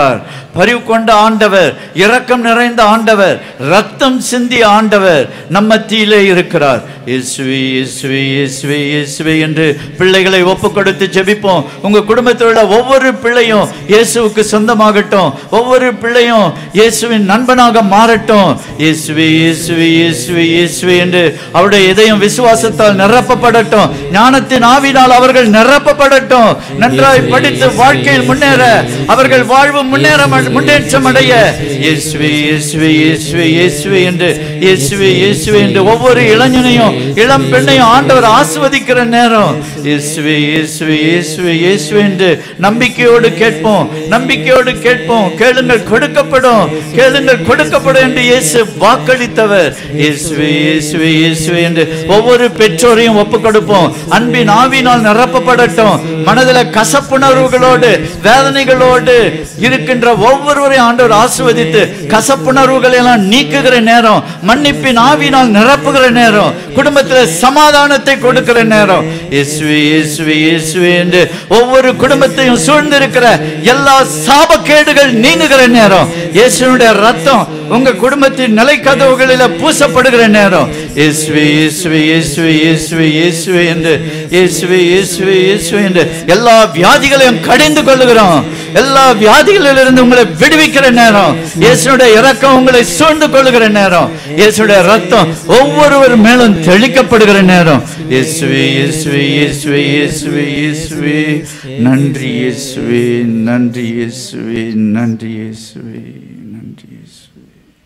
இருக்கிறார் பரிவு கொண்ட ஆண்டவர் இரக்கம் நிறைந்த ஆண்டவர் ரத்தம் சிந்திய ஆண்டவர் நம்ம மத்தியிலே இருக்கிறார் இயேசுவே இயேசுவே இயேசுவே இயேசுவே என்று பிள்ளைகளை ஒப்பு கொடுத்து ஜெபிப்போம் உங்க குடும்பத்தில் உள்ள ஒவ்வொரு பிள்ளையும் இயேசுவுக்கு சொந்தமாகட்டும் ஒவ்வொரு பிள்ளையும் இயேசுவின் நண்பனாக மாறட்டும் இயேசுவே இயேசுவே இயேசுவே இயேசுவே என்று அவருடைய இதயம் விசுவாசத்தால் நிரப்பப்படட்டும் ஞானத்தின் ஆவினால் அவர்கள் நிரப்பப்படட்டும் நன்றாய் படித்து வாழ்க்கையில் முன்னேற அவர்கள் வாழ்வு முன்னேற முன்னேற்றம் அடைய இயேசுவே இயேசுவே இயேசுவே இயேசுவே என்று இயேசுவே இயேசுவே என்று ஒவ்வொரு இளைஞனையும் இளம் பெண்ணையும் ஆண்டவர் ஆசிர்வதிக்கிற நேரம் இயேசுவே இயேசுவே இயேசுவே இயேசுவே என்று நம்பிக்கையோடு கேட்போம் நம்பிக்கையோடு கேட்போம் கேளுங்கள் கொடுக்கப்படும் கேளுங்கள் கொடுக்கப்படும் என்று இயேசு வாக்களித்தவர் இயேசுவே இயேசுவே இயேசுவே என்று ஒவ்வொரு பெற்றோரையும் ஒப்பு கொடுப்போம் அன்பின் ஆவினால் நிரப்பப்படட்டும் மனதில் கசப்புணர்வுகளோடு வேதனைகளோடு இருக்கின்ற ஒவ்வொருவரையும் ஆண்டவர் ஆசிர்வதித்து கசப்புணர்வுகளை எல்லாம் நீக்குகிற நேரம் மன்னிப்பின் ஆவினால் நிரப்புகிற நேரம் குடும்பத்தில் சமாதானத்தை கொடுக்கிற நேரம் இயேசுவே இயேசுவே இயேசுவே என்று ஒவ்வொரு குடும்பத்தையும் சூழ்ந்திருக்கிற எல்லா சாபக்கேடுகள் நீங்குகிற நேரம் இயேசுனுடைய ரத்தம் உங்க குடும்பத்தின் நிலைக்கதவுகளில பூசப்படுகிற நேரம் இயேசுவே இயேசுவே இயேசுவே இயேசுவே இயேசுவே என்று இயேசுவே இயேசுவே இயேசுவே என்று எல்லா வியாதிகளையும் கடிந்து கொள்ளுகிறோம் எல்லா வியாதிகளிலிருந்து உங்களை விடுவிக்கிற நேரம் இயேசுடைய இரக்கம் உங்களை சூழ்ந்து கொள்ளுகிற நேரம் இயேசுடைய ரத்தம் ஒவ்வொருவர் மேலும் தெளிக்கப்படுகிற நேரம் இயேசுவே இயேசுவே இயேசுவே இயேசுவே இயேசுவே நன்றி இயேசுவே நன்றி இயேசுவே நன்றி இயேசுவே நன்றி இயேசுவே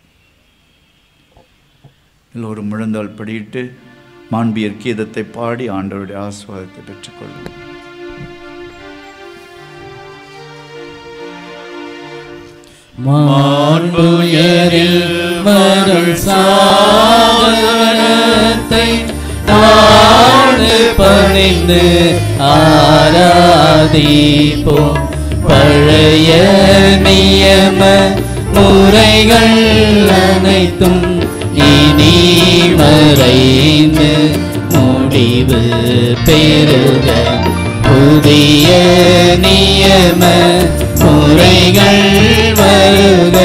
எல்லோரும் முழந்தால் படியிட்டு மாண்பியர் கீதத்தை பாடி ஆண்டவருடைய ஆசுவாதத்தை பெற்றுக்கொள்ளும் மாண்புயரில் மருள் சாதனத்தை தாழ்ந்து பணிந்து ஆராதிப்போம் பழைய நியம முறைகள் அனைத்தும் இனி மறைந்து முடிவு பெறுக புதிய நியம முறைகள் வருக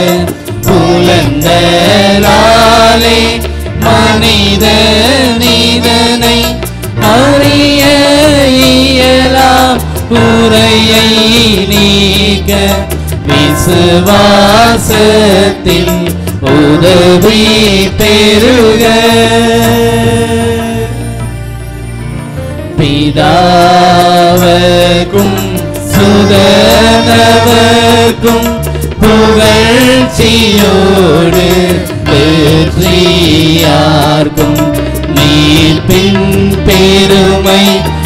புலந்தலாலே மனித நீதனை அறிய இயலாம் உரையை நீக்க விசுவாசத்தில் உதவி பெறுக பிதாவர்க்கும் சுதனவர்க்கும் புகழ்ச்சியோடு வெற்றியார்க்கும் மீட்பின் பெருமை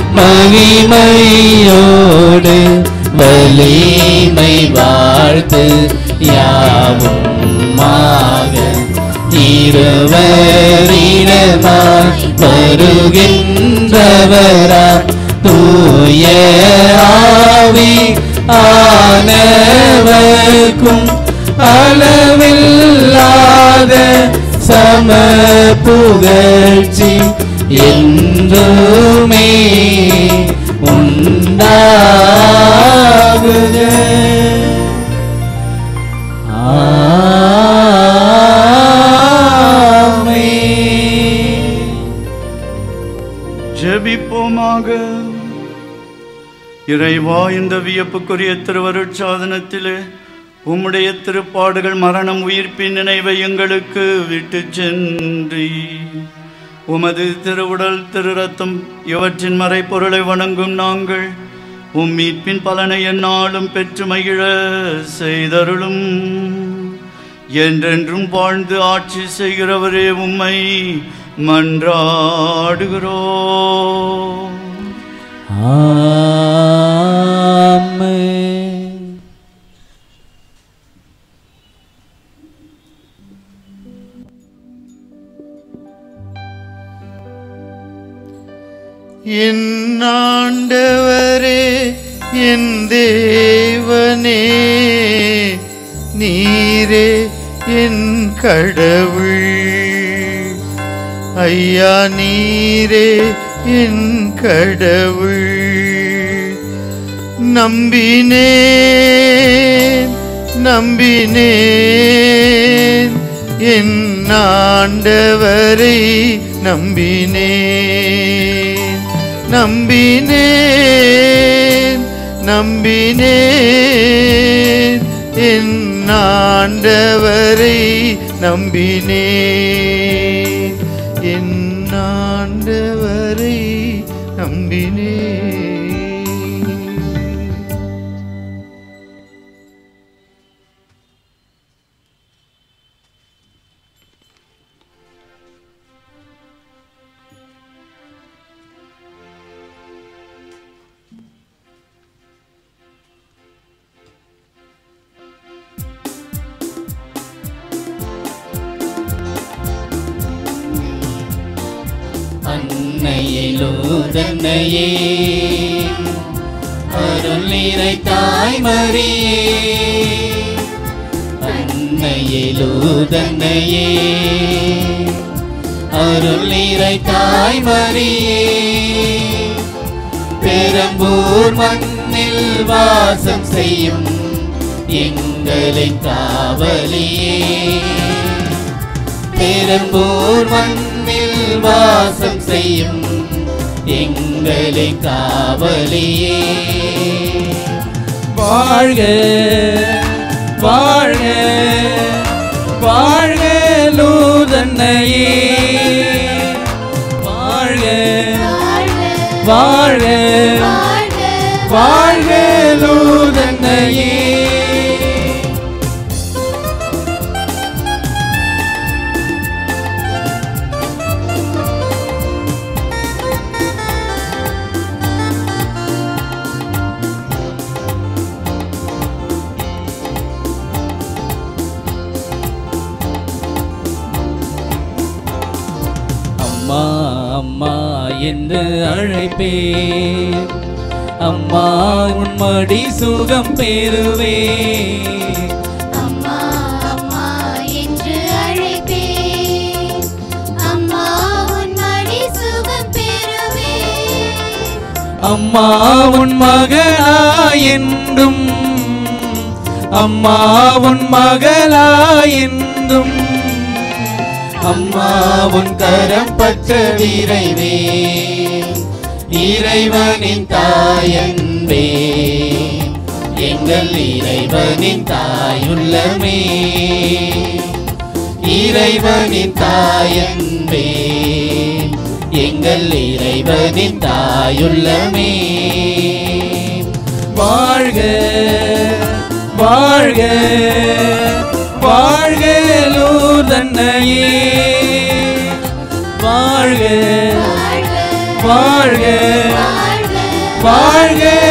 மகிமையோடு வலிமை வாழ்த்து யாவும் மாக இருவரிடமாய் வருகின்றவரா தூய ஆவி ஆனவர்க்கும் அளவில்லாத சம புகழ்ச்சி என்றுமே உண்டாகுக ஜெபிப்போமாக இறைவா இந்த வியப்புக்குரிய திருவருட்சாதனத்திலே உம்முடைய திருப்பாடுகள் மரணம் உயிர்ப்பின் நினைவை எங்களுக்கு விட்டு சென்றி உமது திருவுடல் திரு ரத்தம் இவற்றின் மறைப்பொருளை வணங்கும் நாங்கள் உம் மீட்பின் பலனை எந்நாளும் பெற்று மகிழ செய்தருளும் என்றென்றும் வாழ்ந்து ஆட்சி செய்கிறவரே உம்மை மன்றாடுகிறோம் ஆமென் என் ஆண்டவரே என் தேவனே நீரே என் கடவுள் ஐயா நீரே என் கடவுள் நம்பினேன் நம்பினேன் என் ஆண்டவரை நம்பினேன் நம்பினேன் நம்பினேன் என் ஆண்டவரை நம்பினேன் என் ஆண்டவரை நம்பினேன் அன்னையிலூதன்னையே அருள் நிறை தாய்மரியே அன்னையிலூதன்னையே அருள் நிறை தாய்மரியே பெரம்பூர் மண்ணில் வாசம் செய்யும் எங்களின் காவலியே பெரம்பூர் மண்ணில் வாசம் செய்யும் எங்களின் காவலியே வாழ்க வாழ்க வாழ்க லூதன்னையே வாழ்க வாழ்க வாழ்க லூதன்னையே அம்மா அம்மா என்று அழைப்பே அம்மா உன்மடி சுகம் பெறுவே அம்மா அம்மா என்று அழைப்பே அம்மா உன் மடி சுகம் பெறுவே அம்மா உன் மகளா என்றும் அம்மா உன் மகளா என்றும் அம்மா உன் கரம் பற்ற விரைவே இறைவனின் தாயன்பே எங்கள் இறைவனின் தாயுள்ளமே இறைவனின் தாயன்பே எங்கள் இறைவனின் தாயுள்ளமே வாழ்க வாழ்க வாழ்க லூதன்னையே வாழ்க வாழ்க வாழ்க